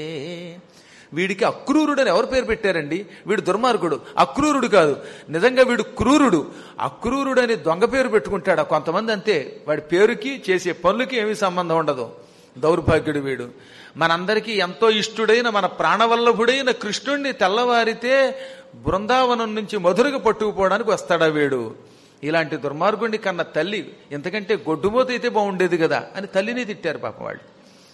వీడికి అక్రూరుడని ఎవరు పేరు పెట్టారండి వీడు దుర్మార్గుడు అక్రూరుడు కాదు నిజంగా వీడు క్రూరుడు అక్రూరుడని దొంగ పేరు పెట్టుకుంటాడు కొంతమంది అంతే వాడి పేరుకి చేసే పనులకి ఏమీ సంబంధం ఉండదు దౌర్భాగ్యుడు వీడు మనందరికీ ఎంతో ఇష్టుడైన మన ప్రాణవల్లభుడైన కృష్ణుణ్ణి తెల్లవారితే బృందావనం నుంచి మధురగా పట్టుకుపోవడానికి వస్తాడా వీడు ఇలాంటి దుర్మార్గుడిని కన్న తల్లి ఎంతకంటే గొడ్డుమోత అయితే బాగుండేది కదా అని తల్లిని తిట్టారు పాప వాళ్ళు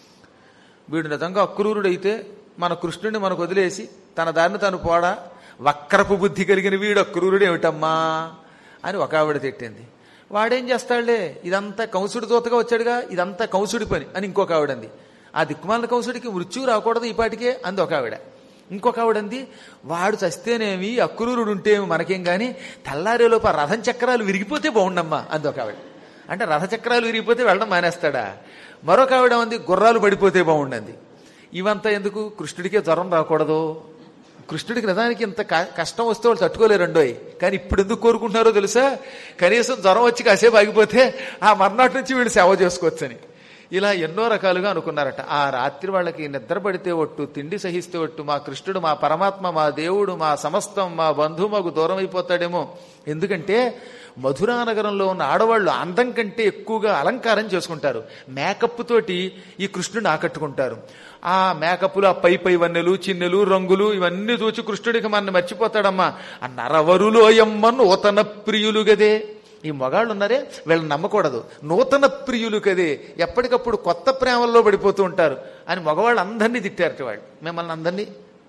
వీడు నిజంగా అక్రూరుడైతే మన కృష్ణుడిని మనకు వదిలేసి తన దారిని తను పోడా వక్రపు బుద్ధి కలిగిన వీడు అక్రూరుడు ఏమిటమ్మా అని ఒక ఆవిడ తిట్టింది వాడేం చేస్తాడులే ఇదంతా కంసుడి దూతగా వచ్చాడుగా ఇదంతా కంసుడి పని అని ఇంకొక ఆవిడంది ఆ దిక్కుమాల కంసుడికి మృత్యువు రాకూడదు ఈ పాటికే అంది ఒక ఆవిడ ఇంకొక ఆవిడంది వాడు చస్తేనేమి అక్రూరుడు ఉంటేమి మనకేం గాని తెల్లారేలోపు ఆ రథం చక్రాలు విరిగిపోతే బాగుండమ్మా అంది ఒక ఆవిడ అంటే రథ చక్రాలు విరిగిపోతే వెళ్ళడం మానేస్తాడా మరొక ఆవిడ ఉంది గుర్రాలు పడిపోతే బాగుండంది ఇవంతా ఎందుకు కృష్ణుడికే జ్వరం రాకూడదు కృష్ణుడికి నిజానికి ఇంత క- కష్టం వస్తే వాళ్ళు తట్టుకోలేరండోయ్ కానీ ఇప్పుడు ఎందుకు కోరుకుంటున్నారో తెలుసా కనీసం జ్వరం వచ్చి కాసేపు ఆగిపోతే ఆ మర్నాటి నుంచి వీళ్ళు సేవ చేసుకోవచ్చని ఇలా ఎన్నో రకాలుగా అనుకున్నారట ఆ రాత్రి వాళ్ళకి నిద్ర పడితే ఒట్టు తిండి సహిస్తే ఒట్టు మా కృష్ణుడు మా పరమాత్మ మా దేవుడు మా సమస్తం మా బంధువు మాకు దూరం అయిపోతాడేమో ఎందుకంటే మధురా నగరంలో ఉన్న ఆడవాళ్ళు అందం కంటే ఎక్కువగా అలంకారం చేసుకుంటారు మేకప్ తోటి ఈ కృష్ణుడిని ఆకట్టుకుంటారు ఆ మేకప్లు ఆ పై పై వన్నెలు చిన్నెలు రంగులు ఇవన్నీ చూచి కృష్ణుడికి మన మర్చిపోతాడమ్మా ఆ నరవరులోయమ్మ నూతన ప్రియులు గదే ఈ మగాళ్ళు ఉన్నారే వీళ్ళని నమ్మకూడదు నూతన ప్రియులు కదే ఎప్పటికప్పుడు కొత్త ప్రేమల్లో పడిపోతూ ఉంటారు అని మగవాళ్ళు అందరినీ తిట్టారు వాళ్ళు మిమ్మల్ని అందరినీ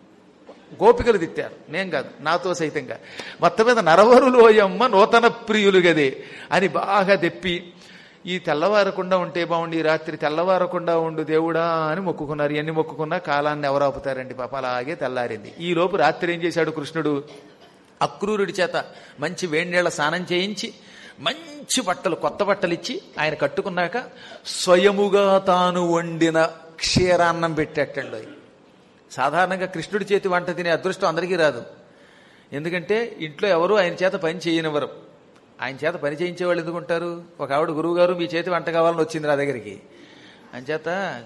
గోపికలు తిట్టారు నేను కాదు నాతో సైతంగా మొత్తం మీద నరవరులోయమ్మ నూతన ప్రియులు గదే అని బాగా తెప్పి ఈ తెల్లవారకుండా ఉంటే బాగుండి ఈ రాత్రి తెల్లవారకుండా ఉండు దేవుడా అని మొక్కుకున్నారు ఎన్ని మొక్కుకున్నా కాలాన్ని ఎవరు ఆపుతారండి పాప అలాగే తెల్లారింది ఈ లోపు రాత్రి ఏం చేశాడు కృష్ణుడు అక్రూరుడి చేత మంచి వేడినీళ్ల స్నానం చేయించి మంచి బట్టలు కొత్త బట్టలు ఇచ్చి ఆయన కట్టుకున్నాక స్వయముగా తాను వండిన క్షీరాన్నం పెట్టేటండు సాధారణంగా కృష్ణుడి చేతి వంట తినే అదృష్టం అందరికీ రాదు ఎందుకంటే ఇంట్లో ఎవరు ఆయన చేత పని చేయనివ్వరు ఆయన చేత పని చేయించే వాళ్ళు ఎందుకుంటారు ఒక ఆవిడ గురువు గారు మీ చేతి వంట కావాలని వచ్చింది నా దగ్గరికి ఆయన చేత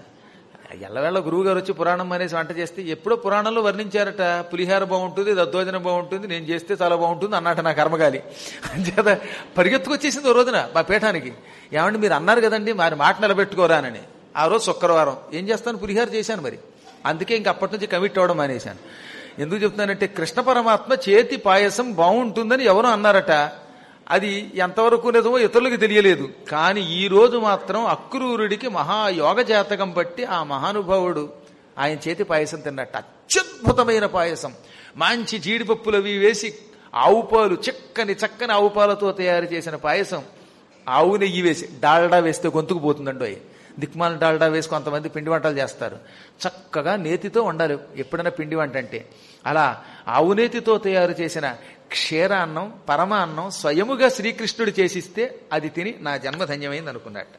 ఎల్లవేళ గురువు గారు వచ్చి పురాణం అనేసి వంట చేస్తే ఎప్పుడో పురాణంలో వర్ణించారట పులిహార బాగుంటుంది దద్దోజనం బాగుంటుంది నేను చేస్తే చాలా బాగుంటుంది అన్నట నా కర్మగాలి అంచేత పరిగెత్తుకొచ్చేసింది ఓ రోజున మా పీఠానికి ఏమండి మీరు అన్నారు కదండి మరి మాట నిలబెట్టుకోరానని ఆ రోజు శుక్రవారం ఏం చేస్తాను పులిహార చేశాను మరి అందుకే ఇంక అప్పటి నుంచి కమిట్ అవ్వడం మానేశాను ఎందుకు చెప్తున్నానంటే కృష్ణ పరమాత్మ చేతి పాయసం బాగుంటుందని ఎవరో అన్నారట అది ఎంతవరకు నిజమో ఇతరులకు తెలియలేదు కానీ ఈ రోజు మాత్రం అక్రూరుడికి మహాయోగ జాతకం బట్టి ఆ మహానుభావుడు ఆయన చేతి పాయసం తిన్నట్టు అత్యద్భుతమైన పాయసం మంచి జీడిపప్పులు అవి వేసి ఆవు పాలు చిక్కని చక్కని ఆవు పాలతో తయారు చేసిన పాయసం ఆవు నెయ్యి వేసి డాల్డా వేస్తే గొంతుకు పోతుందండో దిక్మాల డాల్డా వేసి కొంతమంది పిండి వంటలు చేస్తారు చక్కగా నేతితో వండాలి ఎప్పుడైనా పిండి వంట అంటే అలా ఆవు నేతితో తయారు చేసిన క్షీరాన్నం పరమాన్నం స్వయముగా శ్రీకృష్ణుడు చేసిస్తే అది తిని నా జన్మ ధన్యమైంది అనుకున్నట్ట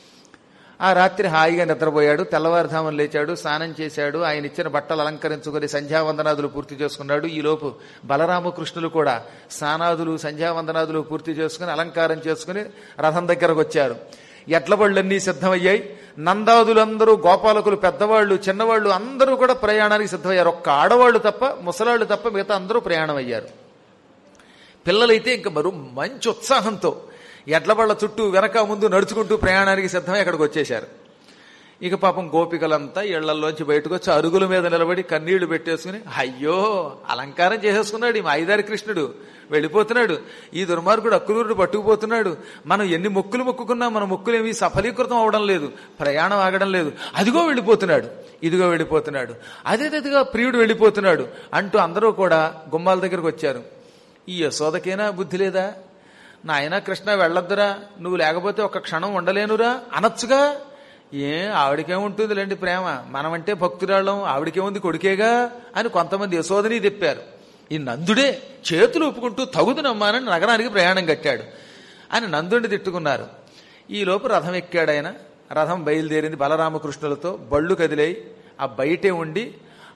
ఆ రాత్రి హాయిగా నిద్రపోయాడు తెల్లవారుధామం లేచాడు స్నానం చేశాడు ఆయన ఇచ్చిన బట్టలు అలంకరించుకొని సంధ్యావందనాదులు పూర్తి చేసుకున్నాడు ఈలోపు బలరామకృష్ణులు కూడా స్నానాదులు సంధ్యావందనాదులు పూర్తి చేసుకుని అలంకారం చేసుకుని రథం దగ్గరకు వచ్చారు ఎడ్ల బళ్ళన్నీ సిద్ధమయ్యాయి నందాదులందరూ గోపాలకులు పెద్దవాళ్ళు చిన్నవాళ్ళు అందరూ కూడా ప్రయాణానికి సిద్ధమయ్యారు ఒక్క ఆడవాళ్ళు తప్ప ముసలాళ్ళు తప్ప మిగతా అందరూ ప్రయాణం అయ్యారు పిల్లలైతే ఇంకా మరో మంచి ఉత్సాహంతో ఎడ్లబళ్ళ చుట్టూ వెనక ముందు నడుచుకుంటూ ప్రయాణానికి సిద్ధమై అక్కడికి వచ్చేశారు ఇక పాపం గోపికలంతా ఇళ్లలోంచి బయటకు వచ్చి అరుగుల మీద నిలబడి కన్నీళ్లు పెట్టేసుకుని అయ్యో అలంకారం చేసేసుకున్నాడు ఈ ఐదారి కృష్ణుడు వెళ్ళిపోతున్నాడు ఈ దుర్మార్గుడు అక్రూరుడు పట్టుకుపోతున్నాడు మనం ఎన్ని మొక్కులు మొక్కుకున్నా మన మొక్కులు ఏమీ సఫలీకృతం అవడం లేదు ప్రయాణం ఆగడం లేదు అదిగో వెళ్ళిపోతున్నాడు ఇదిగో వెళ్ళిపోతున్నాడు అదేదిగా ప్రియుడు వెళ్ళిపోతున్నాడు అంటూ అందరూ కూడా గుమ్మాల దగ్గరకు వచ్చారు ఈ యశోదకైనా బుద్ధి లేదా నాయనా కృష్ణ వెళ్ళొద్దురా నువ్వు లేకపోతే ఒక్క క్షణం ఉండలేనురా అనొచ్చుగా ఏ ఆవిడకేముంటుంది లేండి ప్రేమ మనమంటే భక్తురాళ్ళం ఆవిడకేముంది కొడుకేగా అని కొంతమంది యశోదని తెప్పారు ఈ నందుడే చేతులు ఒప్పుకుంటూ తగుదునమ్మానని నగరానికి ప్రయాణం కట్టాడు అని నందుడిని తిట్టుకున్నారు ఈలోపు రథం ఎక్కాడు ఆయన రథం బయలుదేరింది బలరామకృష్ణులతో బళ్ళు కదిలేయి ఆ బయటే ఉండి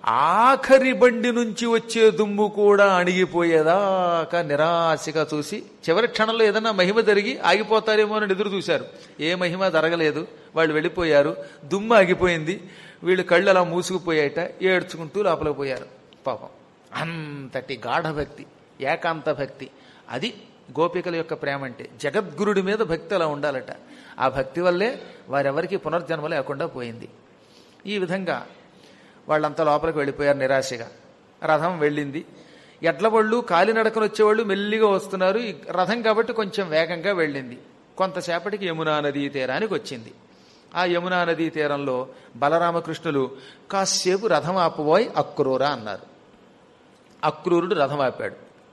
ఆఖరి బండి నుంచి వచ్చే దుమ్ము కూడా అణిగిపోయేదాకా నిరాశగా చూసి చివరి క్షణంలో ఏదన్నా మహిమ జరిగి ఆగిపోతారేమో అని ఎదురు చూశారు ఏ మహిమ జరగలేదు వాళ్ళు వెళ్ళిపోయారు దుమ్ము ఆగిపోయింది వీళ్ళు కళ్ళు అలా మూసుకుపోయాయట ఏడ్చుకుంటూ లోపలికి పోయారు పాపం అంతటి గాఢ భక్తి ఏకాంత భక్తి అది గోపికల యొక్క ప్రేమ అంటే జగద్గురుడి మీద భక్తి అలా ఉండాలట ఆ భక్తి వల్లే వారెవరికి పునర్జన్మ లేకుండా పోయింది ఈ విధంగా వాళ్ళంతా లోపలికి వెళ్ళిపోయారు నిరాశగా రథం వెళ్ళింది ఎడ్లబళ్ళు కాలినడకను వచ్చేవాళ్ళు మెల్లిగా వస్తున్నారు ఈ రథం కాబట్టి కొంచెం వేగంగా వెళ్ళింది కొంతసేపటికి యమునా నదీ తీరానికి వచ్చింది ఆ యమునా నదీ తీరంలో బలరామకృష్ణులు కాసేపు రథం ఆపుబోయ్ అక్రూరా అన్నారు అక్రూరుడు రథం ఆపాడు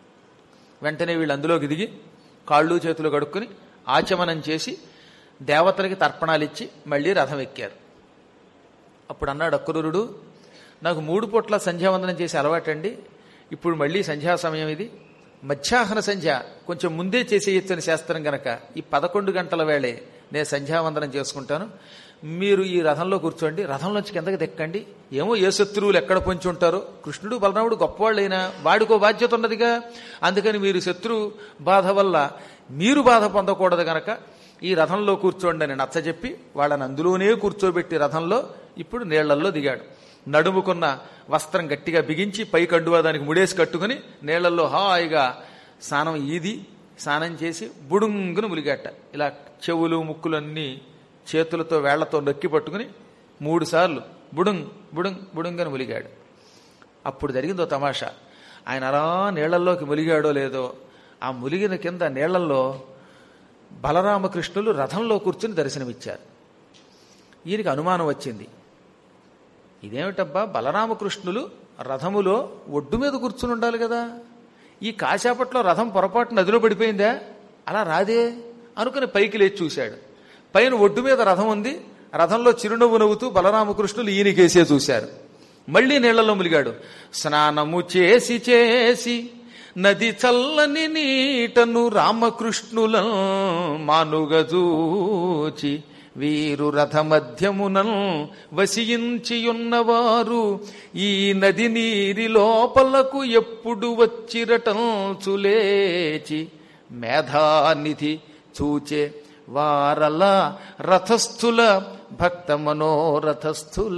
వెంటనే వీళ్ళు అందులోకి దిగి కాళ్ళు చేతులు కడుక్కుని ఆచమనం చేసి దేవతలకి తర్పణాలు ఇచ్చి మళ్ళీ రథం ఎక్కారు అప్పుడు అన్నాడు అక్రూరుడు నాకు మూడు పూట్ల సంధ్యావందనం చేసి అలవాటండి ఇప్పుడు మళ్ళీ సంధ్యా సమయం ఇది మధ్యాహ్న సంధ్య కొంచెం ముందే చేసేయచ్చని శాస్త్రం గనక ఈ పదకొండు గంటల వేళే నేను సంధ్యావందనం చేసుకుంటాను మీరు ఈ రథంలో కూర్చోండి రథంలోంచి కిందకి దెక్కండి ఏమో ఏ శత్రువులు ఎక్కడ పొంచి ఉంటారో కృష్ణుడు బలరాముడు గొప్పవాళ్ళైనా వాడికో బాధ్యత ఉన్నదిగా అందుకని మీరు శత్రు బాధ వల్ల మీరు బాధ పొందకూడదు గనక ఈ రథంలో కూర్చోండి అని నచ్చజెప్పి వాళ్ళని అందులోనే కూర్చోబెట్టి రథంలో ఇప్పుడు నీళ్లల్లో దిగాడు నడుముకున్న వస్త్రం గట్టిగా బిగించి పై కండువా దానికి ముడేసి కట్టుకుని నీళ్లలో హాయిగా స్నానం ఈది స్నానం చేసి బుడుంగును ములిగాట ఇలా చెవులు ముక్కులన్నీ చేతులతో వేళ్లతో నొక్కి పట్టుకుని మూడు సార్లు బుడుంగ్ బుడుంగ్ బుడుంగని ములిగాడు అప్పుడు జరిగిందో తమాషా ఆయన అలా నీళ్లల్లోకి ములిగాడో లేదో ఆ ములిగిన కింద నీళ్లల్లో బలరామకృష్ణులు రథంలో కూర్చుని దర్శనమిచ్చారు ఈయనకి అనుమానం వచ్చింది ఇదేమిటబ్బా బలరామకృష్ణులు రథములో ఒడ్డు మీద కూర్చుని ఉండాలి కదా ఈ కాసేపట్లో రథం పొరపాటు నదిలో పడిపోయిందా అలా రాదే అనుకుని పైకి లేచి చూశాడు పైన ఒడ్డు మీద రథం ఉంది రథంలో చిరునవ్వు నవ్వుతూ బలరామకృష్ణులు ఈయనకేసే చూశారు మళ్ళీ నీళ్లలో ములిగాడు స్నానము చేసి చేసి నది చల్లని నీటను రామకృష్ణుల మానుగజూచి వీరు రథమధ్యమునన్ వసియించియున్నవారు ఈ నది నీరి లోపలకు ఎప్పుడు వచ్చిరటంచులేచి మేధానిధి చూచే వారల రథస్థుల భక్త మనోరథస్థుల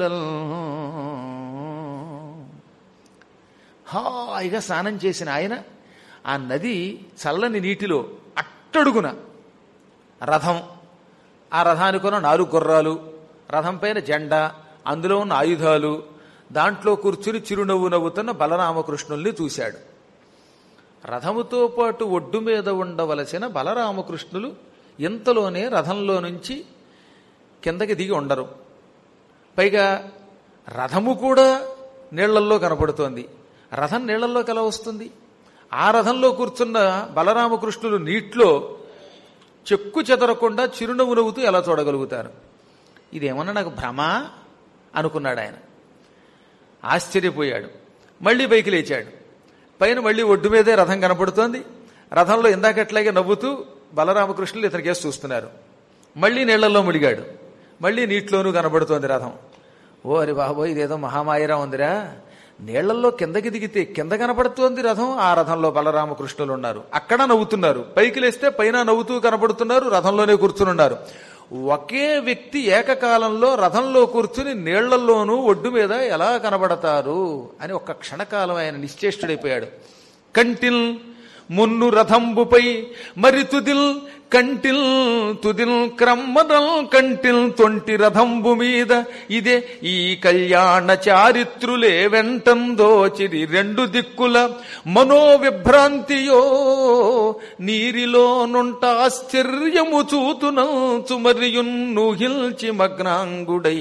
హాయిగా స్నానం చేసిన ఆయన ఆ నది చల్లని నీటిలో అట్టడుగున రథం ఆ రథానికి ఉన్న నాలుగు గుర్రాలు రథం పైన జెండా అందులో ఉన్న ఆయుధాలు దాంట్లో కూర్చుని చిరునవ్వు నవ్వుతున్న బలరామకృష్ణుల్ని చూశాడు రథముతో పాటు ఒడ్డు మీద ఉండవలసిన బలరామకృష్ణులు ఇంతలోనే రథంలో నుంచి కిందకి దిగి ఉండరు పైగా రథము కూడా నీళ్లల్లో కనపడుతోంది రథం నీళ్లల్లోకి ఎలా వస్తుంది ఆ రథంలో కూర్చున్న బలరామకృష్ణులు నీటిలో చెక్కు చెదరకుండా చిరునవ్వు నవ్వుతూ ఎలా చూడగలుగుతారు ఇదేమన్నా నాకు భ్రమ అనుకున్నాడు ఆయన ఆశ్చర్యపోయాడు మళ్ళీ పైకి లేచాడు పైన మళ్ళీ ఒడ్డు మీదే రథం కనపడుతోంది రథంలో ఇందాకట్లాగే నవ్వుతూ బలరామకృష్ణులు ఇతనికి కేసు చూస్తున్నారు మళ్ళీ నీళ్లలో ముడిగాడు మళ్ళీ నీటిలోనూ కనబడుతోంది రథం ఓ అరే బాబోయ్ ఇదేదో మహామాయరా ఉందిరా నీళ్లలో కిందకి దిగితే కింద కనపడుతోంది రథం ఆ రథంలో బలరామకృష్ణులు ఉన్నారు అక్కడ నవ్వుతున్నారు పైకి లేస్తే పైన నవ్వుతూ కనపడుతున్నారు రథంలోనే కూర్చుని ఉన్నారు ఒకే వ్యక్తి ఏకకాలంలో రథంలో కూర్చుని నీళ్లల్లోనూ ఒడ్డు మీద ఎలా కనబడతారు అని ఒక క్షణకాలం ఆయన నిశ్చేష్టుడైపోయాడు కంటిల్ మున్ను రథంబుపై మరి తుదిల్ కంటిల్ తుదిల్ క్రమ్మదల్ కంటిల్ తొంటి రథంబు మీద ఇదే ఈ కళ్యాణ చారిత్రులే వెంటందోచిరి రెండు దిక్కుల మనోవిభ్రాంతియో నీరిలో నుంట ఆశ్చర్యము చూతునంచు మరియున్ను హిల్చి మగ్నాంగుడై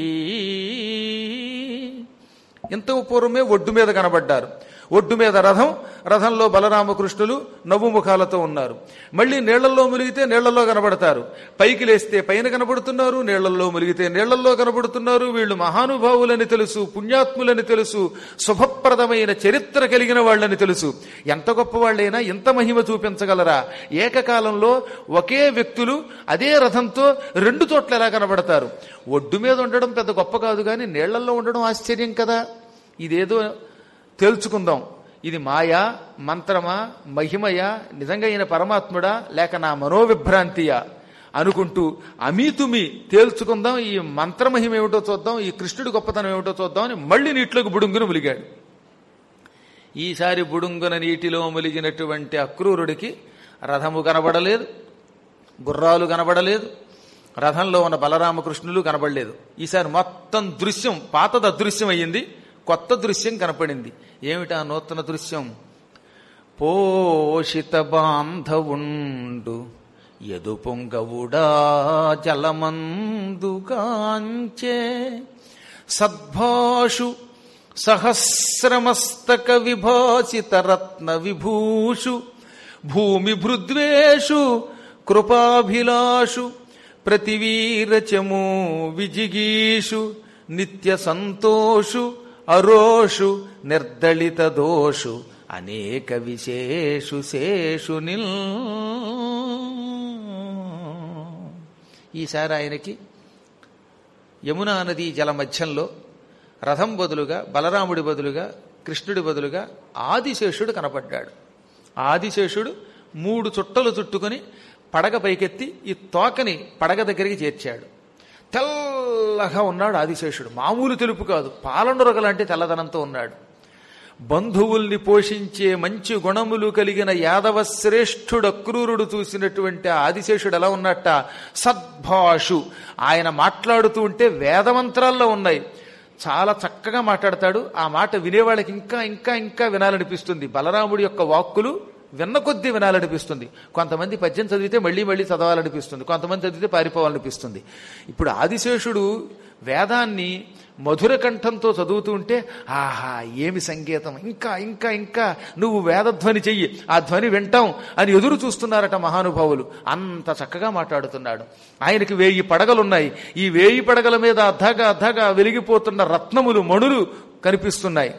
ఇంతకు పూర్వమే ఒడ్డు మీద కనబడ్డారు ఒడ్డు మీద రథం రథంలో బలరామకృష్ణులు నవ్వు ముఖాలతో ఉన్నారు మళ్ళీ నీళ్లలో మునిగితే నీళ్లలో కనబడతారు పైకి లేస్తే పైన కనబడుతున్నారు నీళ్లలో మునిగితే నీళ్లలో కనబడుతున్నారు వీళ్ళు మహానుభావులని తెలుసు పుణ్యాత్ములని తెలుసు శుభప్రదమైన చరిత్ర కలిగిన వాళ్ళని తెలుసు ఎంత గొప్ప వాళ్ళైనా ఇంత మహిమ చూపించగలరా ఏకకాలంలో ఒకే వ్యక్తులు అదే రథంతో రెండు చోట్ల ఎలా కనబడతారు ఒడ్డు మీద ఉండడం పెద్ద గొప్ప కాదు కానీ నీళ్లలో ఉండడం ఆశ్చర్యం కదా ఇదేదో తేల్చుకుందాం ఇది మాయా మంత్రమా మహిమయా నిజంగా ఈయన పరమాత్ముడా లేక నా మనోవిభ్రాంతియా అనుకుంటూ అమీతుమి తేల్చుకుందాం ఈ మంత్రమహిమ ఏమిటో చూద్దాం ఈ కృష్ణుడి గొప్పతనం ఏమిటో చూద్దాం అని మళ్ళీ నీటిలోకి బుడుంగును ములిగాడు ఈసారి బుడుంగున నీటిలో ములిగినటువంటి అక్రూరుడికి రథము కనబడలేదు గుర్రాలు కనబడలేదు రథంలో ఉన్న బలరామకృష్ణులు కనబడలేదు ఈసారి మొత్తం దృశ్యం పాతది అదృశ్యం అయ్యింది కొత్త దృశ్యం కనపడింది ఏమిటా నూతన దృశ్యం పోషిత బాంధవుండు ఎదు పొంగవుడా జలమందుగాంచే సద్భాషు సహస్రమస్తక విభాసిత రత్న విభూషు భూమి భృద్వేషు కృపాభిలాషు ప్రతివీరచము విజిగీషు నిత్య సంతోషు అరోషు నిర్దళిత దోషు అనేక విశేషు శేషు నిల్ ఈసారి ఆయనకి యమునా నదీ జల మధ్యంలో రథం బదులుగా బలరాముడి బదులుగా కృష్ణుడి బదులుగా ఆదిశేషుడు కనపడ్డాడు ఆదిశేషుడు మూడు చుట్టలు చుట్టుకొని పడగ పైకెత్తి ఈ తోకని పడగ దగ్గరికి చేర్చాడు తెల్లగా ఉన్నాడు ఆదిశేషుడు మామూలు తెలుపు కాదు పాలనురగ లాంటి తెల్లదనంతో ఉన్నాడు బంధువుల్ని పోషించే మంచి గుణములు కలిగిన యాదవ శ్రేష్ఠుడు అక్రూరుడు చూసినటువంటి ఆ ఆదిశేషుడు ఎలా ఉన్నట్ట సద్భాషు ఆయన మాట్లాడుతూ ఉంటే వేదమంత్రాల్లో ఉన్నాయి చాలా చక్కగా మాట్లాడతాడు ఆ మాట వినేవాళ్ళకి ఇంకా ఇంకా ఇంకా వినాలనిపిస్తుంది బలరాముడి యొక్క వాక్కులు విన్న కొద్దీ వినాలనిపిస్తుంది కొంతమంది పద్యం చదివితే మళ్ళీ మళ్ళీ చదవాలనిపిస్తుంది కొంతమంది చదివితే పారిపోవాలనిపిస్తుంది ఇప్పుడు ఆదిశేషుడు వేదాన్ని మధుర కంఠంతో చదువుతూ ఉంటే ఆహా ఏమి సంగీతం ఇంకా ఇంకా ఇంకా నువ్వు వేదధ్వని చెయ్యి ఆ ధ్వని వింటాం అని ఎదురు చూస్తున్నారట మహానుభావులు అంత చక్కగా మాట్లాడుతున్నాడు ఆయనకి వేయి పడగలున్నాయి ఈ వేయి పడగల మీద అద్దగా అద్దగా వెలిగిపోతున్న రత్నములు మణులు కనిపిస్తున్నాయి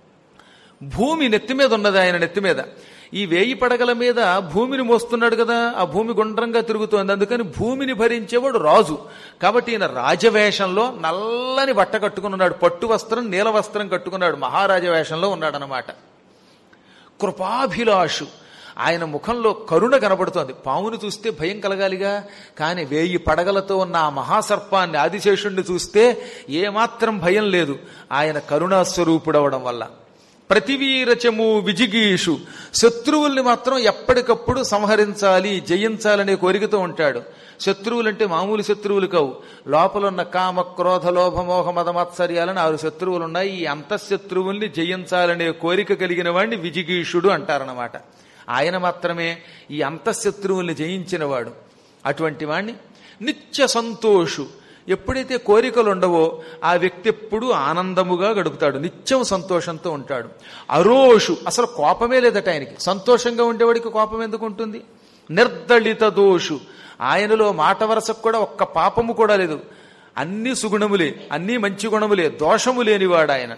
భూమి నెత్తి మీద ఉన్నది ఆయన నెత్తి మీద ఈ వేయి పడగల మీద భూమిని మోస్తున్నాడు కదా ఆ భూమి గుండ్రంగా తిరుగుతోంది అందుకని భూమిని భరించేవాడు రాజు కాబట్టి ఈయన రాజవేషంలో నల్లని బట్ట కట్టుకుని ఉన్నాడు పట్టు వస్త్రం నీల వస్త్రం కట్టుకున్నాడు మహారాజ వేషంలో ఉన్నాడనమాట కృపాభిలాషు ఆయన ముఖంలో కరుణ కనబడుతోంది పామును చూస్తే భయం కలగాలిగా కానీ వేయి పడగలతో ఉన్న ఆ మహాసర్పాన్ని ఆదిశేషుణ్ణి చూస్తే ఏమాత్రం భయం లేదు ఆయన కరుణాస్వరూపుడవడం వల్ల ప్రతివీరచము విజిగీషు శత్రువుల్ని మాత్రం ఎప్పటికప్పుడు సంహరించాలి జయించాలనే కోరికతో ఉంటాడు శత్రువులంటే మామూలు శత్రువులు కావు లోపల ఉన్న కామ క్రోధ లోభ మోహ మదమత్సర్యాలని ఆరు శత్రువులు ఉన్నాయి ఈ అంతఃశత్రువుల్ని జయించాలనే కోరిక కలిగిన వాడిని విజిగీషుడు అంటారనమాట ఆయన మాత్రమే ఈ అంతఃశత్రువుల్ని జయించినవాడు అటువంటి వాణ్ణి నిత్య సంతోషు ఎప్పుడైతే కోరికలు ఉండవో ఆ వ్యక్తి ఎప్పుడూ ఆనందముగా గడుపుతాడు నిత్యం సంతోషంతో ఉంటాడు అరోషు అసలు కోపమే లేదట ఆయనకి సంతోషంగా ఉండేవాడికి కోపం ఎందుకు ఉంటుంది నిర్దళిత దోషు ఆయనలో మాట వరసకు కూడా ఒక్క పాపము కూడా లేదు అన్ని సుగుణములే అన్ని మంచి గుణములే దోషము లేనివాడు ఆయన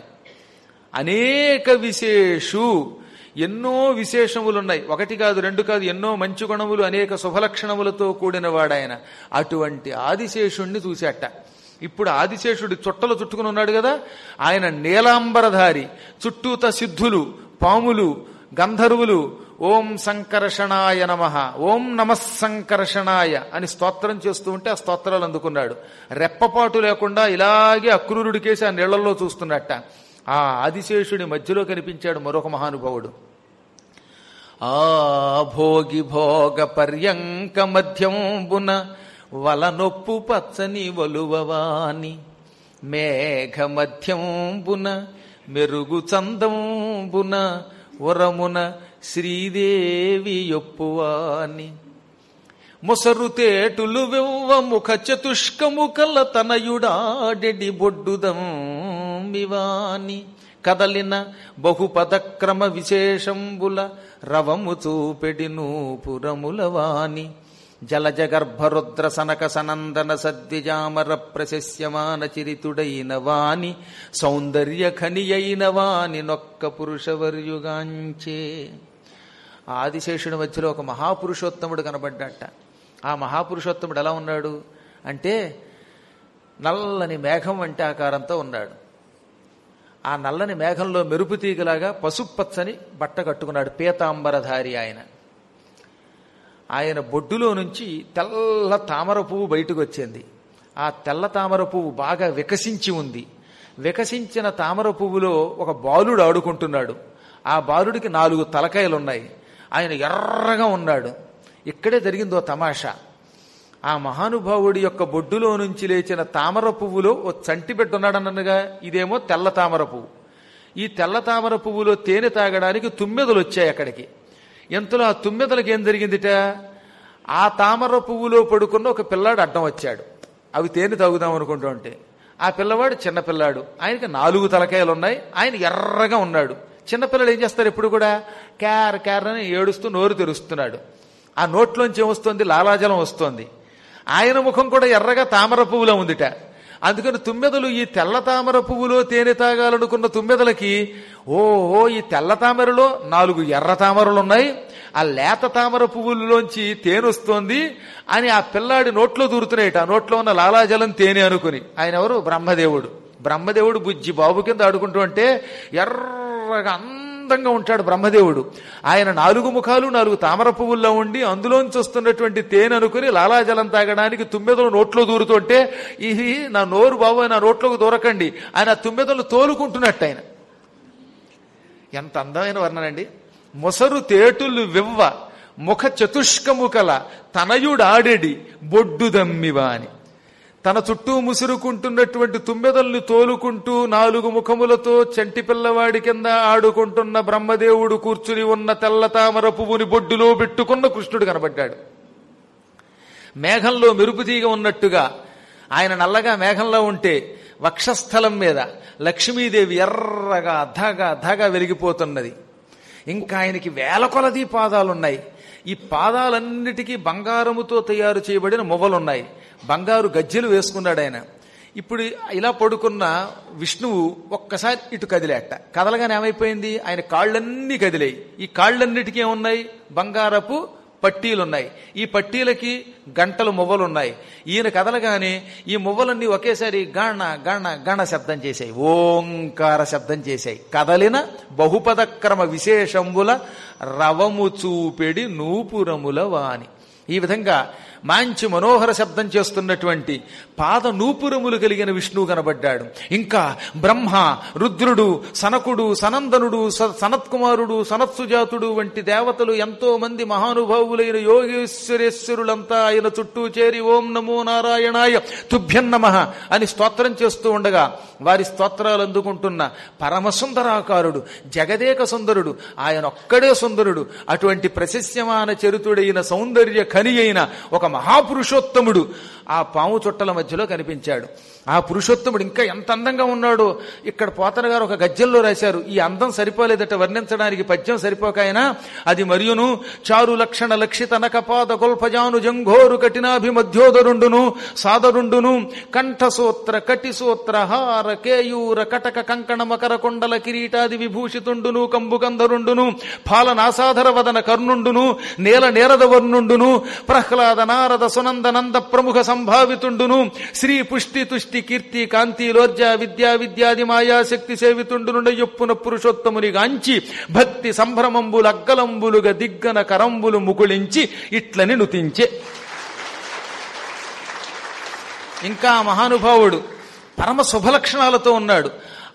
అనేక విశేషు ఎన్నో విశేషములున్నాయి ఒకటి కాదు రెండు కాదు ఎన్నో మంచి గుణములు అనేక శుభలక్షణములతో కూడిన వాడాయన అటువంటి ఆదిశేషుణ్ణి చూశాట ఇప్పుడు ఆదిశేషుడి చుట్టలు చుట్టుకుని ఉన్నాడు కదా ఆయన నీలాంబరధారి చుట్టూత సిద్ధులు పాములు గంధర్వులు ఓం సంకర్షణాయ నమ ఓం నమస్సంకర్షణాయ అని స్తోత్రం చేస్తూ ఉంటే ఆ స్తోత్రాలు అందుకున్నాడు రెప్పపాటు లేకుండా ఇలాగే అక్రూరుడికేసి ఆ నీళ్లలో చూస్తున్నట్ట ఆ ఆదిశేషుడి మధ్యలో కనిపించాడు మరొక మహానుభావుడు ఆ భోగి భోగ పర్యంక మధ్యంబున వలనొప్పు పచ్చని వలువవాని మేఘ మధ్యంబున మెరుగు చందంబున ఉరమున శ్రీదేవి యొప్పువాని మొసరు తేటులు వెవ్వ ముఖ చతుష్కముకల తనయుడాడెడి బొడ్డుదం మివాని కదలిన బహుపదక్రమ విశేషంబుల రవము చూపెడి నూపురములవాని జలజగర్భరుద్ర సనక సనందన సద్విజామర ప్రశస్యమాన చిరితుడైన వాని సౌందర్య ఖనియైన వాని నొక్క పురుషవర్యుగాంచే ఆదిశేషుడి మధ్యలో ఒక మహాపురుషోత్తముడు కనబడ్డట ఆ మహాపురుషోత్తముడు ఎలా ఉన్నాడు అంటే నల్లని మేఘం వంటి ఆకారంతో ఉన్నాడు ఆ నల్లని మేఘంలో మెరుపు తీగలాగా పసుపచ్చని బట్ట కట్టుకున్నాడు పీతాంబరధారి ఆయన ఆయన బొడ్డులో నుంచి తెల్ల తామర పువ్వు బయటకు వచ్చింది ఆ తెల్ల తామర పువ్వు బాగా వికసించి ఉంది వికసించిన తామర పువ్వులో ఒక బాలుడు ఆడుకుంటున్నాడు ఆ బాలుడికి నాలుగు తలకాయలు ఉన్నాయి ఆయన ఎర్రగా ఉన్నాడు ఇక్కడే జరిగిందో తమాషా ఆ మహానుభావుడి యొక్క బొడ్డులో నుంచి లేచిన తామర పువ్వులో ఓ చంటి బిడ్డ ఉన్నాడన్నగా ఇదేమో తెల్ల తామర పువ్వు ఈ తెల్ల తామర పువ్వులో తేనె తాగడానికి తుమ్మెదలు వచ్చాయి అక్కడికి ఎంతలో ఆ తుమ్మెదలకి ఏం జరిగిందిట ఆ తామర పువ్వులో పడుకున్న ఒక పిల్లాడు అడ్డం వచ్చాడు అవి తేనె తాగుదాం అనుకుంటూ ఉంటే ఆ పిల్లవాడు చిన్న పిల్లాడు ఆయనకి నాలుగు తలకాయలు ఉన్నాయి ఆయన ఎర్రగా ఉన్నాడు చిన్నపిల్లలు ఏం చేస్తారు ఎప్పుడు కూడా క్యార్ క్యార్ అని ఏడుస్తూ నోరు తెరుస్తున్నాడు ఆ నోట్లోంచి ఏమొస్తుంది లాలాజలం వస్తోంది ఆయన ముఖం కూడా ఎర్రగా తామర పువ్వులో ఉందిట అందుకని తుమ్మెదలు ఈ తెల్ల తామర పువ్వులో తేనె తాగాలనుకున్న తుమ్మెదలకి ఓహో ఈ తెల్ల తామరలో నాలుగు ఎర్ర తామరలు ఉన్నాయి ఆ లేత తామర పువ్వుల్లోంచి తేనె వస్తోంది అని ఆ పిల్లాడి నోట్లో దూరుతున్నాయట ఆ నోట్లో ఉన్న లాలాజలం తేనె అనుకుని ఆయన ఎవరు బ్రహ్మదేవుడు బ్రహ్మదేవుడు బుజ్జి బాబు కింద ఆడుకుంటూ ఉంటే ఎర్రగా అందంగా ఉంటాడు బ్రహ్మదేవుడు ఆయన నాలుగు ముఖాలు నాలుగు తామర పువ్వుల్లో ఉండి అందులోంచి వస్తున్నటువంటి తేనె అనుకుని లాలాజలం తాగడానికి తుమ్మెదలు నోట్లో దూరుతుంటే ఇది నా నోరు బాబు నా నోట్లోకి దూరకండి ఆయన ఆ తుమ్మెదలు తోలుకుంటున్నట్టు ఆయన ఎంత అందమైన వర్ణనండి మొసరు తేటులు వివ్వ ముఖ చతుష్కముకల తనయుడాడెడి బొడ్డు దమ్మివా అని తన చుట్టూ ముసురుకుంటున్నటువంటి తుమ్మెదల్ని తోలుకుంటూ నాలుగు ముఖములతో చంటి పిల్లవాడి కింద ఆడుకుంటున్న బ్రహ్మదేవుడు కూర్చుని ఉన్న తెల్ల తామర పువ్వుని బొడ్డులో పెట్టుకున్న కృష్ణుడు కనబడ్డాడు మేఘంలో మెరుపుతీగ ఉన్నట్టుగా ఆయన నల్లగా మేఘంలో ఉంటే వక్షస్థలం మీద లక్ష్మీదేవి ఎర్రగా ధగ ధగ వెలిగిపోతున్నది ఇంకా ఆయనకి వేల కొలది పాదాలున్నాయి ఈ పాదాలన్నిటికీ బంగారముతో తయారు చేయబడిన మువ్వలున్నాయి బంగారు గజ్జెలు వేసుకున్నాడు ఆయన ఇప్పుడు ఇలా పడుకున్న విష్ణువు ఒక్కసారి ఇటు కదిలేట కదలగానే ఏమైపోయింది ఆయన కాళ్ళన్నీ కదిలాయి ఈ కాళ్ళన్నిటికీ ఏమున్నాయి బంగారపు పట్టీలున్నాయి ఈ పట్టీలకి గంటలు మువ్వలున్నాయి ఈయన కదలగానే ఈ మువ్వలన్నీ ఒకేసారి గణ గణ గణ శబ్దం చేశాయి ఓంకార శబ్దం చేశాయి కదలిన బహుపదక్రమ విశేషంబుల రవము చూపెడి నూపురముల వాని ఈ విధంగా మంచి మనోహర శబ్దం చేస్తున్నటువంటి పాద నూపురములు కలిగిన విష్ణువు కనబడ్డాడు ఇంకా బ్రహ్మ రుద్రుడు సనకుడు సనందనుడు స- సనత్కుమారుడు సనత్సుజాతుడు వంటి దేవతలు ఎంతో మంది మహానుభావులైన యోగేశ్వరేశ్వరులంతా ఆయన చుట్టూ చేరి ఓం నమో నారాయణాయ తుభ్యం నమః అని స్తోత్రం చేస్తూ ఉండగా వారి స్తోత్రాలు అందుకుంటున్న పరమసుందరాకారుడు జగదేక సుందరుడు ఆయన ఒక్కడే సుందరుడు అటువంటి ప్రశస్యమాన చరితుడైన సౌందర్య ఖని అయిన ఒక మహాపురుషోత్తముడు ఆ పాము చుట్టల మధ్యలో కనిపించాడు ఆ పురుషోత్తముడు ఇంకా ఎంత అందంగా ఉన్నాడో ఇక్కడ పోతన గారు ఒక గద్యంలో రాశారు ఈ అందం సరిపోలేదట వర్ణించడానికి పద్యం సరిపోక ఆయన అది మరియును చారు లక్షణ లక్షిత నకపాద గొల్పజాను జంఘోరు కఠినాభిమధ్యోదరుండును సాదరుండును కంఠసూత్ర కటిసూత్ర హార కేయూర కటక కంకణ మకర కొండల కిరీటాది విభూషితుండును కంబుకంధరుండును ఫాలనాసాధర వదన కర్ణుండును నేల నేరద వర్ణుండును ప్రహ్లాద నారద సునంద నంద ప్రముఖ సంభావితుండును శ్రీ పుష్టి తుష్టి కీర్తి కాంతి లోర్జ విద్యా విద్యాది మాయా శక్తి సేవితుండును యొప్పున పురుషోత్తముని గాంచి భక్తి సంభ్రమంబులు అగ్గలంబులుగా దిగ్గన కరంబులు ముకుళించి ఇట్లని నుతించే ఇంకా ఆ మహానుభావుడు పరమ శుభలక్షణాలతో ఉన్నాడు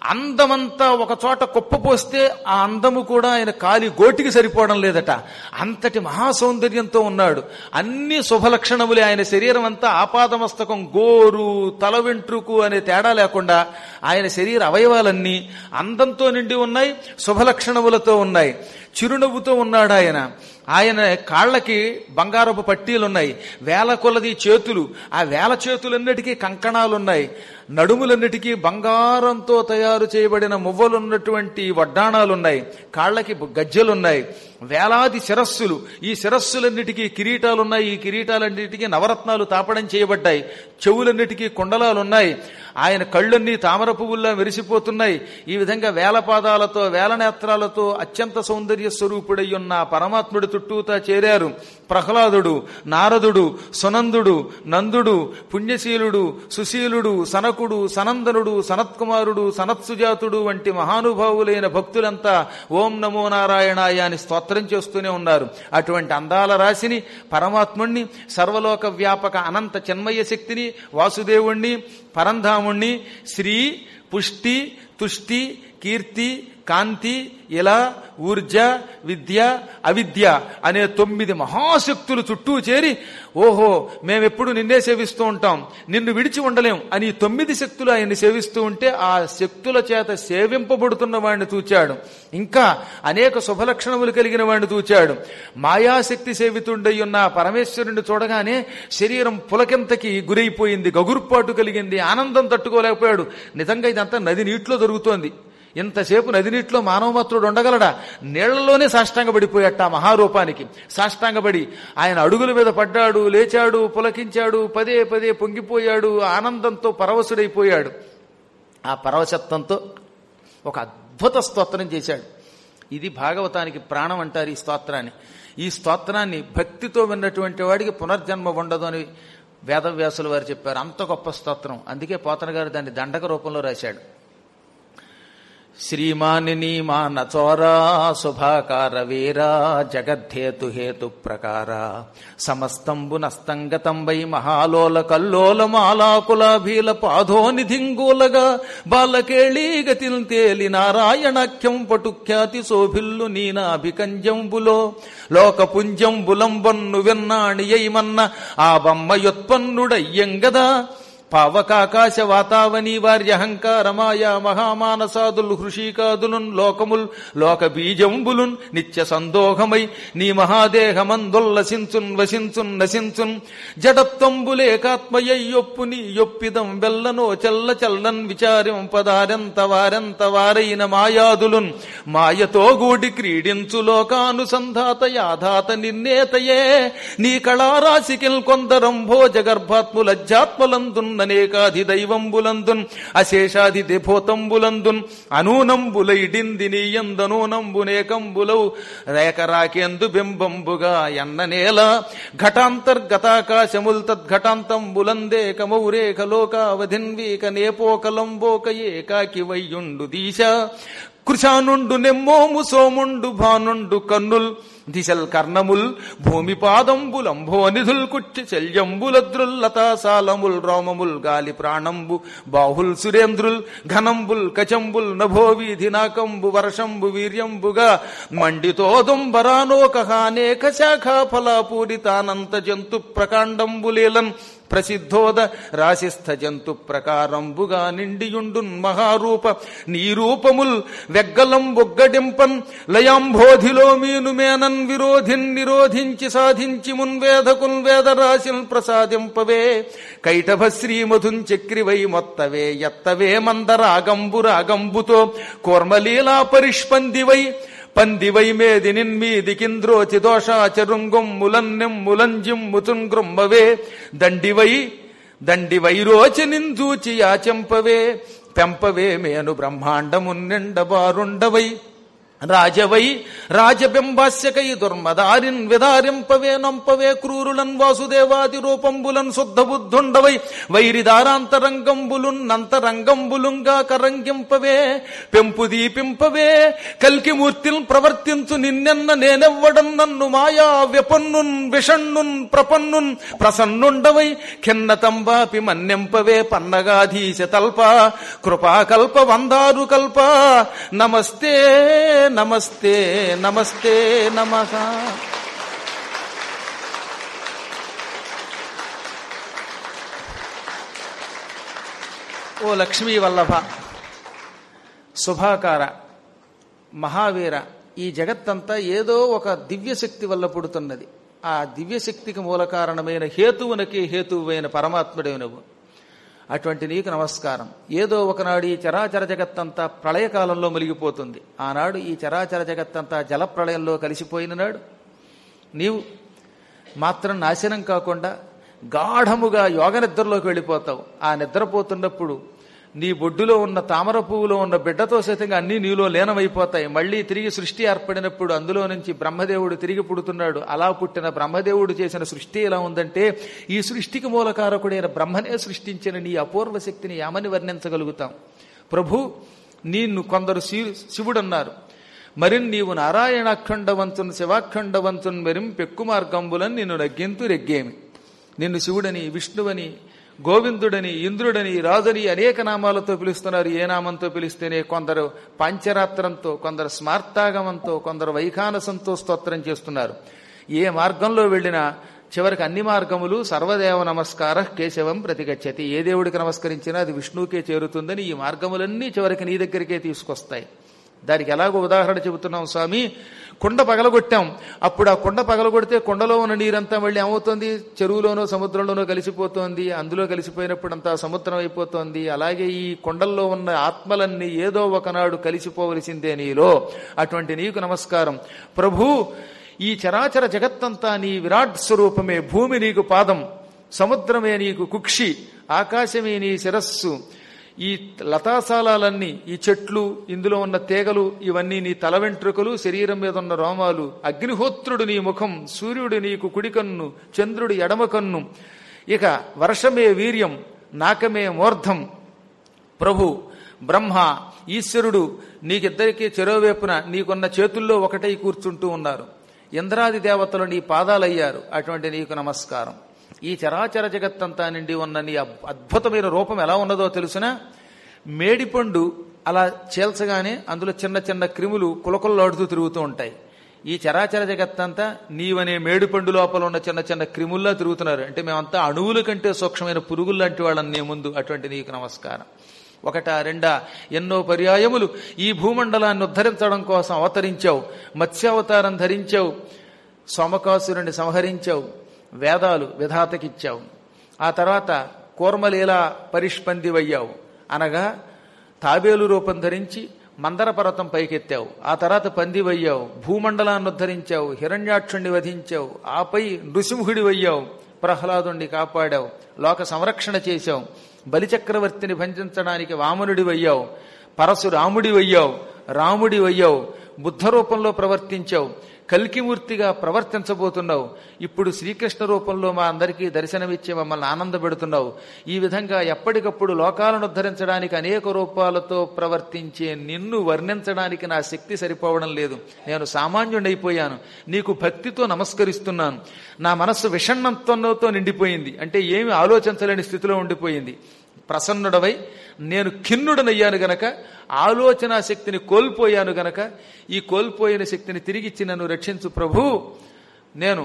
అందమంతా ఒక చోట కుప్పపోస్తే ఆ అందము కూడా ఆయన కాలి గోటికి సరిపోవడం లేదట అంతటి మహాసౌందర్యంతో ఉన్నాడు అన్ని శుభలక్షణములే ఆయన శరీరం అంతా ఆపాదమస్తకం గోరు తల వెంట్రుకు అనే తేడా లేకుండా ఆయన శరీర అవయవాలన్నీ అందంతో నిండి ఉన్నాయి శుభలక్షణములతో ఉన్నాయి చిరునవ్వుతో ఉన్నాడు ఆయన ఆయన కాళ్ళకి బంగారపు పట్టీలున్నాయి వేల కొలది చేతులు ఆ వేల చేతులన్నిటికీ కంకణాలున్నాయి నడుములన్నిటికీ బంగారంతో తయారు చేయబడిన మువ్వలున్నటువంటి వడ్డాణాలున్నాయి కాళ్ళకి గజ్జెలున్నాయి వేలాది శిరస్సులు ఈ శిరస్సులన్నిటికీ కిరీటాలున్నాయి ఈ కిరీటాలన్నిటికీ నవరత్నాలు తాపడం చేయబడ్డాయి చెవులన్నిటికీ కుండలాలున్నాయి ఆయన కళ్ళన్నీ తామర పువ్వుల్లా మెరిసిపోతున్నాయి ఈ విధంగా వేల పాదాలతో వేల నేత్రాలతో అత్యంత సౌందర్య స్వరూపుడై ఉన్న ఆ పరమాత్ముడి చుట్టూతా చేరారు ప్రహ్లాదుడు నారదుడు సునందుడు నందుడు పుణ్యశీలుడు సుశీలుడు సనకుడు సనందనుడు సనత్కుమారుడు సనత్సుజాతుడు వంటి మహానుభావులైన భక్తులంతా ఓం నమో నారాయణాయ అని స్తోత్రం చేస్తూనే ఉన్నారు అటువంటి అందాల రాశిని పరమాత్ముణ్ణి సర్వలోక వ్యాపక అనంత చిన్మయ శక్తిని వాసుదేవుణ్ణి పరంధాముణ్ణి శ్రీ పుష్టి తుష్టి కీర్తి కాంతి ఇలా ఊర్జ విద్య అవిద్య అనే తొమ్మిది మహాశక్తులు చుట్టూ చేరి ఓహో మేమెప్పుడు నిన్నే సేవిస్తూ ఉంటాం నిన్ను విడిచి ఉండలేం అని ఈ తొమ్మిది శక్తులు ఆయన్ని సేవిస్తూ ఉంటే ఆ శక్తుల చేత సేవింపబడుతున్న వాడిని తూచాడు ఇంకా అనేక శుభలక్షణములు కలిగిన వాడిని తూచాడు మాయాశక్తి సేవితుండై ఉన్న ఆ పరమేశ్వరుని చూడగానే శరీరం పులకెంతకి గురైపోయింది గగుర్పాటు కలిగింది ఆనందం తట్టుకోలేకపోయాడు నిజంగా ఇదంతా నది నీటిలో జరుగుతోంది ఇంతసేపు నది నీటిలో మానవమాత్రుడు ఉండగలడా నీళ్లలోనే సాష్టాంగపడిపోయాట ఆ మహారూపానికి సాష్టాంగపడి ఆయన అడుగుల మీద పడ్డాడు లేచాడు పులకించాడు పదే పదే పొంగిపోయాడు ఆనందంతో పరవశుడైపోయాడు ఆ పరవశత్వంతో ఒక అద్భుత స్తోత్రం చేశాడు ఇది భాగవతానికి ప్రాణం అంటారు ఈ స్తోత్రాన్ని ఈ స్తోత్రాన్ని భక్తితో విన్నటువంటి వాడికి పునర్జన్మ ఉండదు అని వేదవ్యాసులు వారు చెప్పారు అంత గొప్ప స్తోత్రం అందుకే పోతన గారు దాన్ని దండక రూపంలో రాశాడు శ్రీమానిని మానచోరా శుభాకార వీరా జగద్ధేతు హేతు ప్రకార సమస్తంబు నస్తంగతం వై మహాలోల కల్లోల మాలాకులాభీల పాధోనిధింగూలగా బాలకేళీ గతిల్ తేలి నారాయణాఖ్యం పటుఖ్యాతి శోభిల్లు నీనాభికంజంబులో లోకపుంజంబులంబన్ను విన్నాణియైమన్న ఆ బొమ్మయుత్పన్నుడయ్యంగదా పావకాకాశ వాతావని వార్యహంకారమాయ మహామానసాదులు హృషీకాదులున్ లోకముల్ లోక బీజంబులున్ నిత్య సందోహమై నీ మహాదేహమందొల్లసించున్ వసించున్ నశించున్ జడత్వంబులేకాత్మయ్యొప్పు నీ యొప్పిదం వెల్లనో చెల్ల చల్లన్ విచారం పదారెంత వారెంత వారైన మాయాదులున్ మాయతో గూడి క్రీడించు లోకానుసంధాత యాధాత నిర్ణేతయే నీ కళారాశికిల్ కొందరంభో జగర్భాత్ములజ్జాత్మలందున్ అనేకాధి దైవంబులందున్ అశేషాది దేభూతంబులందున్ అనూనంబులైడింది నీయందనూనంబునేకంబులౌ రేకరాకేందు బింబంబుగా ఎన్ననేల ఘటాంతర్గతాకాశముల్ తద్ఘటాంతంబులందే కమౌరేక లోకావధిన్వీక నేపోకలంబోక ఏకాకి వయ్యుండు దీశ కృషానుండు నెమ్మోము సోముండు భానుండు కన్నుల్ దిశల్ కర్ణముల్ భూమి పాదంబులంభో నిధుల్ కుట్టి శల్యంబులద్రుల్లతాసాలముల్ రోమముల్ గాలి ప్రాణంబు బాహుల్ సురేంద్రుల్ ఘనంబుల్ కచంబుల్ నభో వీధి నాకంబు వర్షంబు వీర్యంబుగా మండితోదుంబరానోకహానేక శాఖా ఫలాపూరితానంత జంతు ప్రకాండంబులేలన్ ప్రసిద్ధోద రాశిస్థ జంతు ప్రకారంబుగా నిండియుండున్ మహారూప నీ రూపముల్ వెగ్గలం బొగ్గడింపన్ లయాంబోధిలో మీను మేనన్ విరోధిన్ నిరోధించి సాధించి మున్వేదకున్ వేద రాశిల్ ప్రసాదింపవే కైటభ శ్రీమధున్ చక్రివై మొత్తవే ఎత్తవే మందరాగంబు రాగంబుతో కూర్మలీలా పరిష్పందివై పందివై మేది నిన్మీది కింద్రోచి దోషాచరుంగొమ్ములన్నెం ములంజిమ్ముతున్ గ్రొమ్మవే దండివై దండివై రోచి నిందూచి యాచంపవే పెంపవే మేను బ్రహ్మాండమున్నెండబారుండవై రాజవై రాజబింబాస్యకై దుర్మదారిన్ విదారింపవే నంపవే క్రూరులన్ వాసుదేవాది రూపంబులన్ శుద్ధ బుద్ధుండవై వైరిదారాంతరంగంబులున్ నంతరంగంబులుంగా కరంగింపవే పెంపు దీపింపవే కల్కి మూర్తిల్ ప్రవర్తించు నిన్నెన్న నేనెవ్వడం నన్ను మాయా వ్యపన్నున్ విషణ్ణున్ ప్రపన్నున్ ప్రసన్నుండవై ఖిన్నతంబాపి మన్నెంపవే పన్నగాధీశ తల్ప కృపాకల్ప వందారు కల్ప నమస్తే నమస్తే నమస్తే నమః ఓ లక్ష్మీ వల్లభ శుభాకార మహావీర ఈ జగత్తంతా ఏదో ఒక దివ్యశక్తి వల్ల పుడుతున్నది ఆ దివ్యశక్తికి మూల కారణమైన హేతువునకి హేతువైన పరమాత్ముడే నువ్వు అటువంటి నీకు నమస్కారం ఏదో ఒకనాడు ఈ చరాచర జగత్తంతా ప్రళయకాలంలో మునిగిపోతుంది ఆనాడు ఈ చరాచర జగత్తంతా జలప్రళయంలో కలిసిపోయిన నాడు నీవు మాత్రం నాశనం కాకుండా గాఢముగా యోగ నిద్రలోకి వెళ్ళిపోతావు ఆ నిద్రపోతున్నప్పుడు నీ బొడ్డులో ఉన్న తామర పువ్వులో ఉన్న బిడ్డతో సైతంగా అన్నీ నీలో లీనమైపోతాయి మళ్ళీ తిరిగి సృష్టి ఏర్పడినప్పుడు అందులో నుంచి బ్రహ్మదేవుడు తిరిగి పుడుతున్నాడు అలా పుట్టిన బ్రహ్మదేవుడు చేసిన సృష్టి ఎలా ఉందంటే ఈ సృష్టికి మూలకారకుడైన బ్రహ్మనే సృష్టించిన నీ అపూర్వ శక్తిని ఏమని వర్ణించగలుగుతాం ప్రభు నిన్ను కొందరు శి- శివుడన్నారు మరిన్ నీవు నారాయణాఖండవంతున్ శివాఖండవంతున్ మెరిం పెక్కు మార్గంబులను నిన్ను నగ్గింతు రెగ్గేమి నిన్ను శివుడని విష్ణువని గోవిందుడని ఇంద్రుడని రాజని అనేక నామాలతో పిలుస్తున్నారు ఏ నామంతో పిలిస్తేనే కొందరు పాంచరాత్రంతో కొందరు స్మార్తాగమంతో కొందరు వైఖానసంతో స్తోత్రం చేస్తున్నారు ఏ మార్గంలో వెళ్ళినా చివరికి అన్ని మార్గములు సర్వదేవ నమస్కార కేశవం ప్రతిగచ్చతి ఏ దేవుడికి నమస్కరించినా అది విష్ణువుకే చేరుతుందని ఈ మార్గములన్నీ చివరికి నీ దగ్గరికే తీసుకొస్తాయి దానికి ఎలాగో ఉదాహరణ చెబుతున్నాం స్వామి కుండ పగలగొట్టాం అప్పుడు ఆ కుండ పగలగొడితే కుండలో ఉన్న నీరంతా మళ్ళీ ఏమవుతుంది చెరువులోనో సముద్రంలోనో కలిసిపోతోంది అందులో కలిసిపోయినప్పుడు అంతా సముద్రం అయిపోతోంది అలాగే ఈ కొండల్లో ఉన్న ఆత్మలన్నీ ఏదో ఒకనాడు కలిసిపోవలసిందే నీలో అటువంటి నీకు నమస్కారం ప్రభు ఈ చరాచర జగత్తంతా నీ విరాట్ స్వరూపమే భూమి నీకు పాదం సముద్రమే నీకు కుక్షి ఆకాశమే నీ శిరస్సు ఈ లతాశాలాలన్నీ ఈ చెట్లు ఇందులో ఉన్న తీగలు ఇవన్నీ నీ తల వెంట్రుకలు శరీరం మీద ఉన్న రోమాలు అగ్నిహోత్రుడు నీ ముఖం సూర్యుడు నీకు కుడి కన్ను చంద్రుడి ఎడమ కన్ను ఇక వర్షమే వీర్యం నాకమే మూర్ధం ప్రభు బ్రహ్మ ఈశ్వరుడు నీకిద్దరికీ చెరోవేపున నీకున్న చేతుల్లో ఒకటై కూర్చుంటూ ఉన్నారు ఇంద్రాది దేవతలు నీ పాదాలయ్యారు అటువంటి నీకు నమస్కారం ఈ చరాచర జగత్తంతా నిండి ఉన్న నీ అద్- అద్భుతమైన రూపం ఎలా ఉన్నదో తెలుసునా మేడిపండు అలా చేల్చగానే అందులో చిన్న చిన్న క్రిములు కులకుల్లాడుతూ తిరుగుతూ ఉంటాయి ఈ చరాచర జగత్తంతా నీవనే మేడిపండు లోపల ఉన్న చిన్న చిన్న క్రిముల్లా తిరుగుతున్నారు అంటే మేమంతా అణువుల కంటే సూక్ష్మమైన పురుగులు లాంటి వాళ్ళని నీ ముందు అటువంటి నీకు నమస్కారం ఒకట రెండా ఎన్నో పర్యాయములు ఈ భూమండలాన్ని ఉద్ధరించడం కోసం అవతరించావు మత్స్యావతారం ధరించావు సోమకాసురుని సంహరించావు వేదాలు విధాతకిచ్చావు ఆ తర్వాత కూర్మలీలా పరిష్పందివయ్యావు అనగా తాబేలు రూపం ధరించి మందర పర్వతం పైకెత్తావు ఆ తర్వాత పందివయ్యావు భూమండలాన్ని ఉద్ధరించావు హిరణ్యాక్షుణ్ణి వధించావు ఆపై నృసింహుడివయ్యావు ప్రహ్లాదుణ్ణి కాపాడావు లోక సంరక్షణ చేశావు బలిచక్రవర్తిని భంజించడానికి వామనుడివయ్యావు పరశురాముడివయ్యావు రాముడివయ్యావు బుద్ధ రూపంలో ప్రవర్తించావు కల్కిమూర్తిగా ప్రవర్తించబోతున్నావు ఇప్పుడు శ్రీకృష్ణ రూపంలో మా అందరికీ దర్శనమిచ్చి మమ్మల్ని ఆనందపెడుతున్నావు ఈ విధంగా ఎప్పటికప్పుడు లోకాలను ఉద్ధరించడానికి అనేక రూపాలతో ప్రవర్తించే నిన్ను వర్ణించడానికి నా శక్తి సరిపోవడం లేదు నేను సామాన్యుడైపోయాను నీకు భక్తితో నమస్కరిస్తున్నాను నా మనస్సు విషణ్ణత్వంతో నిండిపోయింది అంటే ఏమి ఆలోచించలేని స్థితిలో ఉండిపోయింది ప్రసన్నుడవై నేను ఖిన్నుడనయ్యాను గనక ఆలోచన శక్తిని కోల్పోయాను గనక ఈ కోల్పోయిన శక్తిని తిరిగిచ్చి నన్ను రక్షించు ప్రభు నేను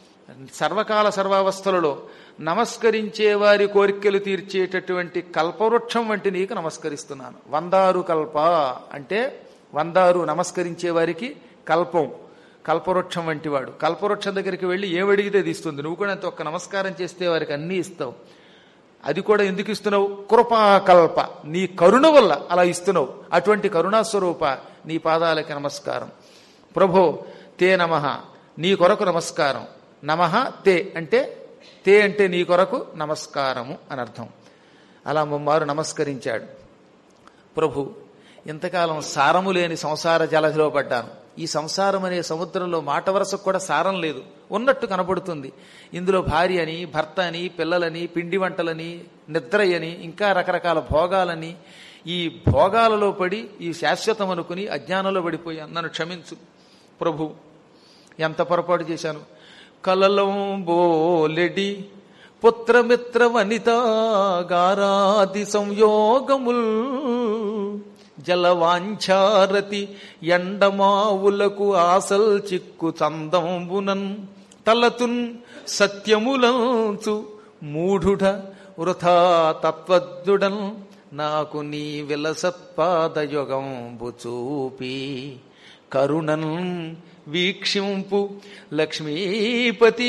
సర్వకాల సర్వావస్థలలో నమస్కరించే వారి కోరికలు తీర్చేటటువంటి కల్పవృక్షం వంటి నీకు నమస్కరిస్తున్నాను వందారు కల్ప అంటే వందారు నమస్కరించే వారికి కల్పం కల్పవృక్షం వంటివాడు కల్పవృక్షం దగ్గరికి వెళ్ళి ఏమడిగితే అది ఇస్తుంది నువ్వు కూడా అంత ఒక్క నమస్కారం చేస్తే వారికి అన్నీ ఇస్తావు అది కూడా ఎందుకు ఇస్తున్నావు కృపాకల్ప నీ కరుణ వల్ల అలా ఇస్తున్నావు అటువంటి కరుణాస్వరూప నీ పాదాలకి నమస్కారం ప్రభో తే నమ నీ కొరకు నమస్కారం నమ తే అంటే తే అంటే నీ కొరకు నమస్కారము అని అర్థం అలా ముమ్మారు నమస్కరించాడు ప్రభు ఇంతకాలం సారము లేని సంసార జలధిలో పడ్డాను ఈ సంసారం అనే సముద్రంలో మాట వరసకు కూడా సారం లేదు ఉన్నట్టు కనపడుతుంది ఇందులో భార్య అని భర్త అని పిల్లలని పిండి వంటలని నిద్రయని ఇంకా రకరకాల భోగాలని ఈ భోగాలలో పడి ఈ శాశ్వతం అనుకుని అజ్ఞానంలో పడిపోయాను నన్ను క్షమించు ప్రభు ఎంత పొరపాటు చేశాను కలలంబోలెడి పుత్రమిత్ర వనిత గారాది సంయోగముల్ జలవాంఛారతి ఎండమావులకు ఆసల్ చిక్కు చందంబునన్ తలతున్ సత్యములంచు మూఢుడ వృథా తత్వజ్ఞుడన్ నాకు నీ విలసత్పాదయుగంబు చూపి కరుణన్ వీక్షింపు లక్ష్మీపతి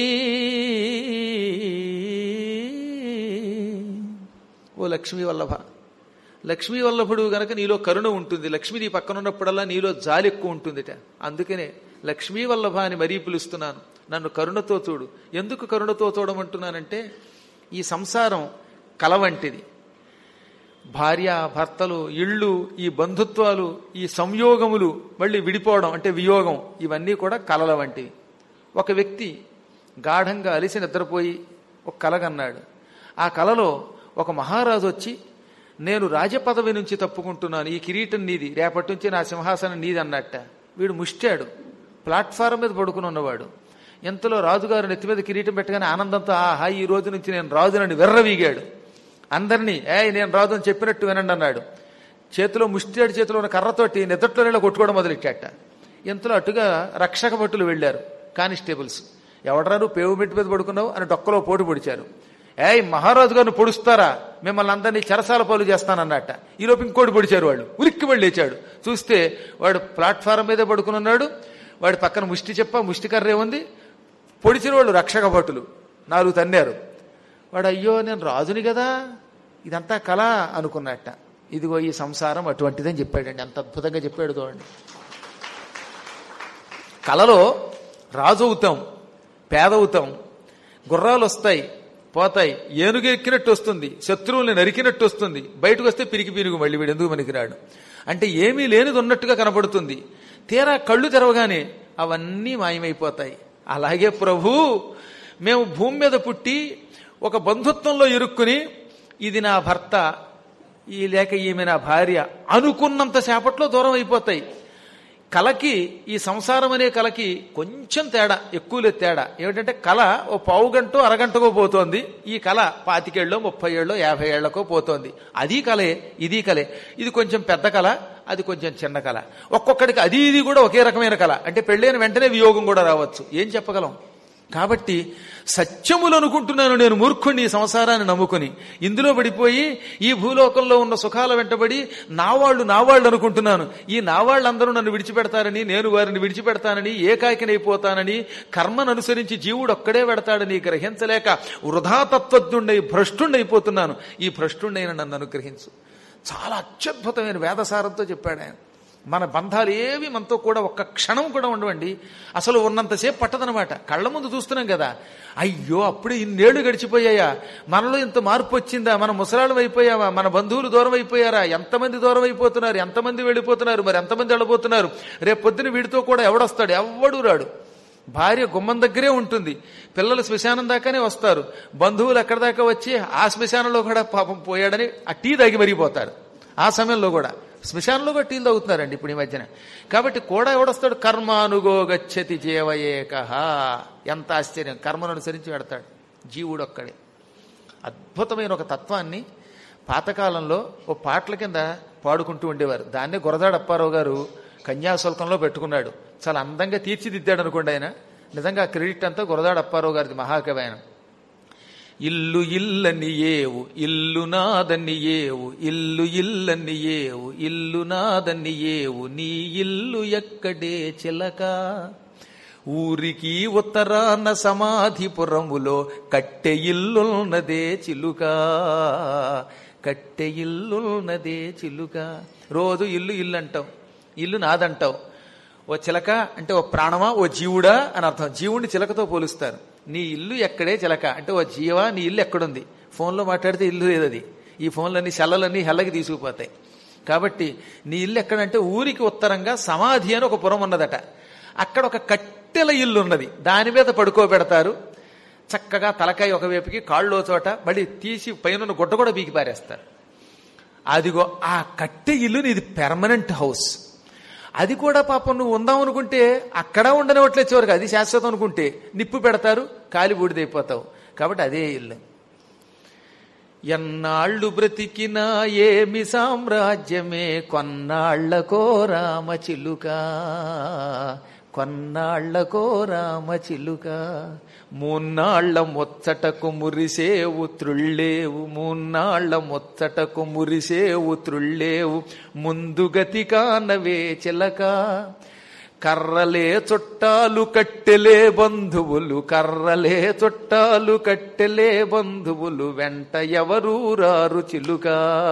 ఓ లక్ష్మీ వల్లభ లక్ష్మీ వల్లభుడు గనక నీలో కరుణ ఉంటుంది లక్ష్మి నీ పక్కన ఉన్నప్పుడల్లా నీలో జాలి ఎక్కువ ఉంటుందిట అందుకనే లక్ష్మీ వల్లభ అని మరీ పిలుస్తున్నాను నన్ను కరుణతో చూడు ఎందుకు కరుణతో చూడమంటున్నానంటే ఈ సంసారం కల వంటిది భార్య భర్తలు ఇళ్ళు ఈ బంధుత్వాలు ఈ సంయోగములు మళ్ళీ విడిపోవడం అంటే వియోగం ఇవన్నీ కూడా కలల వంటివి ఒక వ్యక్తి గాఢంగా అలిసి నిద్రపోయి ఒక కలగన్నాడు ఆ కలలో ఒక మహారాజు వచ్చి నేను రాజపదవి నుంచి తప్పుకుంటున్నాను ఈ కిరీటం నీది రేపటి నుంచి నా సింహాసనం నీది అన్నట్ట వీడు ముష్టాడు ప్లాట్ఫారం మీద పడుకుని ఉన్నవాడు ఎంతలో రాజుగారు నెత్తి మీద కిరీటం పెట్టగానే ఆనందంతో ఆహా ఈ రోజు నుంచి నేను రాజునని వెర్రవీగాడు అందరినీ ఏ నేను రాదు అని చెప్పినట్టు వినండి అన్నాడు చేతిలో ముష్టియాడి చేతిలో ఉన్న కర్రతోటి నిద్రలోనే కొట్టుకోవడం మొదలెట్టాట ఎంతలో అటుగా రక్షక భటులు వెళ్లారు కానిస్టేబుల్స్ ఎవడరారు పేవుమెట్టు మీద పడుకున్నావు అని డొక్కలో పోటు పొడిచారు ఏయ్ మహారాజు గారిని పొడుస్తారా మిమ్మల్ని అందరినీ చెరసాల పాలు చేస్తానన్నట్ట ఈలోపు ఇంకోటి పొడిచారు వాళ్ళు ఉలిక్కి వెళ్ళి లేచాడు చూస్తే వాడు ప్లాట్ఫారం మీదే పడుకుని ఉన్నాడు వాడి పక్కన ముష్టి చెప్ప ముష్టి కర్రే ఉంది పొడిచిన వాళ్ళు రక్షక భటులు నాలుగు తన్నారు వాడు అయ్యో నేను రాజుని కదా ఇదంతా కళ అనుకున్నట్ట ఇదిగో ఈ సంసారం అటువంటిదని చెప్పాడండి అంత అద్భుతంగా చెప్పాడు చూడండి కళలో రాజు అవుతాం పేదవుతాం గుర్రాలు వస్తాయి పోతాయి ఏనుగు ఎక్కినట్టు వస్తుంది శత్రువుల్ని నరికినట్టు వస్తుంది బయటకు వస్తే పిరికి పిరుగు మళ్ళీ వీడు ఎందుకు పనికిరాడు అంటే ఏమీ లేనిది ఉన్నట్టుగా కనబడుతుంది తీరా కళ్ళు తెరవగానే అవన్నీ మాయమైపోతాయి అలాగే ప్రభు మేము భూమి మీద పుట్టి ఒక బంధుత్వంలో ఇరుక్కుని ఇది నా భర్త ఈ లేక ఈమె నా భార్య అనుకున్నంత సేపట్లో దూరం అయిపోతాయి కళకి ఈ సంసారం అనే కళకి కొంచెం తేడా ఎక్కువ లేదు తేడా ఏమిటంటే కళ ఓ పావు గంట అరగంటకో పోతోంది ఈ కళ పాతికేళ్ళలో ముప్పై ఏళ్ళలో యాభై ఏళ్లకో పోతోంది అది కళే ఇది కళే ఇది కొంచెం పెద్ద కళ అది కొంచెం చిన్న కళ ఒక్కొక్కడికి అది ఇది కూడా ఒకే రకమైన కళ అంటే పెళ్ళైన వెంటనే వియోగం కూడా రావచ్చు ఏం చెప్పగలం కాబట్టి సత్యములు అనుకుంటున్నాను నేను మూర్ఖుణ్ణి ఈ సంసారాన్ని నమ్ముకుని ఇందులో పడిపోయి ఈ భూలోకంలో ఉన్న సుఖాల వెంటబడి నా వాళ్ళు నా వాళ్ళు అనుకుంటున్నాను ఈ నా వాళ్ళందరూ నన్ను విడిచిపెడతారని నేను వారిని విడిచిపెడతానని ఏకాకినైపోతానని కర్మను అనుసరించి జీవుడు ఒక్కడే పెడతాడని గ్రహించలేక వృధాతత్వజ్ఞుండై భ్రష్టుండైపోతున్నాను ఈ భ్రష్టుండైన నన్ను అనుగ్రహించు చాలా అత్యద్భుతమైన వేదసారంతో చెప్పాడు ఆయన మన బంధాలు ఏవి మనతో కూడా ఒక్క క్షణం కూడా ఉండవండి అసలు ఉన్నంతసేపు పట్టదనమాట కళ్ళ ముందు చూస్తున్నాం కదా అయ్యో అప్పుడే ఇన్నేళ్లు గడిచిపోయాయా మనలో ఇంత మార్పు వచ్చిందా మన ముసలాళ్ళం అయిపోయావా మన బంధువులు దూరం అయిపోయారా ఎంతమంది దూరం అయిపోతున్నారు ఎంతమంది వెళ్ళిపోతున్నారు మరి ఎంతమంది వెళ్ళిపోతున్నారు రేపు పొద్దున వీడితో కూడా ఎవడొస్తాడు ఎవడు రాడు భార్య గుమ్మం దగ్గరే ఉంటుంది పిల్లలు శ్మశానం దాకానే వస్తారు బంధువులు ఎక్కడి దాకా వచ్చి ఆ శ్మశానంలో కూడా పాపం పోయాడని ఆ టీ తాగి మరిగిపోతారు ఆ సమయంలో కూడా శ్మశానంలో కూడా టీలు తాగుతున్నారండి ఇప్పుడు ఈ మధ్యన కాబట్టి కూడా ఎవడొస్తాడు కర్మానుగో గచ్చతి జీవయేక ఎంత ఆశ్చర్యం కర్మను అనుసరించి పెడతాడు జీవుడు ఒక్కడే అద్భుతమైన ఒక తత్వాన్ని పాతకాలంలో ఓ పాటల కింద పాడుకుంటూ ఉండేవారు దాన్నే గురదాడ అప్పారావు గారు కన్యాశుల్కంలో పెట్టుకున్నాడు చాలా అందంగా తీర్చిదిద్దాడు అనుకోండి ఆయన నిజంగా క్రెడిట్ అంతా గురదాడ అప్పారావు గారిది మహాకవి ఆయన ఇల్లు ఇల్లని ఏవు ఇల్లు నాదని ఏవు ఇల్లు ఇల్లని ఏవు ఇల్లు నాదని ఏవు నీ ఇల్లు ఎక్కడే చిలక ఊరికి ఉత్తరాన సమాధిపురములో కట్టె ఇల్లున్నదే చిలుక కట్టె ఇల్లున్నదే చిలుక రోజు ఇల్లు ఇల్లు అంటావు ఇల్లు నాదంటావు ఓ చిలక అంటే ఓ ప్రాణమా ఓ జీవుడా అని అర్థం జీవుడిని చిలకతో పోలుస్తారు నీ ఇల్లు ఎక్కడే చిలక అంటే ఓ జీవా నీ ఇల్లు ఎక్కడుంది ఫోన్లో మాట్లాడితే ఇల్లు లేదు అది ఈ ఫోన్లన్నీ సెల్లలన్నీ హెల్లకి తీసుకుపోతాయి కాబట్టి నీ ఇల్లు ఎక్కడంటే ఊరికి ఉత్తరంగా సమాధి అని ఒక పురం ఉన్నదట అక్కడ ఒక కట్టెల ఇల్లు ఉన్నది దాని మీద పడుకోబెడతారు చక్కగా తలకాయ ఒకవైపుకి కాళ్ళో చోట మళ్ళీ తీసి పైన గుడ్డ కూడా బీకి పారేస్తారు అదిగో ఆ కట్టె ఇల్లు నీది పెర్మనెంట్ హౌస్ అది కూడా పాపం నువ్వు ఉందాం అనుకుంటే అక్కడ ఉండనివ్వట్లే చివరికి అది శాశ్వతం అనుకుంటే నిప్పు పెడతారు కాలి బూడిదైపోతావు కాబట్టి అదే ఇల్లు ఎన్నాళ్ళు బ్రతికినా ఏమి సామ్రాజ్యమే కొన్నాళ్లకో రామ చిలుక కొన్నాళ్లకో రామ చిలుక మూన్నాళ్ల ముచ్చటకు మురిసేవు త్రుళ్ళేవు మూన్నాళ్ల ముచ్చటకు మురిసేవు త్రుళ్ళేవు ముందుగతి కానవే చిలక కర్రలే చుట్టాలు కట్టెలే బంధువులు కర్రలే చుట్టాలు కట్టెలే బంధువులు వెంట ఎవరు రారు చిలుక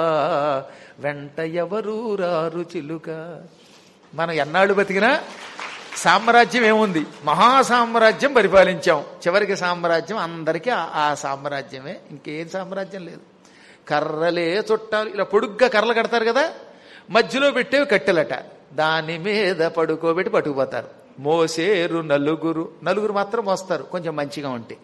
వెంట ఎవరు రారు చిలుక మనం ఎన్నాళ్ళు బతికినా సామ్రాజ్యం ఏముంది మహాసామ్రాజ్యం పరిపాలించాం చివరికి సామ్రాజ్యం అందరికీ ఆ- ఆ సామ్రాజ్యమే ఇంకేం సామ్రాజ్యం లేదు కర్రలే చుట్టాలు ఇలా పొడుగ్గా కర్రలు కడతారు కదా మధ్యలో పెట్టేవి కట్టెలట దాని మీద పడుకోబెట్టి పట్టుకుపోతారు మోసేరు నలుగురు నలుగురు మాత్రం మోస్తారు కొంచెం మంచిగా ఉంటే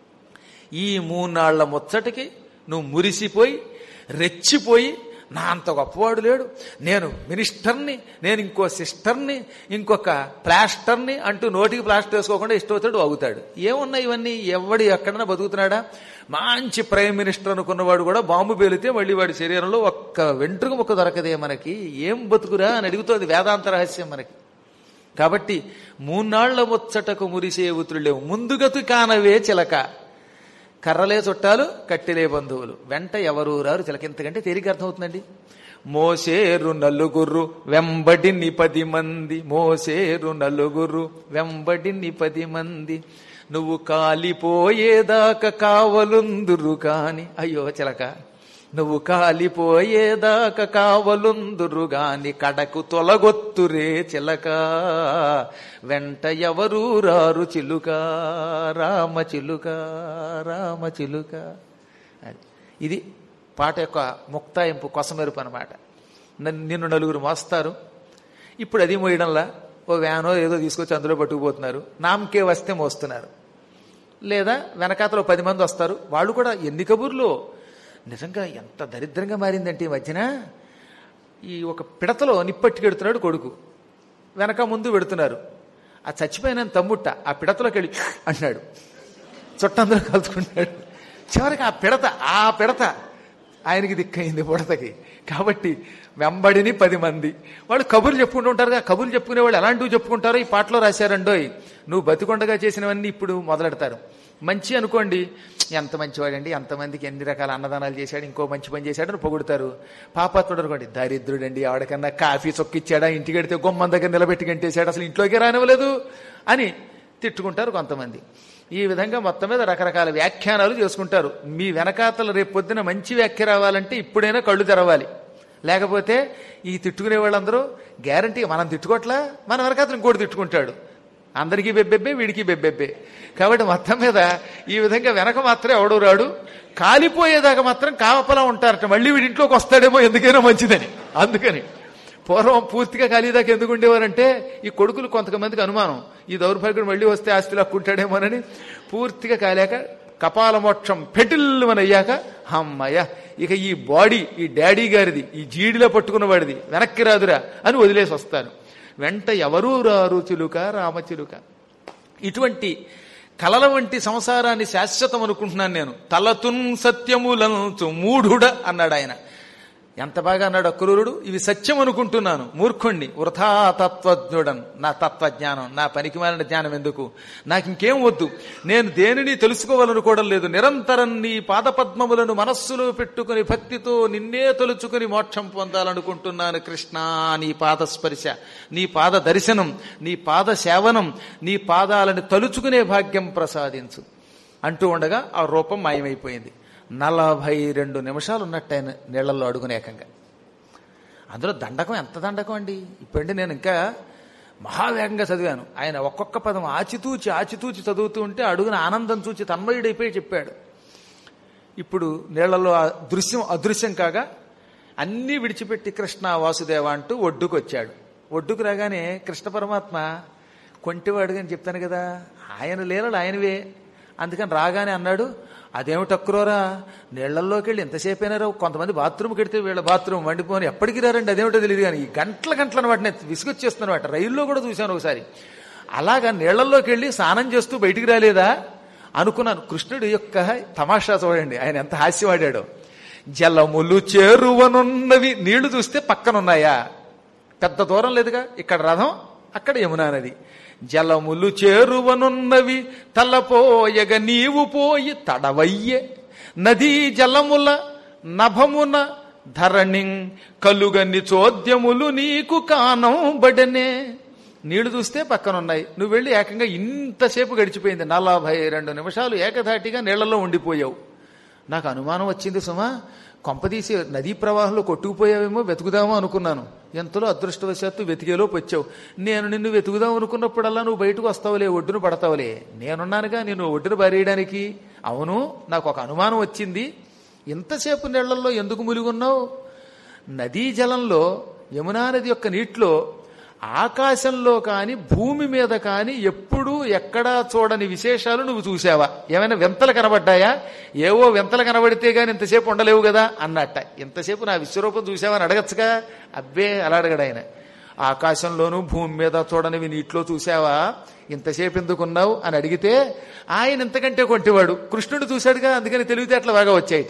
ఈ మూనాళ్ల ముచ్చటికి నువ్వు మురిసిపోయి రెచ్చిపోయి నా అంత గొప్పవాడు లేడు నేను మినిస్టర్ని నేను ఇంకో సిస్టర్ని ఇంకొక ప్లాస్టర్ని అంటూ నోటికి ప్లాస్టర్ వేసుకోకుండా ఇష్టవుతాడు అవుతాడు ఏమున్నాయి ఇవన్నీ ఎవడు ఎక్కడన్నా బతుకుతున్నాడా మంచి ప్రైమ్ మినిస్టర్ అనుకున్నవాడు కూడా బాంబు పేలితే మళ్ళీ వాడి శరీరంలో ఒక్క వెంట్రుక ముక్క దొరకదే మనకి ఏం బతుకురా అని అడుగుతోంది వేదాంత రహస్యం మనకి కాబట్టి మూన్నాళ్ల ముచ్చటకు మురిసే ఉతురులేవు ముందుగతు కానవే చిలక కర్రలే చుట్టాలు కట్టెలే బంధువులు వెంట ఎవరు రారు చిలక ఎంతకంటే తేలిక అర్థమవుతుందండి మోసేరు నలుగురు వెంబడిని పది మంది మోసేరు నలుగురు వెంబడిని పది మంది నువ్వు కాలిపోయేదాకా కావలుందురు కాని అయ్యో చిలక నువ్వు కాలిపోయేదాకా కావలుందురు గాని కడకు తొలగొత్తురే చిలక వెంట ఎవరు రారు చిలుక రామ చిలుక రామ చిలుక అది. ఇది పాట యొక్క ముక్తాయింపు కొసమెరుపు అనమాట నిన్ను నలుగురు మోస్తారు ఇప్పుడు అది మోయడంలా ఓ వ్యానో ఏదో తీసుకొచ్చి అందులో పట్టుకుపోతున్నారు నామకే వస్తే మోస్తున్నారు లేదా వెనకాతలో పది మంది వస్తారు వాళ్ళు కూడా ఎన్ని కబుర్లు నిజంగా ఎంత దరిద్రంగా మారిందంటే ఈ మధ్యన ఈ ఒక పిడతలో నిప్పట్టుకెడుతున్నాడు కొడుకు వెనక ముందు పెడుతున్నారు ఆ చచ్చిపోయిన తమ్ముట్ట ఆ పిడతలోకి వెళ్ళి అంటున్నాడు చుట్టందరూ కలుసుకుంటాడు చివరికి ఆ పిడత ఆ పిడత ఆయనకి దిక్కయింది బుడతకి కాబట్టి వెంబడిని పది మంది వాళ్ళు కబుర్లు చెప్పుకుంటూ ఉంటారుగా కబుర్లు చెప్పుకునే వాళ్ళు ఎలాంటివి చెప్పుకుంటారో ఈ పాటలో రాశారండోయ్ నువ్వు బతికొండగా చేసినవన్నీ ఇప్పుడు మొదలెడతారు మంచి అనుకోండి ఎంత మంచివాడండి ఎంతమందికి ఎన్ని రకాల అన్నదానాలు చేశాడు ఇంకో మంచి పని చేశాడు అని పొగుడుతారు పాపాత్ముడు అనుకోండి దరిద్రుడండి ఆవిడకన్నా కాఫీ చొక్కిచ్చాడా ఇంటికి వెడితే గుమ్మం దగ్గర నిలబెట్టి గంటేశాడు అసలు ఇంట్లోకి రానివ్వలేదు అని తిట్టుకుంటారు కొంతమంది ఈ విధంగా మొత్తం మీద రకరకాల వ్యాఖ్యానాలు చేసుకుంటారు మీ వెనకాతల రేపు పొద్దున మంచి వ్యాఖ్య రావాలంటే ఇప్పుడైనా కళ్ళు తెరవాలి లేకపోతే ఈ తిట్టుకునే వాళ్ళందరూ గ్యారంటీ మనం తిట్టుకోవట్లా మన వెనకాతలు ఇంకోటి తిట్టుకుంటాడు అందరికీ బెబ్బెబ్బే వీడికి బెబ్బెబ్బే కాబట్టి మొత్తం మీద ఈ విధంగా వెనక మాత్రం ఎవడు రాడు కాలిపోయేదాకా మాత్రం కాపలా ఉంటారట మళ్ళీ వీడి ఇంట్లోకి వస్తాడేమో ఎందుకైనా మంచిదని అందుకని పూర్వం పూర్తిగా ఖాళీదాకా ఎందుకు ఉండేవారంటే ఈ కొడుకులు కొంతమందికి అనుమానం ఈ దౌర్భాగ్యుడు మళ్ళీ వస్తే ఆస్తి లాక్కుంటాడేమోనని పూర్తిగా కాలేక కపాల మోక్షం పెటిల్మని అయ్యాక అమ్మయ్య ఇక ఈ బాడీ ఈ డాడీ గారిది ఈ జీడిలో పట్టుకున్న వాడిది వెనక్కి రాదురా అని వదిలేసి వస్తారు వెంట ఎవరూ రారు చిలుక రామచిలుక ఇటువంటి కలల వంటి సంసారాన్ని శాశ్వతం అనుకుంటున్నాను నేను తలతున్ సత్యములంచు మూఢుడ అన్నాడు ఆయన ఎంత బాగా అన్నాడు అక్రూరుడు ఇవి సత్యం అనుకుంటున్నాను మూర్ఖుణ్ణి వృథా తత్వజ్ఞుడన్ నా తత్వజ్ఞానం నా పనికి మాలిన జ్ఞానం ఎందుకు నాకు ఇంకేం వద్దు నేను దేనిని తెలుసుకోవాలనుకోవడం లేదు నిరంతరం నీ పాదపద్మములను మనస్సులో పెట్టుకుని భక్తితో నిన్నే తలుచుకుని మోక్షం పొందాలనుకుంటున్నాను కృష్ణ నీ పాదస్పర్శ నీ పాద దర్శనం నీ పాద సేవనం నీ పాదాలను తలుచుకునే భాగ్యం ప్రసాదించు అంటూ ఉండగా ఆ రూపం మాయమైపోయింది నలభై రెండు నిమిషాలు ఉన్నట్టు ఆయన నీళ్లలో అడుగునేకంగా అందులో దండకం ఎంత దండకం అండి ఇప్పుడంటే నేను ఇంకా మహావేగంగా చదివాను ఆయన ఒక్కొక్క పదం ఆచితూచి ఆచితూచి చదువుతూ ఉంటే అడుగున ఆనందం చూచి తన్మయుడైపోయి చెప్పాడు ఇప్పుడు నీళ్లలో ఆ దృశ్యం అదృశ్యం కాగా అన్నీ విడిచిపెట్టి కృష్ణ వాసుదేవ అంటూ ఒడ్డుకు వచ్చాడు ఒడ్డుకు రాగానే కృష్ణ పరమాత్మ కొంటివాడు అని చెప్తాను కదా ఆయన లీలలు ఆయనవే అందుకని రాగానే అన్నాడు అదేమిటి అక్కురోరా నీళ్లల్లోకి వెళ్ళి ఎంతసేపైనా రావు కొంతమంది బాత్రూమ్కి వెడితే వీళ్ళ బాత్రూమ్ వండిపోని ఎప్పటికి రారండి అదేమిటో తెలియదు కానీ ఈ గంటల గంటల వాటిని విసుగొచ్చేస్తున్నాను వాటి రైల్లో కూడా చూశాను ఒకసారి అలాగా నీళ్లల్లోకి వెళ్ళి స్నానం చేస్తూ బయటికి రాలేదా అనుకున్నాను కృష్ణుడి యొక్క తమాషా చూడండి ఆయన ఎంత హాస్యవాడాడో జలములు చేరువనున్నవి నీళ్లు చూస్తే పక్కనున్నాయా పెద్ద దూరం లేదుగా ఇక్కడ రథం అక్కడ యమునా నది జలములు చేరువనున్నవి తలపోయగ నీవు పోయి తడవయ్యే నదీ జలముల నభమున ధరణిం కలుగని చోద్యములు నీకు కానం బడనే నీళ్లు చూస్తే పక్కనున్నాయి నువ్వు వెళ్ళి ఏకంగా ఇంతసేపు గడిచిపోయింది నలభై రెండు నిమిషాలు ఏకధాటిగా నీళ్లలో ఉండిపోయావు నాకు అనుమానం వచ్చింది సుమా కొంపదీసి నదీ ప్రవాహంలో కొట్టుకుపోయావేమో వెతుకుదామో అనుకున్నాను ఎంతలో అదృష్టవశాత్తు వెతికేలోపు వచ్చావు నేను నిన్ను వెతుకుదాం అనుకున్నప్పుడల్లా నువ్వు బయటకు వస్తావులే ఒడ్డును పడతావులే నేనున్నానుగా నేను ఒడ్డును బారేయడానికి అవును నాకు ఒక అనుమానం వచ్చింది ఇంతసేపు నీళ్లలో ఎందుకు ములిగున్నావు నదీ జలంలో యమునా నది యొక్క నీటిలో ఆకాశంలో కాని భూమి మీద కాని ఎప్పుడూ ఎక్కడా చూడని విశేషాలు నువ్వు చూసావా ఏమైనా వింతలు కనబడ్డాయా ఏవో వింతలు కనబడితే గాని ఇంతసేపు ఉండలేవు కదా అన్నట్ట ఇంతసేపు నా విశ్వరూపం చూసావని అడగచ్చుగా అబ్బే అలా అడగడు ఆయన ఆకాశంలోనూ భూమి మీద చూడనివి నీటిలో చూసావా ఇంతసేపు ఎందుకున్నావు అని అడిగితే ఆయన ఇంతకంటే కొంటివాడు కృష్ణుడు చూశాడుగా అందుకని తెలివితేటలు బాగా వచ్చాయిట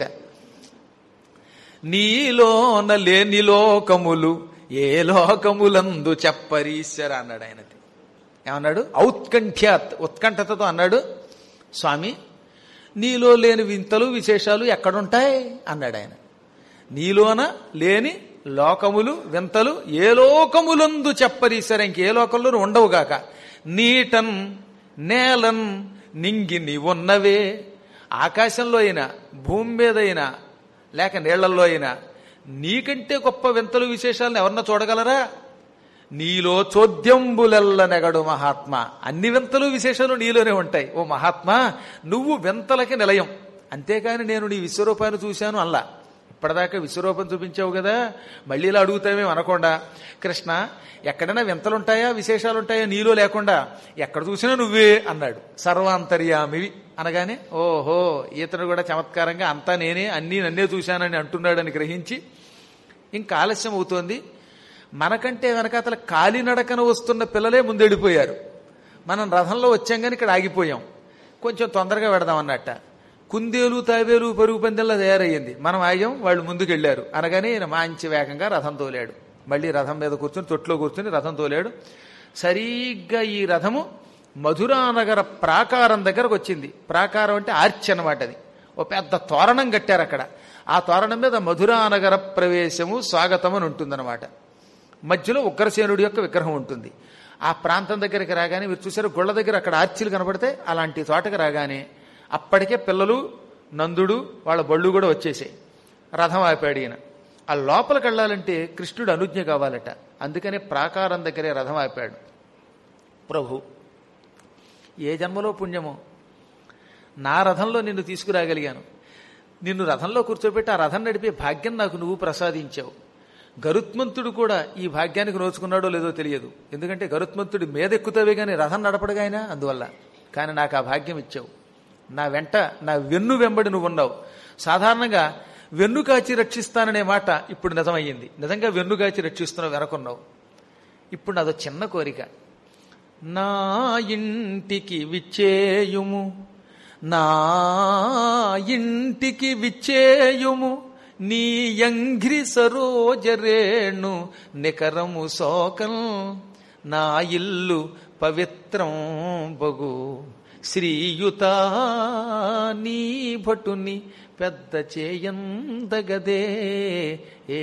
నీలోన లేని లోకములు ఏ లోకములందు చెప్పరీశ్వర అన్నాడు ఆయన ఏమన్నాడు ఔత్కంఠ్యాత్ ఉత్కంఠతతో అన్నాడు స్వామి నీలో లేని వింతలు విశేషాలు ఎక్కడుంటాయి అన్నాడు ఆయన నీలోన లేని లోకములు వింతలు ఏ లోకములందు చెప్పరీశ్వర ఇంకే లోకంలో ఉండవుగాక నీటన్ నేలన్ నింగి నీవున్నవే ఆకాశంలో అయినా భూమి మీద అయినా లేక నీళ్లలో అయినా నీకంటే గొప్ప వింతలు విశేషాలను ఎవరన్నా చూడగలరా నీలో చోద్యంబులెల్ల నెగడు మహాత్మ అన్ని వింతలు విశేషాలు నీలోనే ఉంటాయి ఓ మహాత్మా నువ్వు వింతలకి నిలయం అంతేకాని నేను నీ విశ్వరూపాన్ని చూశాను అల్లా ఇప్పటిదాకా విశ్వరూపం చూపించావు కదా మళ్ళీ ఇలా అడుగుతామేం అనకుండా కృష్ణ ఎక్కడైనా వింతలుంటాయా విశేషాలు ఉంటాయా నీలో లేకుండా ఎక్కడ చూసినా నువ్వే అన్నాడు సర్వాంతర్యామివి అనగానే ఓహో ఈతను కూడా చమత్కారంగా అంతా నేనే అన్నీ నన్నే చూశానని అంటున్నాడని గ్రహించి ఇంకా ఆలస్యం అవుతోంది మనకంటే వెనకాతల కాలినడకన వస్తున్న పిల్లలే ముందెడిపోయారు మనం రథంలో వచ్చాం కానీ ఇక్కడ ఆగిపోయాం కొంచెం తొందరగా పెడదాం అన్నట్ట కుందేలు తాబేలు పరుగు పందెంలా తయారయ్యింది మనం ఆగాం వాళ్ళు ముందుకెళ్లారు అనగానే ఈయన మంచి వేగంగా రథం తోలాడు మళ్ళీ రథం మీద కూర్చుని తొట్లో కూర్చుని రథం తోలాడు సరిగ్గా ఈ రథము మధురానగర ప్రాకారం దగ్గరకు వచ్చింది ప్రాకారం అంటే ఆర్చి అనమాట అది ఓ పెద్ద తోరణం కట్టారు అక్కడ ఆ తోరణం మీద మధురానగర ప్రవేశము స్వాగతం అని ఉంటుందన్నమాట మధ్యలో ఉగ్రసేనుడి యొక్క విగ్రహం ఉంటుంది ఆ ప్రాంతం దగ్గరికి రాగానే మీరు చూసారు గుళ్ళ దగ్గర అక్కడ ఆర్చీలు కనబడితే అలాంటి తోటకి రాగానే అప్పటికే పిల్లలు నందుడు వాళ్ళ బళ్ళు కూడా వచ్చేసాయి రథం ఆపాడు ఈయన ఆ లోపలికి వెళ్ళాలంటే కృష్ణుడు అనుజ్ఞ కావాలట అందుకనే ప్రాకారం దగ్గరే రథం ఆపాడు ప్రభు ఏ జన్మలో పుణ్యమో నా రథంలో నిన్ను తీసుకురాగలిగాను నిన్ను రథంలో కూర్చోబెట్టి ఆ రథం నడిపే భాగ్యం నాకు నువ్వు ప్రసాదించావు గరుత్మంతుడు కూడా ఈ భాగ్యానికి నోచుకున్నాడో లేదో తెలియదు ఎందుకంటే గరుత్మంతుడి మీదెక్కుతావే కానీ రథం నడపడుగా ఆయన అందువల్ల కానీ నాకు ఆ భాగ్యం ఇచ్చావు నా వెంట నా వెన్ను వెంబడి నువ్వు ఉన్నావు సాధారణంగా వెన్ను కాచి రక్షిస్తాననే మాట ఇప్పుడు నిజమయ్యింది నిజంగా వెన్ను కాచి రక్షిస్తున్నావు వెనకున్నావు ఇప్పుడు నాదో చిన్న కోరిక నా ఇంటికి విచ్చేయుము నా ఇంటికి విచ్చేయుము నీ యంఘ్రి సరోజరేణు నికరము సోకం నా ఇల్లు పవిత్రం బగు శ్రీయుత నీ భటుని పెద్ద చేయందగదే ఏ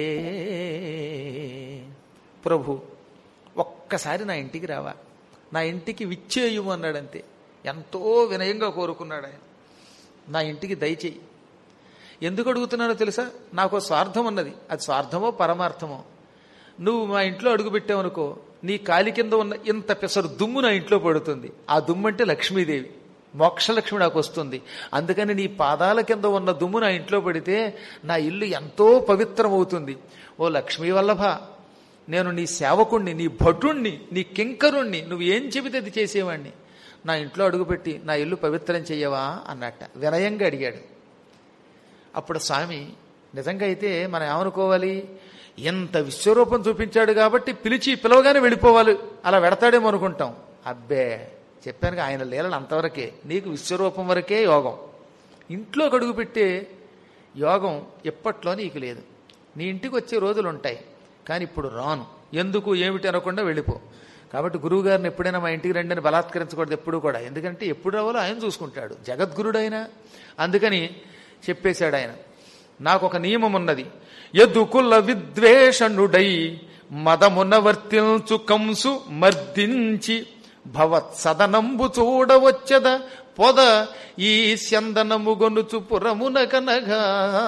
ప్రభు ఒక్కసారి నా ఇంటికి రావా నా ఇంటికి విచ్చేయు అన్నాడంతే ఎంతో వినయంగా కోరుకున్నాడు ఆయన నా ఇంటికి దయచేయి ఎందుకు అడుగుతున్నానో తెలుసా నాకు స్వార్థం ఉన్నది అది స్వార్థమో పరమార్థమో నువ్వు మా ఇంట్లో అడుగుపెట్టావనుకో నీ కాలి కింద ఉన్న ఇంత పెసరు దుమ్ము నా ఇంట్లో పడుతుంది ఆ దుమ్ము అంటే లక్ష్మీదేవి మోక్షలక్ష్మి నాకు వస్తుంది అందుకని నీ పాదాల కింద ఉన్న దుమ్ము నా ఇంట్లో పడితే నా ఇల్లు ఎంతో పవిత్రమవుతుంది ఓ లక్ష్మీ వల్లభ నేను నీ సేవకుణ్ణి నీ భటుణ్ణి నీ కింకరుణ్ణి నువ్వు ఏం చెబితే అది చేసేవాణ్ణి నా ఇంట్లో అడుగుపెట్టి నా ఇల్లు పవిత్రం చెయ్యవా అన్నట్ట వినయంగా అడిగాడు అప్పుడు స్వామి నిజంగా అయితే మనం ఏమనుకోవాలి ఎంత విశ్వరూపం చూపించాడు కాబట్టి పిలిచి పిలవగానే వెళ్ళిపోవాలి అలా వెడతాడేమో అనుకుంటాం అబ్బే చెప్పాను ఆయన లీలలు అంతవరకే నీకు విశ్వరూపం వరకే యోగం ఇంట్లో కడుగు పెట్టే యోగం ఎప్పట్లో నీకు లేదు నీ ఇంటికి వచ్చే రోజులు ఉంటాయి కానీ ఇప్పుడు రాను ఎందుకు ఏమిటి అనకుండా వెళ్ళిపో కాబట్టి గురువుగారిని ఎప్పుడైనా మా ఇంటికి రండి అని బలాత్కరించకూడదు ఎప్పుడు కూడా ఎందుకంటే ఎప్పుడు రావాలో ఆయన చూసుకుంటాడు జగద్గురుడైన అందుకని చెప్పేశాడు ఆయన నాకు ఒక నియమం ఉన్నది ఎదుకుల విద్వేషణుడై మదమున వర్తించు కంసు మర్దించి భవత్ సదనంబు చూడవచ్చద పొద ఈ స్యందనము గొనుచు పురమున కనగా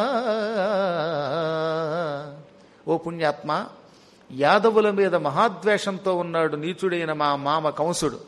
ఓ పుణ్యాత్మ యాదవుల మీద మహాద్వేషంతో ఉన్నాడు నీచుడైన మా మామ కంసుడు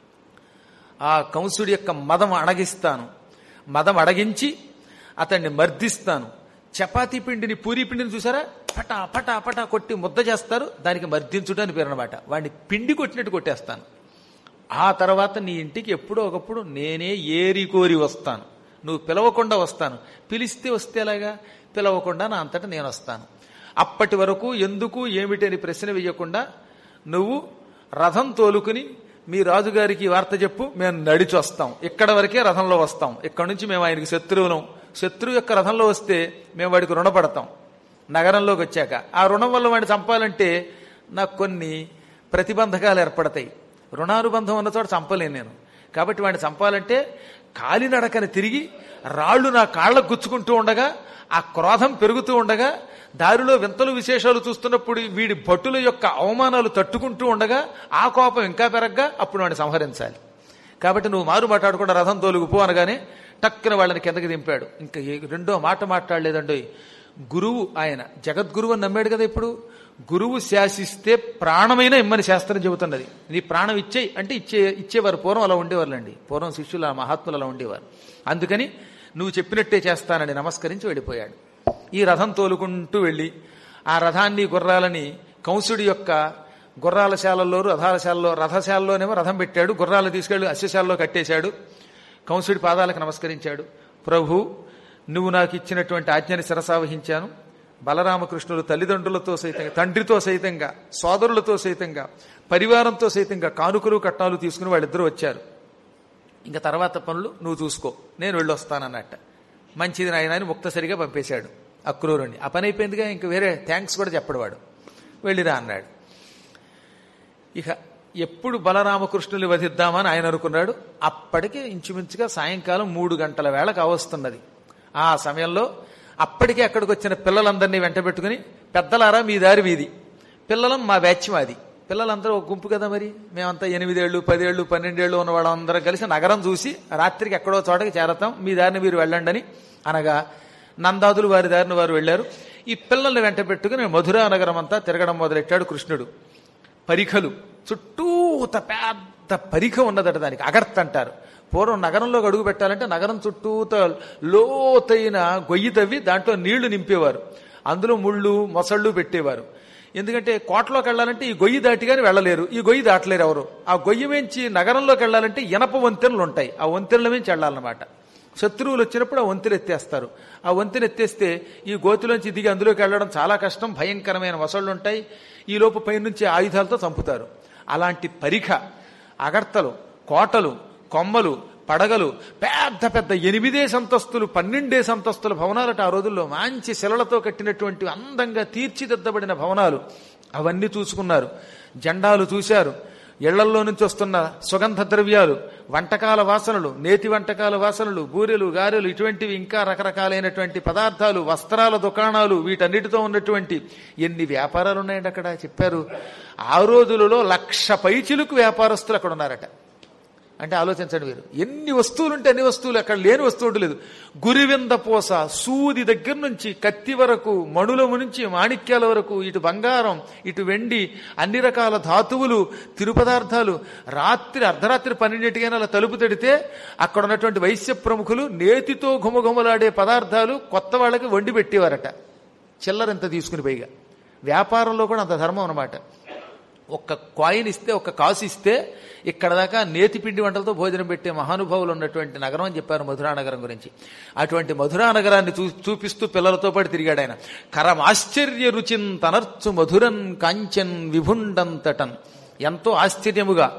ఆ కంసుడి యొక్క మదం అణగిస్తాను మదం అడగించి అతన్ని మర్దిస్తాను చపాతీ పిండిని పూరీ పిండిని చూసారా పటా పటా పటా కొట్టి ముద్ద చేస్తారు దానికి మర్దించుట అని పేరు అనమాట వాడిని పిండి కొట్టినట్టు కొట్టేస్తాను ఆ తర్వాత నీ ఇంటికి ఎప్పుడో ఒకప్పుడు నేనే ఏరి కోరి వస్తాను నువ్వు పిలవకుండా వస్తాను పిలిస్తే వస్తే ఎలాగా పిలవకుండా నా అంతటా నేను వస్తాను అప్పటి వరకు ఎందుకు ఏమిటి అని ప్రశ్న వేయకుండా నువ్వు రథం తోలుకుని మీ రాజుగారికి ఈ వార్త చెప్పు మేము నడిచి వస్తాం ఇక్కడ వరకే రథంలో వస్తాం ఇక్కడ నుంచి మేము ఆయనకి శత్రువులం శత్రువు యొక్క రథంలో వస్తే మేము వాడికి రుణపడతాం నగరంలోకి వచ్చాక ఆ రుణం వల్ల వాడిని చంపాలంటే నాకు కొన్ని ప్రతిబంధకాలు ఏర్పడతాయి రుణానుబంధం ఉన్న చోట చంపలేను నేను కాబట్టి వాడిని చంపాలంటే కాలినడకని తిరిగి రాళ్లు నా కాళ్ళకు గుచ్చుకుంటూ ఉండగా ఆ క్రోధం పెరుగుతూ ఉండగా దారిలో వింతలు విశేషాలు చూస్తున్నప్పుడు వీడి భటుల యొక్క అవమానాలు తట్టుకుంటూ ఉండగా ఆ కోపం ఇంకా పెరగ్గా అప్పుడు వాడిని సంహరించాలి కాబట్టి నువ్వు మారు మాట్లాడకుండా రథం తోలుగుపో అనగానే టక్కున వాళ్ళని కిందకి దింపాడు ఇంకా ఏ- రెండో మాట మాట్లాడలేదండి గురువు ఆయన జగద్గురువు అని నమ్మాడు కదా ఇప్పుడు గురువు శాసిస్తే ప్రాణమైన ఇమ్మని శాస్త్రం చెబుతున్నది నీ ప్రాణం ఇచ్చేయి అంటే ఇచ్చే ఇచ్చేవారు పూర్వం అలా ఉండేవారులండి పూర్వం శిష్యులు ఆ మహాత్ములు అలా ఉండేవారు అందుకని నువ్వు చెప్పినట్టే చేస్తానని నమస్కరించి వెళ్ళిపోయాడు ఈ రథం తోలుకుంటూ వెళ్ళి ఆ రథాన్ని గుర్రాలని కంసుడి యొక్క గుర్రాల శాలల్లో రథాలశాలలో రథశాలలోనేమో రథం పెట్టాడు గుర్రాలు తీసుకెళ్లి అశ్వశాలలో కట్టేశాడు కంసుడి పాదాలకు నమస్కరించాడు ప్రభు నువ్వు నాకు ఇచ్చినటువంటి ఆజ్ఞని శిరసావహించాను బలరామకృష్ణులు తల్లిదండ్రులతో సైతంగా తండ్రితో సైతంగా సోదరులతో సైతంగా పరివారంతో సైతంగా కానుకలు కట్నాలు తీసుకుని వాళ్ళిద్దరూ వచ్చారు ఇంకా తర్వాత పనులు నువ్వు చూసుకో నేను వెళ్ళొస్తానన్నట్ట మంచిది నాయన అని ముక్తసరిగా పంపేశాడు అక్రూరుణ్ణి ఆ పని అయిపోయిందిగా ఇంక వేరే థ్యాంక్స్ కూడా చెప్పడవాడు వెళ్ళిరా అన్నాడు ఇక ఎప్పుడు బలరామకృష్ణుని వధిద్దామని ఆయన అనుకున్నాడు అప్పటికే ఇంచుమించుగా సాయంకాలం మూడు గంటల వేళ కావస్తున్నది ఆ సమయంలో అప్పటికే అక్కడికి వచ్చిన పిల్లలందరినీ వెంట పెట్టుకుని పెద్దలారా మీ దారి మీది పిల్లలం మా బ్యాచ్ మాది పిల్లలందరూ ఒక గుంపు కదా మరి మేమంతా ఎనిమిదేళ్లు పదేళ్లు పన్నెండేళ్లు ఉన్న వాళ్ళందరం కలిసి నగరం చూసి రాత్రికి ఎక్కడో చోటకి చేరతాం మీ దారిని మీరు వెళ్ళండి అని అనగా నందాదులు వారి దారిని వారు వెళ్ళారు ఈ పిల్లల్ని వెంట పెట్టుకుని మధురా నగరం అంతా తిరగడం మొదలెట్టాడు కృష్ణుడు పరిఖలు చుట్టూత పెద్ద పరిఖ ఉన్నదట దానికి అగర్త్ అంటారు పూర్వం నగరంలోకి అడుగు పెట్టాలంటే నగరం చుట్టూత లోతైన గొయ్యి తవ్వి దాంట్లో నీళ్లు నింపేవారు అందులో ముళ్ళు మొసళ్ళు పెట్టేవారు ఎందుకంటే కోటలోకి వెళ్ళాలంటే ఈ గొయ్యి దాటిగాని వెళ్ళలేరు ఈ గొయ్యి దాటలేరు ఎవరు ఆ గొయ్యి మించి నగరంలోకి వెళ్ళాలంటే ఇనప వంతెనలు ఉంటాయి ఆ వంతెనల మించి వెళ్ళాలన్నమాట శత్రువులు వచ్చినప్పుడు ఆ వంతెన ఎత్తేస్తారు ఆ వంతెన ఎత్తేస్తే ఈ గోతిలోంచి దిగి అందులోకి వెళ్ళడం చాలా కష్టం భయంకరమైన వసళ్ళు ఉంటాయి ఈ లోపు పైనుంచి ఆయుధాలతో చంపుతారు అలాంటి పరిఖ అగర్తలు కోటలు కొమ్మలు పడగలు పెద్ద పెద్ద ఎనిమిదే సంతస్తులు పన్నెండే సంతస్తుల భవనాలట ఆ రోజుల్లో మంచి శిలలతో కట్టినటువంటి అందంగా తీర్చిదిద్దబడిన భవనాలు అవన్నీ చూసుకున్నారు జెండాలు చూశారు ఇళ్లల్లో నుంచి వస్తున్న సుగంధ ద్రవ్యాలు వంటకాల వాసనలు నేతి వంటకాల వాసనలు బూరెలు గారెలు ఇటువంటివి ఇంకా రకరకాలైనటువంటి పదార్థాలు వస్త్రాల దుకాణాలు వీటన్నిటితో ఉన్నటువంటి ఎన్ని వ్యాపారాలు ఉన్నాయండి అక్కడ చెప్పారు ఆ రోజులలో లక్ష పైచిలుకు వ్యాపారస్తులు అక్కడ ఉన్నారట అంటే ఆలోచించండి మీరు ఎన్ని వస్తువులు ఉంటే అన్ని వస్తువులు అక్కడ లేని వస్తువు ఉండలేదు గురివింద పూస సూది దగ్గర నుంచి కత్తి వరకు మణుల నుంచి మాణిక్యాల వరకు ఇటు బంగారం ఇటు వెండి అన్ని రకాల ధాతువులు తిరు పదార్థాలు రాత్రి అర్ధరాత్రి పన్నెండింటికైనా అలా తలుపు తడితే అక్కడ ఉన్నటువంటి వైశ్య ప్రముఖులు నేతితో ఘుమఘుమలాడే పదార్థాలు కొత్త వాళ్ళకి వండి పెట్టేవారట చిల్లరంత తీసుకుని పైగా వ్యాపారంలో కూడా అంత ధర్మం అన్నమాట ఒక్క కాయిన్ ఇస్తే ఒక్క కాసు ఇస్తే ఇక్కడ దాకా నేతి పిండి వంటలతో భోజనం పెట్టే మహానుభావులు ఉన్నటువంటి నగరం అని చెప్పారు మధురా నగరం గురించి అటువంటి మధురా నగరాన్ని చూ చూపిస్తూ పిల్లలతో పాటు తిరిగాడు ఆయన కరమాశ్చర్య రుచిన్ తనర్చు మధురన్ కాంచన్ విభుండంతటన్ ఎంతో ఆశ్చర్యముగా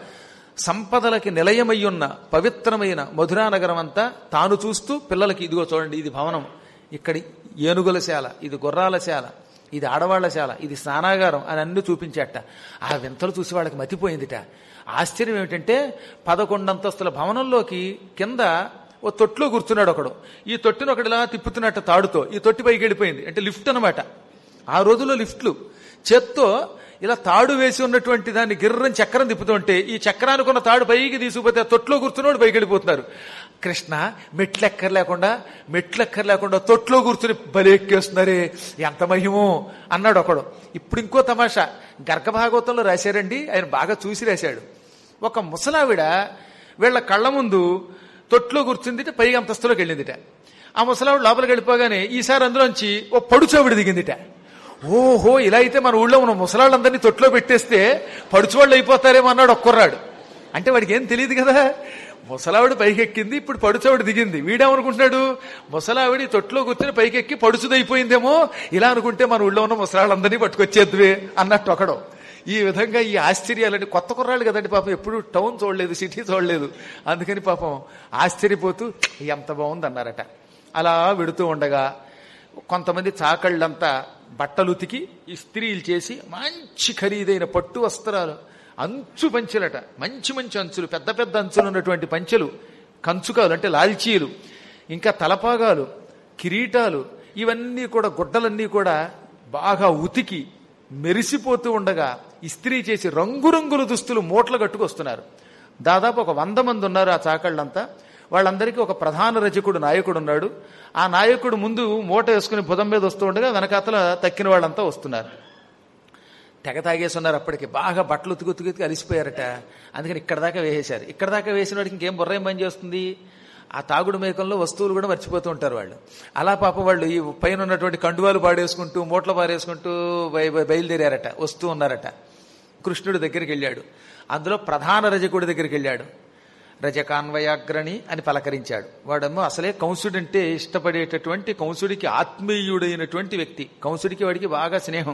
సంపదలకి నిలయమయ్యున్న పవిత్రమైన మధురా నగరం అంతా తాను చూస్తూ పిల్లలకి ఇదిగో చూడండి ఇది భవనం ఇక్కడి ఏనుగుల శాల ఇది గుర్రాల శాల ఇది ఆడవాళ్ల శాల ఇది స్నానాగారం అని అన్ని చూపించాట ఆ వింతలు చూసి వాళ్ళకి మతిపోయిందిట ఆశ్చర్యం ఏమిటంటే పదకొండంతస్తుల భవనంలోకి కింద ఓ తొట్టులో కూర్చున్నాడు ఒకడు ఈ తొట్టిని ఒకడు ఇలా తిప్పుతున్నట్టు తాడుతో ఈ తొట్టి పైకి వెళ్ళిపోయింది అంటే లిఫ్ట్ అనమాట ఆ రోజుల్లో లిఫ్ట్లు చేత్తో ఇలా తాడు వేసి ఉన్నటువంటి దాన్ని గిర్రం చక్రం తిప్పుతుంటే ఈ చక్రానికి ఉన్న తాడు పైకి తీసుకుపోతే ఆ తొట్లో కూర్చున్నాడు పైకి వెళ్ళిపోతున్నారు కృష్ణ మెట్లెక్కర్ లేకుండా మెట్లెక్కర్ లేకుండా తొట్లో కూర్చుని బలెక్కేస్తున్నారే ఎంత మహిమో అన్నాడు ఒకడు ఇప్పుడు ఇంకో తమాషా గర్గభాగవతంలో రాశారండి ఆయన బాగా చూసి రాశాడు ఒక ముసలావిడ వీళ్ళ కళ్ళ ముందు తొట్లో కూర్చుందిట పైగా అంతస్తులోకి వెళ్ళిందిట ఆ ముసలావిడ లోపలికి వెళ్ళిపోగానే ఈసారి అందులోంచి ఓ పడుచోవిడ దిగిందిట ఓహో ఇలా అయితే మన ఊళ్ళో ఉన్న ముసలాళ్ళందరినీ తొట్లో పెట్టేస్తే పడుచువాళ్ళు అయిపోతారేమో అన్నాడు ఒక్కర్రాడు అంటే వాడికి ఏం తెలియదు కదా ముసలావిడ పైకెక్కింది ఇప్పుడు పడుచోవిడ దిగింది వీడేమనుకుంటున్నాడు ముసలావిడి తొట్లో కూర్చొని పైకెక్కి పడుచుదైపోయిందేమో ఇలా అనుకుంటే మన ఊళ్ళో ఉన్న ముసలాళ్ళందరినీ పట్టుకొచ్చేద్దువే అన్నట్టు ఒకడు ఈ విధంగా ఈ ఆశ్చర్యాలని కొత్త కుర్రాళ్ళు కదండి పాపం ఎప్పుడు టౌన్ చూడలేదు సిటీ చూడలేదు అందుకని పాపం ఆశ్చర్యపోతూ ఎంత బాగుంది అన్నారట అలా వెడుతూ ఉండగా కొంతమంది చాకళ్ళంతా బట్టలు ఉతికి ఇస్త్రీలు చేసి మంచి ఖరీదైన పట్టు వస్త్రాలు అంచు పంచెలట మంచి మంచి అంచులు పెద్ద పెద్ద అంచులు ఉన్నటువంటి పంచెలు కంచుకాలు అంటే లాల్చీలు ఇంకా తలపాగాలు కిరీటాలు ఇవన్నీ కూడా గుడ్డలన్నీ కూడా బాగా ఉతికి మెరిసిపోతూ ఉండగా ఇస్త్రీ చేసి రంగురంగుల దుస్తులు మూటలు కట్టుకొస్తున్నారు దాదాపు ఒక వంద మంది ఉన్నారు ఆ చాకళ్ళంతా వాళ్ళందరికీ ఒక ప్రధాన రచకుడు నాయకుడు ఉన్నాడు ఆ నాయకుడు ముందు మూట వేసుకుని భుజం మీద వస్తూ ఉండగా వెనకాతల తక్కిన వాళ్ళంతా వస్తున్నారు తెగ తాగేసి ఉన్నారు అప్పటికి బాగా బట్టలు ఉతికి ఉతికి ఉతికి అలిసిపోయారట అందుకని ఇక్కడ దాకా వేసేశారు ఇక్కడ దాకా వేసిన వాడికి ఇంకేం బుర్రేం పని చేస్తుంది ఆ తాగుడు మేకంలో వస్తువులు కూడా మర్చిపోతూ ఉంటారు వాళ్ళు అలా పాపం వాళ్ళు ఈ పైన ఉన్నటువంటి కండువాలు పాడేసుకుంటూ మూటలు పారేసుకుంటూ బయ- బయ- బయలుదేరారట వస్తూ ఉన్నారట కృష్ణుడి దగ్గరికి వెళ్ళాడు అందులో ప్రధాన రజకుడి దగ్గరికి వెళ్ళాడు రజకాన్వయాగ్రణి అని పలకరించాడు వాడేమో అసలే కంసుడంటే ఇష్టపడేటటువంటి కంసుడికి ఆత్మీయుడైనటువంటి వ్యక్తి కంసుడికి వాడికి బాగా స్నేహం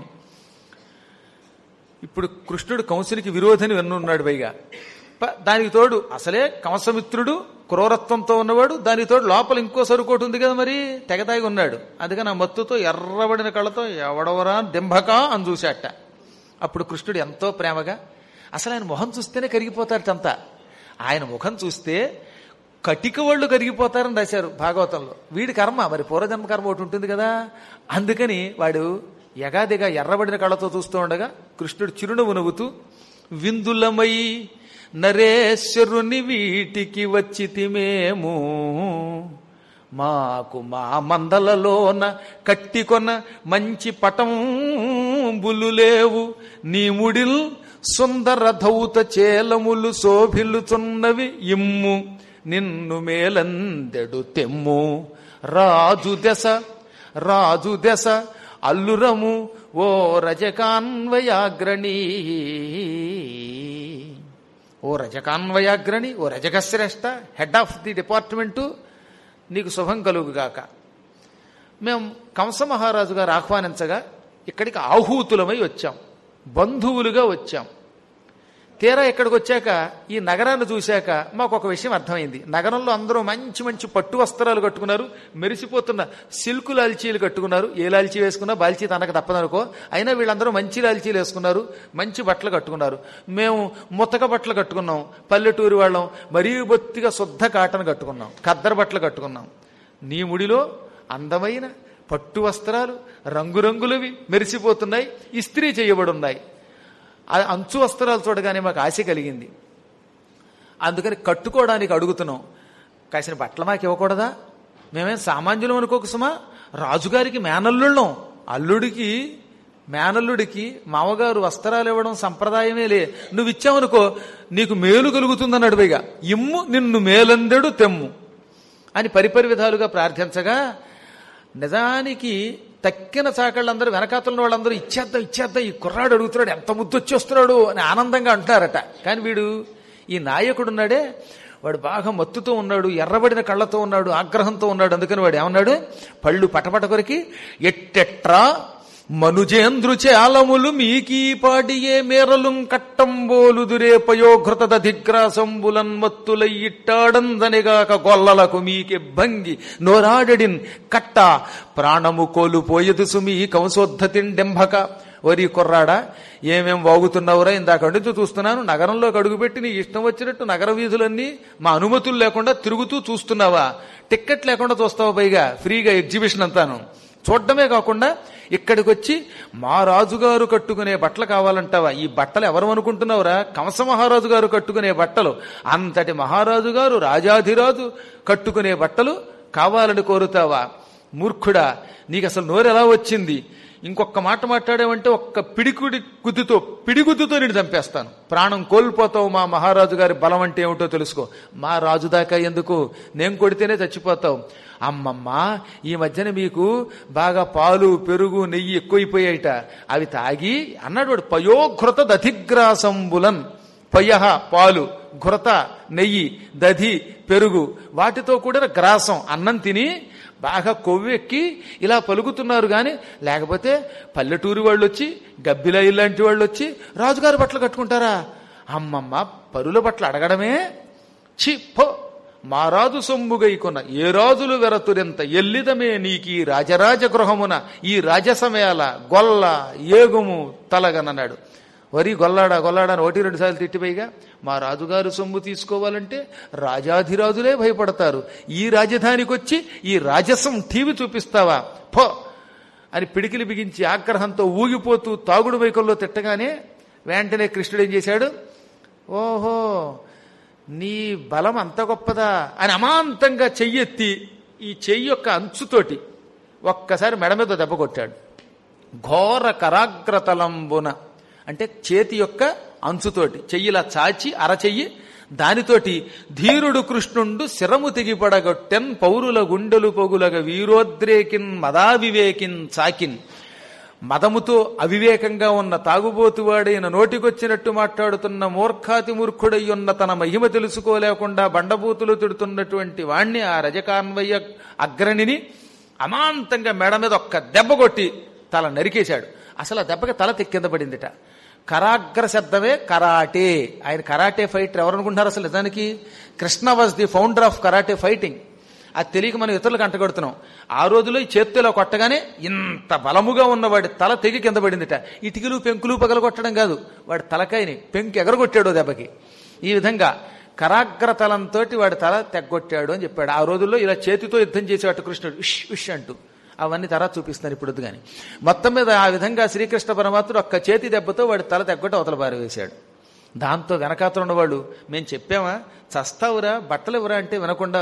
ఇప్పుడు కృష్ణుడు కంసునికి విరోధని వెన్నున్నాడు పైగా ప- దానికి తోడు అసలే కంసమిత్రుడు క్రూరత్వంతో ఉన్నవాడు దానికి తోడు లోపల ఇంకో సరుకోటి ఉంది కదా మరి తెగతాగి ఉన్నాడు అందుకని ఆ మత్తుతో ఎర్రబడిన కళ్ళతో ఎవడవరా దింభకా అని చూశాట అప్పుడు కృష్ణుడు ఎంతో ప్రేమగా అసలు ఆయన మొహం చూస్తేనే కరిగిపోతారటంతా ఆయన ముఖం చూస్తే కటిక వాళ్ళు కరిగిపోతారని రాశారు భాగవతంలో వీడి కర్మ మరి పూర్వజన్మ కర్మ ఒకటి ఉంటుంది కదా అందుకని వాడు ఎగాదిగా ఎర్రబడిన కళ్ళతో చూస్తూ ఉండగా కృష్ణుడు చిరునవ్వు నవ్వుతూ విందులమై నరేశ్వరుని వీటికి వచ్చితిమేము మాకు మా మందలలోన కట్టికొన మంచి పటంబులు లేవు నీ ముడిల్ సుందర ధౌత చేలములు శోభిల్లుచున్నవి ఇమ్ము నిన్ను మేలందెడు తెమ్ము రాజు దశ రాజు దశ అల్లురము ఓ రజకాన్వయాగ్రణీ ఓ రజకాన్వయాగ్రణి ఓ రజకశ్రేష్ఠ హెడ్ ఆఫ్ ది డిపార్ట్మెంటు నీకు శుభం కలుగుగాక మేము కంస మహారాజు గారు ఆహ్వానించగా ఇక్కడికి ఆహూతులమై వచ్చాం బంధువులుగా వచ్చాం తీరా ఇక్కడికి వచ్చాక ఈ నగరాన్ని చూశాక మాకు ఒక విషయం అర్థమైంది నగరంలో అందరూ మంచి మంచి పట్టు వస్త్రాలు కట్టుకున్నారు మెరిసిపోతున్న సిల్క్ లాల్చీలు కట్టుకున్నారు ఏ లాల్చీ వేసుకున్నా బాల్చీ తనకు తప్పదనుకో అయినా వీళ్ళందరూ మంచి లాల్చీలు వేసుకున్నారు మంచి బట్టలు కట్టుకున్నారు మేము ముతక బట్టలు కట్టుకున్నాం పల్లెటూరు వాళ్ళం మరీ బొత్తిగా శుద్ధ కాటన్ కట్టుకున్నాం ఖద్దరు బట్టలు కట్టుకున్నాం నీ ముడిలో అందమైన పట్టు వస్త్రాలు రంగురంగులవి మెరిసిపోతున్నాయి ఇస్త్రీ చేయబడి ఉన్నాయి ఆ అంచు వస్త్రాలు చూడగానే మాకు ఆశ కలిగింది అందుకని కట్టుకోవడానికి అడుగుతున్నాం కాసిన బట్టలు మాకు ఇవ్వకూడదా మేమేం సామాన్యులం అనుకోక సుమా రాజుగారికి మేనల్లుళ్ళం అల్లుడికి మేనల్లుడికి మామగారు వస్త్రాలు ఇవ్వడం సంప్రదాయమే లే నువ్వు ఇచ్చావనుకో నీకు మేలు కలుగుతుందన్నాడు పైగా ఇమ్ము నిన్ను మేలందెడు తెమ్ము అని పరిపరి విధాలుగా ప్రార్థించగా నిజానికి తక్కిన చాకళ్ళందరూ వెనకాతల వాళ్ళందరూ ఇచ్చేద్దాం ఇచ్చేద్దాం ఈ కుర్రాడు అడుగుతున్నాడు ఎంత ముద్దు వచ్చేస్తున్నాడు అని ఆనందంగా అంటున్నారట కానీ వీడు ఈ నాయకుడు ఉన్నాడే వాడు బాగా మత్తుతో ఉన్నాడు ఎర్రబడిన కళ్ళతో ఉన్నాడు ఆగ్రహంతో ఉన్నాడు అందుకని వాడు ఏమన్నాడు పళ్ళు పటపట కొరికి ఎట్టెట్రా మనుజేంద్రుచే ఆలములు మీకీ పాడియే మేరలుం కట్టంబోలుదురే పయోఘృత దిగ్రాసంబులన్ మత్తులయ్యిట్టాడందనిగాక గొల్లలకు మీకే భంగి నోరాడడిన్ కట్ట ప్రాణము కోలుపోయదు సుమి కంసోద్ధతిండెంభక వరి కుర్రాడా ఏమేం వాగుతున్నావురా ఇందాక నుంచి చూస్తున్నాను నగరంలోకి అడుగుపెట్టి నీ ఇష్టం వచ్చినట్టు నగర వీధులన్నీ మా అనుమతులు లేకుండా తిరుగుతూ చూస్తున్నావా టిక్కెట్ లేకుండా చూస్తావా పైగా ఫ్రీగా ఎగ్జిబిషన్ అంతాను చూడడమే కాకుండా ఇక్కడికి వచ్చి మా రాజుగారు కట్టుకునే బట్టలు కావాలంటావా ఈ బట్టలు ఎవరు అనుకుంటున్నావురా కంస మహారాజు గారు కట్టుకునే బట్టలు అంతటి మహారాజు గారు రాజాధిరాజు కట్టుకునే బట్టలు కావాలని కోరుతావా మూర్ఖుడా నీకు అసలు నోరు ఎలా వచ్చింది ఇంకొక మాట మాట్లాడావంటే ఒక్క పిడికుడి గుద్దుతో పిడిగుద్దుతో నేను చంపేస్తాను ప్రాణం కోల్పోతావు మా మహారాజు గారి బలం అంటే ఏమిటో తెలుసుకో మా రాజు దాకా ఎందుకు నేను కొడితేనే చచ్చిపోతావు అమ్మమ్మ ఈ మధ్యన మీకు బాగా పాలు పెరుగు నెయ్యి ఎక్కువైపోయాయిట అవి తాగి అన్నాడు వాడు పయోఘృత దధిగ్రాసంబులన్ పయ్య పాలు ఘృత నెయ్యి దధి పెరుగు వాటితో కూడిన గ్రాసం అన్నం తిని బాగా కొవ్వెక్కి ఇలా పలుకుతున్నారు కానీ లేకపోతే పల్లెటూరు వాళ్ళు వచ్చి గబ్బిలా ఇలాంటి వాళ్ళు వచ్చి రాజుగారి బట్టలు కట్టుకుంటారా అమ్మమ్మ పరుల బట్టలు అడగడమే చి పో మా రాజు సొమ్ముగైకొన్న ఏ రాజులు వెరతురెంత ఎల్లిదమే నీకీ రాజరాజ గృహమున ఈ రాజసమయాల గొల్ల ఏగుము తలగనన్నాడు వరి గొల్లాడా గొల్లాడా అని ఒకటి రెండు సార్లు తిట్టిపోయిగా మా రాజుగారు సొమ్ము తీసుకోవాలంటే రాజాధిరాజులే భయపడతారు ఈ రాజధానికి వచ్చి ఈ రాజసం టీవీ చూపిస్తావా పో అని పిడికిలి బిగించి ఆగ్రహంతో ఊగిపోతూ తాగుడు వైకల్లో తిట్టగానే వెంటనే కృష్ణుడు ఏం చేశాడు ఓహో నీ బలం అంత గొప్పదా అని అమాంతంగా చెయ్యెత్తి ఈ చెయ్యి యొక్క అంచుతోటి ఒక్కసారి మెడ మీద దెబ్బ కొట్టాడు ఘోర కరాగ్రతలంబున అంటే చేతి యొక్క అంచుతోటి చెయ్యిలా చాచి అరచెయ్యి దానితోటి ధీరుడు కృష్ణుండు శిరము తెగిపడగొట్టెన్ పౌరుల గుండెలు పొగులగ వీరోద్రేకిన్ మదావివేకిన్ చాకిన్ మదముతో అవివేకంగా ఉన్న తాగుబోతువాడైన నోటికొచ్చినట్టు మాట్లాడుతున్న మూర్ఖాతి మూర్ఖుడయ్యున్న తన మహిమ తెలుసుకోలేకుండా బండబూతులు తిడుతున్నటువంటి వాణ్ణి ఆ రజకాన్వయ్య అగ్రణిని అమాంతంగా మెడ మీద ఒక్క దెబ్బ కొట్టి తల నరికేశాడు అసలు ఆ దెబ్బకి తల తెక్కింద పడిందిట కరాగ్ర శబ్దమే కరాటే ఆయన కరాటే ఫైటర్ ఎవరు అనుకుంటున్నారు అసలు నిజానికి Krishna was the founder of karate fighting అది తెలియక మనం ఇతరులకు అంటగడుతున్నాం ఆ రోజులో ఈ చేత్తులో కొట్టగానే ఇంత బలముగా ఉన్న వాడి తల తెగి కింద పడిందిట ఇటుకలు పెంకులు పగల కొట్టడం కాదు వాడి తలకాయని పెంకు ఎగరగొట్టాడు దెబ్బకి ఈ విధంగా కరాగ్ర తలంతో వాడి తల తెగ్గొట్టాడు అని చెప్పాడు ఆ రోజుల్లో ఇలా చేతితో యుద్ధం చేసేవాడు కృష్ణుడు ఉష్ ఉష్ అంటూ అవన్నీ తర్వాత చూపిస్తున్నారు ఇప్పుడు వద్దు కానీ మొత్తం మీద ఆ విధంగా శ్రీకృష్ణ పరమాత్ముడు ఒక్క చేతి దెబ్బతో వాడి తల తెగ్గొట్టి అవతల పారవేశాడు దాంతో వెనకాతలు ఉన్నవాళ్ళు మేము చెప్పామా చస్తావురా బట్టలు ఇవ్వరా అంటే వినకుండా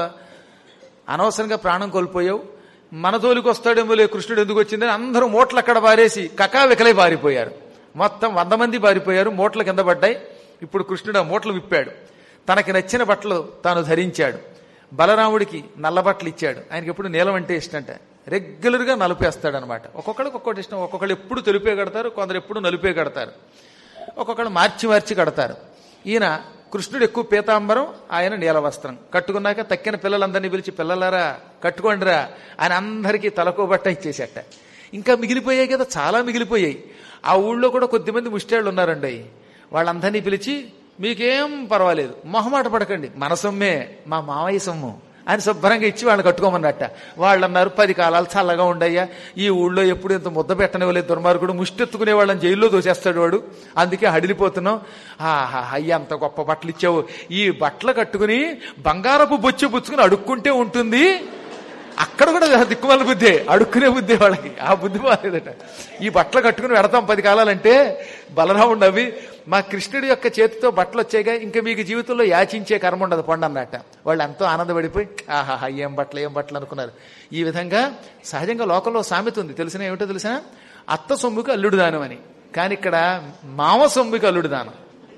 అనవసరంగా ప్రాణం కోల్పోయావు మన తోలికి వస్తాడేమో లే కృష్ణుడు ఎందుకు వచ్చిందని అందరూ మూటలు అక్కడ పారేసి కకావికలై పారిపోయారు మొత్తం వంద మంది పారిపోయారు మూటలు కింద పడ్డాయి ఇప్పుడు కృష్ణుడు ఆ మూటలు విప్పాడు తనకి నచ్చిన బట్టలు తాను ధరించాడు బలరాముడికి నల్ల బట్టలు ఇచ్చాడు ఆయనకి ఎప్పుడు నీలం అంటే ఇష్టంట రెగ్యులర్గా నలుపేస్తాడు అనమాట ఒక్కొక్కడికి ఒక్కొక్కటి ఇష్టం ఒక్కొక్కళ్ళు ఎప్పుడు తెలుపే కడతారు కొందరు ఎప్పుడు నలుపే కడతారు ఒక్కొక్కళ్ళు మార్చి మార్చి కడతారు ఈయన కృష్ణుడు ఎక్కువ పీతాంబరం ఆయన నీల వస్త్రం కట్టుకున్నాక తక్కిన పిల్లలందరినీ పిలిచి పిల్లలారా కట్టుకోండిరా ఆయన అందరికీ తలకో బట్ట ఇచ్చేసేట ఇంకా మిగిలిపోయాయి కదా చాలా మిగిలిపోయాయి ఆ ఊళ్ళో కూడా కొద్దిమంది ముష్టాళ్ళు ఉన్నారండి వాళ్ళందరినీ పిలిచి మీకేం పర్వాలేదు మొహమాట పడకండి మన సొమ్మే మా మావయ్య సొమ్ము అని శుభ్రంగా ఇచ్చి వాళ్ళని కట్టుకోమన్నట్ట వాళ్ళు అన్నారు పది కాలాలు చల్లగా ఉండయ్యా ఈ ఊళ్ళో ఎప్పుడు ఇంత ముద్ద పెట్టనివ్వలేదు దుర్మార్గుడు ముష్టెత్తుకునే వాళ్ళని జైల్లో దోసేస్తాడు వాడు అందుకే హడిలిపోతున్నాం ఆహా అయ్య అంత గొప్ప బట్టలు ఇచ్చావు ఈ బట్టలు కట్టుకుని బంగారపు బొచ్చు పుచ్చుకుని అడుక్కుంటే ఉంటుంది అక్కడ కూడా దిక్కుమాల బుద్ధే అడుక్కునే బుద్ధి వాళ్ళకి ఆ బుద్ధి బాగాలేదట ఈ బట్టలు కట్టుకుని వెడతాం పది కాలాలంటే బలరాముడు నవ్వి మా కృష్ణుడి యొక్క చేతితో బట్టలు వచ్చాయిగా ఇంకా మీకు జీవితంలో యాచించే కర్మ ఉండదు పండు అన్నట్ట వాళ్ళు ఎంతో ఆనందపడిపోయి ఆహాహా ఏం బట్టలు ఏం బట్టలు అనుకున్నారు ఈ విధంగా సహజంగా లోకంలో సామెత ఉంది తెలిసిన ఏమిటో తెలిసిన అత్త సొమ్ముకి అల్లుడు దానం అని కానీ ఇక్కడ మామ సొమ్ముకి అల్లుడు దానం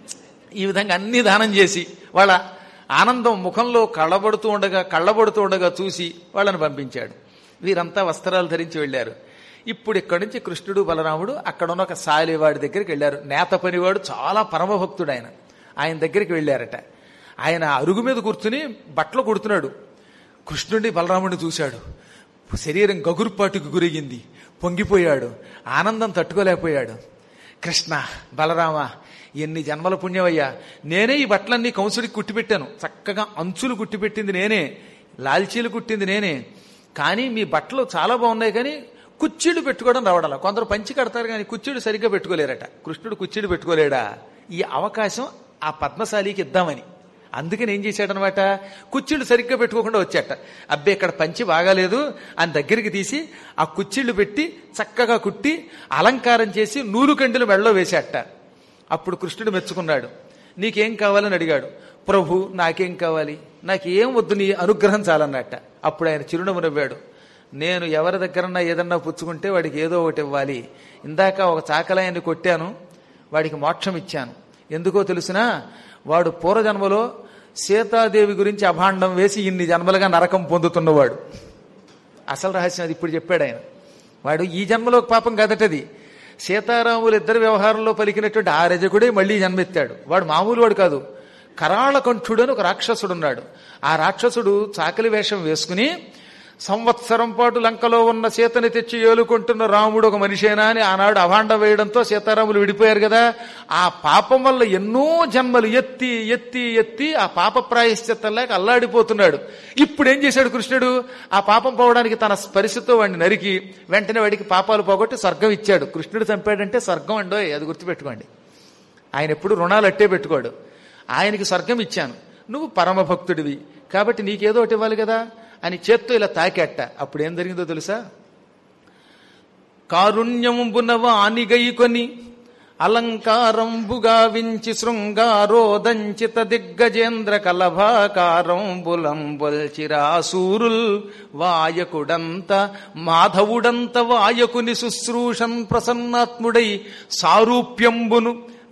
ఈ విధంగా అన్ని దానం చేసి వాళ్ళ ఆనందం ముఖంలో కళ్ళబడుతూ ఉండగా కళ్ళబడుతూ ఉండగా చూసి వాళ్ళని పంపించాడు వీరంతా వస్త్రాలు ధరించి వెళ్ళారు ఇప్పుడు ఇక్కడి నుంచి కృష్ణుడు బలరాముడు అక్కడ ఉన్న ఒక సాలివాడి దగ్గరికి వెళ్ళారు నేత పనివాడు చాలా పరమభక్తుడు ఆయన ఆయన దగ్గరికి వెళ్ళారట ఆయన అరుగు మీద కూర్చుని బట్టలు కుడుతున్నాడు కృష్ణుడిని బలరాముడిని చూశాడు శరీరం గగురుపాటుకు గురిగింది పొంగిపోయాడు ఆనందం తట్టుకోలేకపోయాడు కృష్ణ బలరామ ఎన్ని జన్మల పుణ్యమయ్యా నేనే ఈ బట్టలన్నీ కంసుడికి కుట్టిపెట్టాను చక్కగా అంచులు కుట్టిపెట్టింది నేనే లాల్చీలు కుట్టింది నేనే కానీ మీ బట్టలు చాలా బాగున్నాయి కానీ కుచ్చిళ్ళు పెట్టుకోవడం రావడాల కొందరు పంచి కడతారు కానీ కుచ్చిళ్ళు సరిగ్గా పెట్టుకోలేరట కృష్ణుడు కుచ్చిళ్ళు పెట్టుకోలేడా ఈ అవకాశం ఆ పద్మశాలికి ఇద్దామని అందుకని ఏం చేశాడనమాట కుచ్చిళ్ళు సరిగ్గా పెట్టుకోకుండా వచ్చాట అబ్బే ఇక్కడ పంచి బాగాలేదు అని దగ్గరికి తీసి ఆ కుచ్చిళ్ళు పెట్టి చక్కగా కుట్టి అలంకారం చేసి నూలు కండులు మెళ్ళలో వేశాట అప్పుడు కృష్ణుడు మెచ్చుకున్నాడు నీకేం కావాలని అడిగాడు ప్రభు నాకేం కావాలి నాకేం వద్దు నీ అనుగ్రహం చాలన్నట్ట అప్పుడు ఆయన చిరునవ్వు నవ్వాడు నేను ఎవరి దగ్గరన్నా ఏదన్నా పుచ్చుకుంటే వాడికి ఏదో ఒకటి ఇవ్వాలి ఇందాక ఒక చాకలాయాన్ని కొట్టాను వాడికి మోక్షం ఇచ్చాను ఎందుకో తెలుసునా వాడు పూర్వజన్మలో సీతాదేవి గురించి అభాండం వేసి ఇన్ని జన్మలుగా నరకం పొందుతున్నవాడు అసలు రహస్యం అది ఇప్పుడు చెప్పాడు ఆయన వాడు ఈ జన్మలో పాపం కదటది సీతారాములు ఇద్దరు వ్యవహారంలో పలికినటువంటి ఆ రజకుడే మళ్ళీ జన్మెత్తాడు వాడు మామూలు వాడు కాదు కరాళకంఠుడు అని ఒక రాక్షసుడు ఉన్నాడు ఆ రాక్షసుడు చాకలి వేషం వేసుకుని సంవత్సరం పాటు లంకలో ఉన్న సీతని తెచ్చి ఏలుకుంటున్న రాముడు ఒక మనిషేనా అని ఆనాడు అభాండం వేయడంతో సీతారాములు విడిపోయారు కదా ఆ పాపం వల్ల ఎన్నో జన్మలు ఎత్తి ఎత్తి ఎత్తి ఆ పాప ప్రాయశ్చిత్తం లేక అల్లాడిపోతున్నాడు ఇప్పుడు ఏం చేశాడు కృష్ణుడు ఆ పాపం పోవడానికి తన స్పరిశతో వాడిని నరికి వెంటనే వాడికి పాపాలు పోగొట్టి స్వర్గం ఇచ్చాడు కృష్ణుడు చంపాడంటే స్వర్గం అండోయ్ అది గుర్తుపెట్టుకోండి ఆయన ఎప్పుడు రుణాలు అట్టే పెట్టుకోడు ఆయనకి స్వర్గం ఇచ్చాను నువ్వు పరమభక్తుడివి కాబట్టి నీకేదో ఒకటి ఇవ్వాలి కదా అని చేత్తో ఇలా తాకేట అప్పుడు ఏం జరిగిందో తెలుసా కారుణ్యంబునవ ఆనిగైకొని అలంకారంబుగా వించి శృంగారోదంచిత దిగ్గజేంద్ర కలభాకారంబులంబొల్చిరాసూరుల్ వాయకుడంత మాధవుడంత వాయకుని శుశ్రూషన్ ప్రసన్నాత్ముడై సారూప్యంబును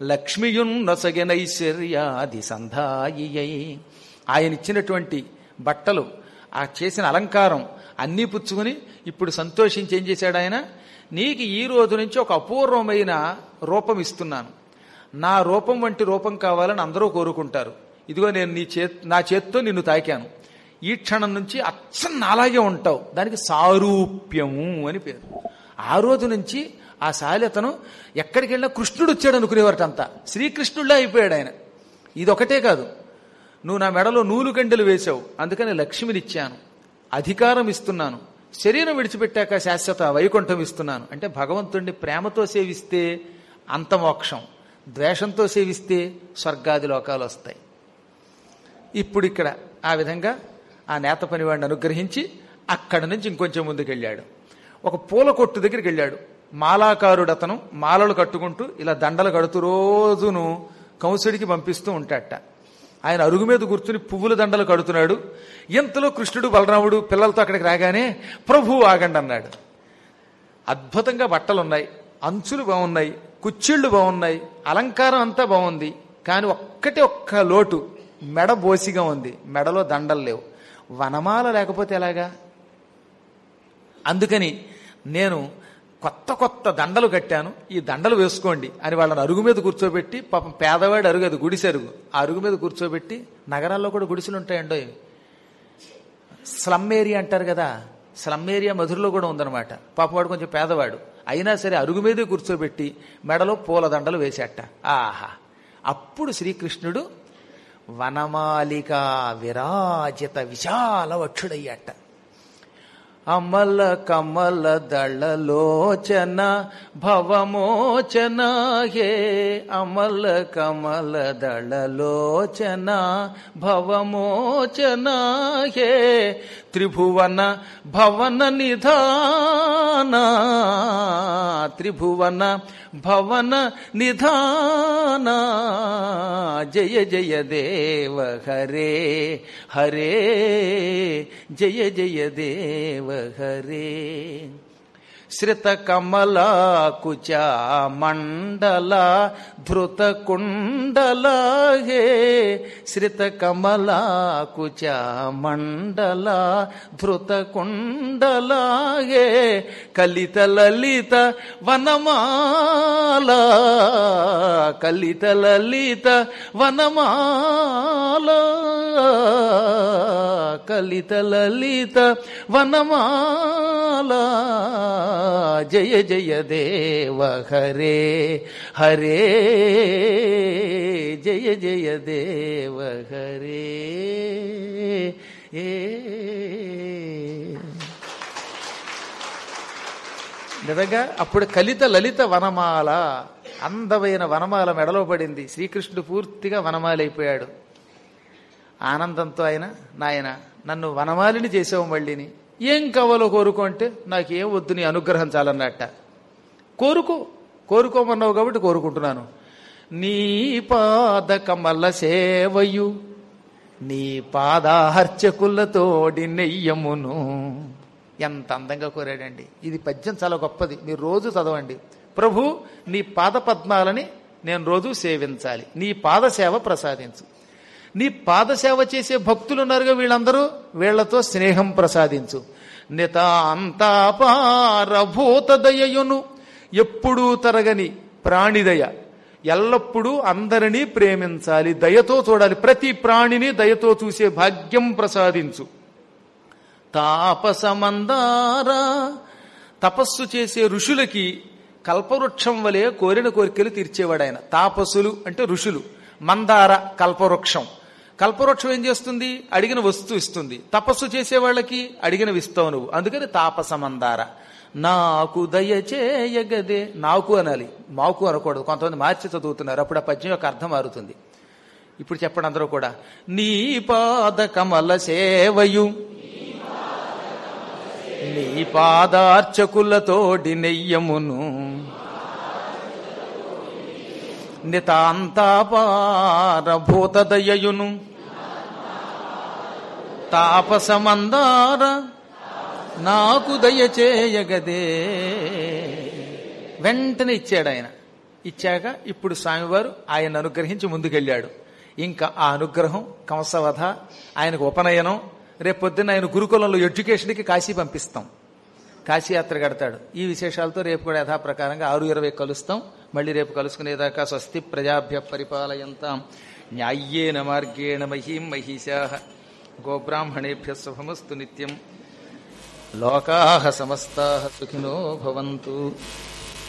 లక్ష్మియున్నసగినైశ్వర్యాది సంధాయియై ఆయన ఇచ్చినటువంటి బట్టలు ఆ చేసిన అలంకారం అన్నీ పుచ్చుకుని ఇప్పుడు సంతోషించి ఏం చేశాడు ఆయన నీకు ఈ రోజు నుంచి ఒక అపూర్వమైన రూపం ఇస్తున్నాను నా రూపం వంటి రూపం కావాలని అందరూ కోరుకుంటారు ఇదిగో నేను నీ చే నా చేత్తో నిన్ను తాకాను ఈ క్షణం నుంచి అచ్చం నాలాగే ఉంటావు దానికి సారూప్యము అని పేరు ఆ రోజు నుంచి ఆ శాలతను ఎక్కడికి వెళ్ళినా కృష్ణుడు వచ్చాడు అనుకునేవారట అంతా శ్రీకృష్ణుడిలా అయిపోయాడు ఆయన ఇదొకటే కాదు నువ్వు నా మెడలో నూలు గంటలు వేశావు అందుకని లక్ష్మినిచ్చాను అధికారం ఇస్తున్నాను శరీరం విడిచిపెట్టాక శాశ్వత వైకుంఠం ఇస్తున్నాను అంటే భగవంతుణ్ణి ప్రేమతో సేవిస్తే అంతమోక్షం ద్వేషంతో సేవిస్తే స్వర్గాది లోకాలు వస్తాయి ఇప్పుడు ఇక్కడ ఆ విధంగా ఆ నేత పనివాడిని అనుగ్రహించి అక్కడి నుంచి ఇంకొంచెం ముందుకెళ్ళాడు ఒక పూల కొట్టు దగ్గరికి వెళ్ళాడు మాలాకారుడు అతను మాలలు కట్టుకుంటూ ఇలా దండలు కడుతూ రోజును కంసుడికి పంపిస్తూ ఉంటాడట ఆయన అరుగు మీద కూర్చుని పువ్వుల దండలు కడుతున్నాడు ఇంతలో కృష్ణుడు బలరాముడు పిల్లలతో అక్కడికి రాగానే ప్రభు ఆగండి అన్నాడు అద్భుతంగా బట్టలు ఉన్నాయి అంచులు బాగున్నాయి కుచ్చిళ్ళు బాగున్నాయి అలంకారం అంతా బాగుంది కానీ ఒక్కటే ఒక్క లోటు మెడ బోసిగా ఉంది మెడలో దండలు లేవు వనమాల లేకపోతే ఎలాగా అందుకని నేను కొత్త కొత్త దండలు కట్టాను ఈ దండలు వేసుకోండి అని వాళ్ళని అరుగు మీద కూర్చోబెట్టి పాపం పేదవాడు అరుగు అది గుడిసె అరుగు ఆ అరుగు మీద కూర్చోబెట్టి నగరాల్లో కూడా గుడిసెలు ఉంటాయండో స్లమ్ ఏరియా అంటారు కదా స్లమ్ ఏరియా మధురలో కూడా ఉందన్నమాట పాపం వాడు కొంచెం పేదవాడు అయినా సరే అరుగు మీదే కూర్చోబెట్టి మెడలో పూల దండలు వేసేట ఆహా అప్పుడు శ్రీకృష్ణుడు వనమాలిక విరాజిత విశాల వక్షుడయ్యట అమల కమల దళలోచన భవమోచన హే అమల కమల దళలోచన భవమోచన హే త్రిభువన భవన నిధాన త్రిభువన భవన నిధాన జయ జయ దేవ హరే హరే జయ జయ దేవ హరే శ్రిత కమల కుచ మండల ధృత కుండల హే శ్రిత కమల కుచ మండల ధృత కుండల హే కలిత లలిత వనమాల కలిత లలిత వనమాల కలిత లలిత వనమాల జయ జయ దేవ హరే హరే జయ జయ దేవ హరే ఏ నిజంగా అప్పుడు కలిత లలిత వనమాల అందమైన వనమాల మెడలో పడింది శ్రీకృష్ణుడు పూర్తిగా వనమాలైపోయాడు ఆనందంతో ఆయన నాయన నన్ను వనమాలిని చేసావు మళ్ళీని ఏం కావాలో కోరుకో అంటే నాకేం వద్దు నీ అనుగ్రహం చాలన్నట్ట కోరుకో కోరుకోమన్నావు కాబట్టి కోరుకుంటున్నాను నీ పాద కమల సేవయు నీ పాదాహర్చకులతోడి నెయ్యమును ఎంత అందంగా కోరాడండి ఇది పద్యం చాలా గొప్పది మీరు రోజు చదవండి ప్రభు నీ పాద పద్మాలని నేను రోజు సేవించాలి నీ పాద సేవ ప్రసాదించు నీ పాదసేవ చేసే భక్తులు ఉన్నారుగా వీళ్ళందరూ వీళ్లతో స్నేహం ప్రసాదించు నితాంతాపారభూతదయయును ఎప్పుడూ తరగని ప్రాణిదయ ఎల్లప్పుడూ అందరినీ ప్రేమించాలి దయతో చూడాలి ప్రతి ప్రాణిని దయతో చూసే భాగ్యం ప్రసాదించు తాపసమందారా తపస్సు చేసే ఋషులకి కల్పవృక్షం వలె కోరిన కోరికలు తీర్చేవాడు ఆయన తాపసులు అంటే ఋషులు మందార కల్పవృక్షం కల్పవృక్షం ఏం చేస్తుంది అడిగిన వస్తువు ఇస్తుంది తపస్సు చేసే వాళ్ళకి అడిగినవి ఇస్తావు నువ్వు అందుకని తాపసమందార నాకు దయచేయగదే నాకు అనాలి మాకు అనకూడదు కొంతమంది మార్చి చదువుతున్నారు అప్పుడు ఆ పద్యం యొక్క అర్థం మారుతుంది ఇప్పుడు చెప్పండి అందరూ కూడా నీ పాద కమల సేవయు నీ పాదార్చకులతోడి నెయ్యమును నితాంతాపారభూతదయయును తాపసమందార నాకు దయచేయగదే వెంటనే ఇచ్చాడు ఆయన ఇచ్చాక ఇప్పుడు స్వామివారు ఆయన అనుగ్రహించి ముందుకెళ్ళాడు ఇంకా ఆ అనుగ్రహం కంసవధ ఆయనకు ఉపనయనం రేపొద్దున ఆయన గురుకులంలో ఎడ్యుకేషన్కి కాశీ పంపిస్తాం కాశీయాత్ర కడతాడు ఈ విశేషాలతో రేపు కూడా యథాప్రకారంగా ఆరు ఇరవై కలుస్తాం మళ్ళీ రేపు కలుసుకునేదాకా స్వస్తి ప్రజాభ్య పరిపాలయంతాం న్యాయ్యేన మార్గేణ మహీం మహిషా గోబ్రాహ్మణేభ్య శుభమస్తు నిత్యం లోకా సమస్తా సుఖినో భవంతు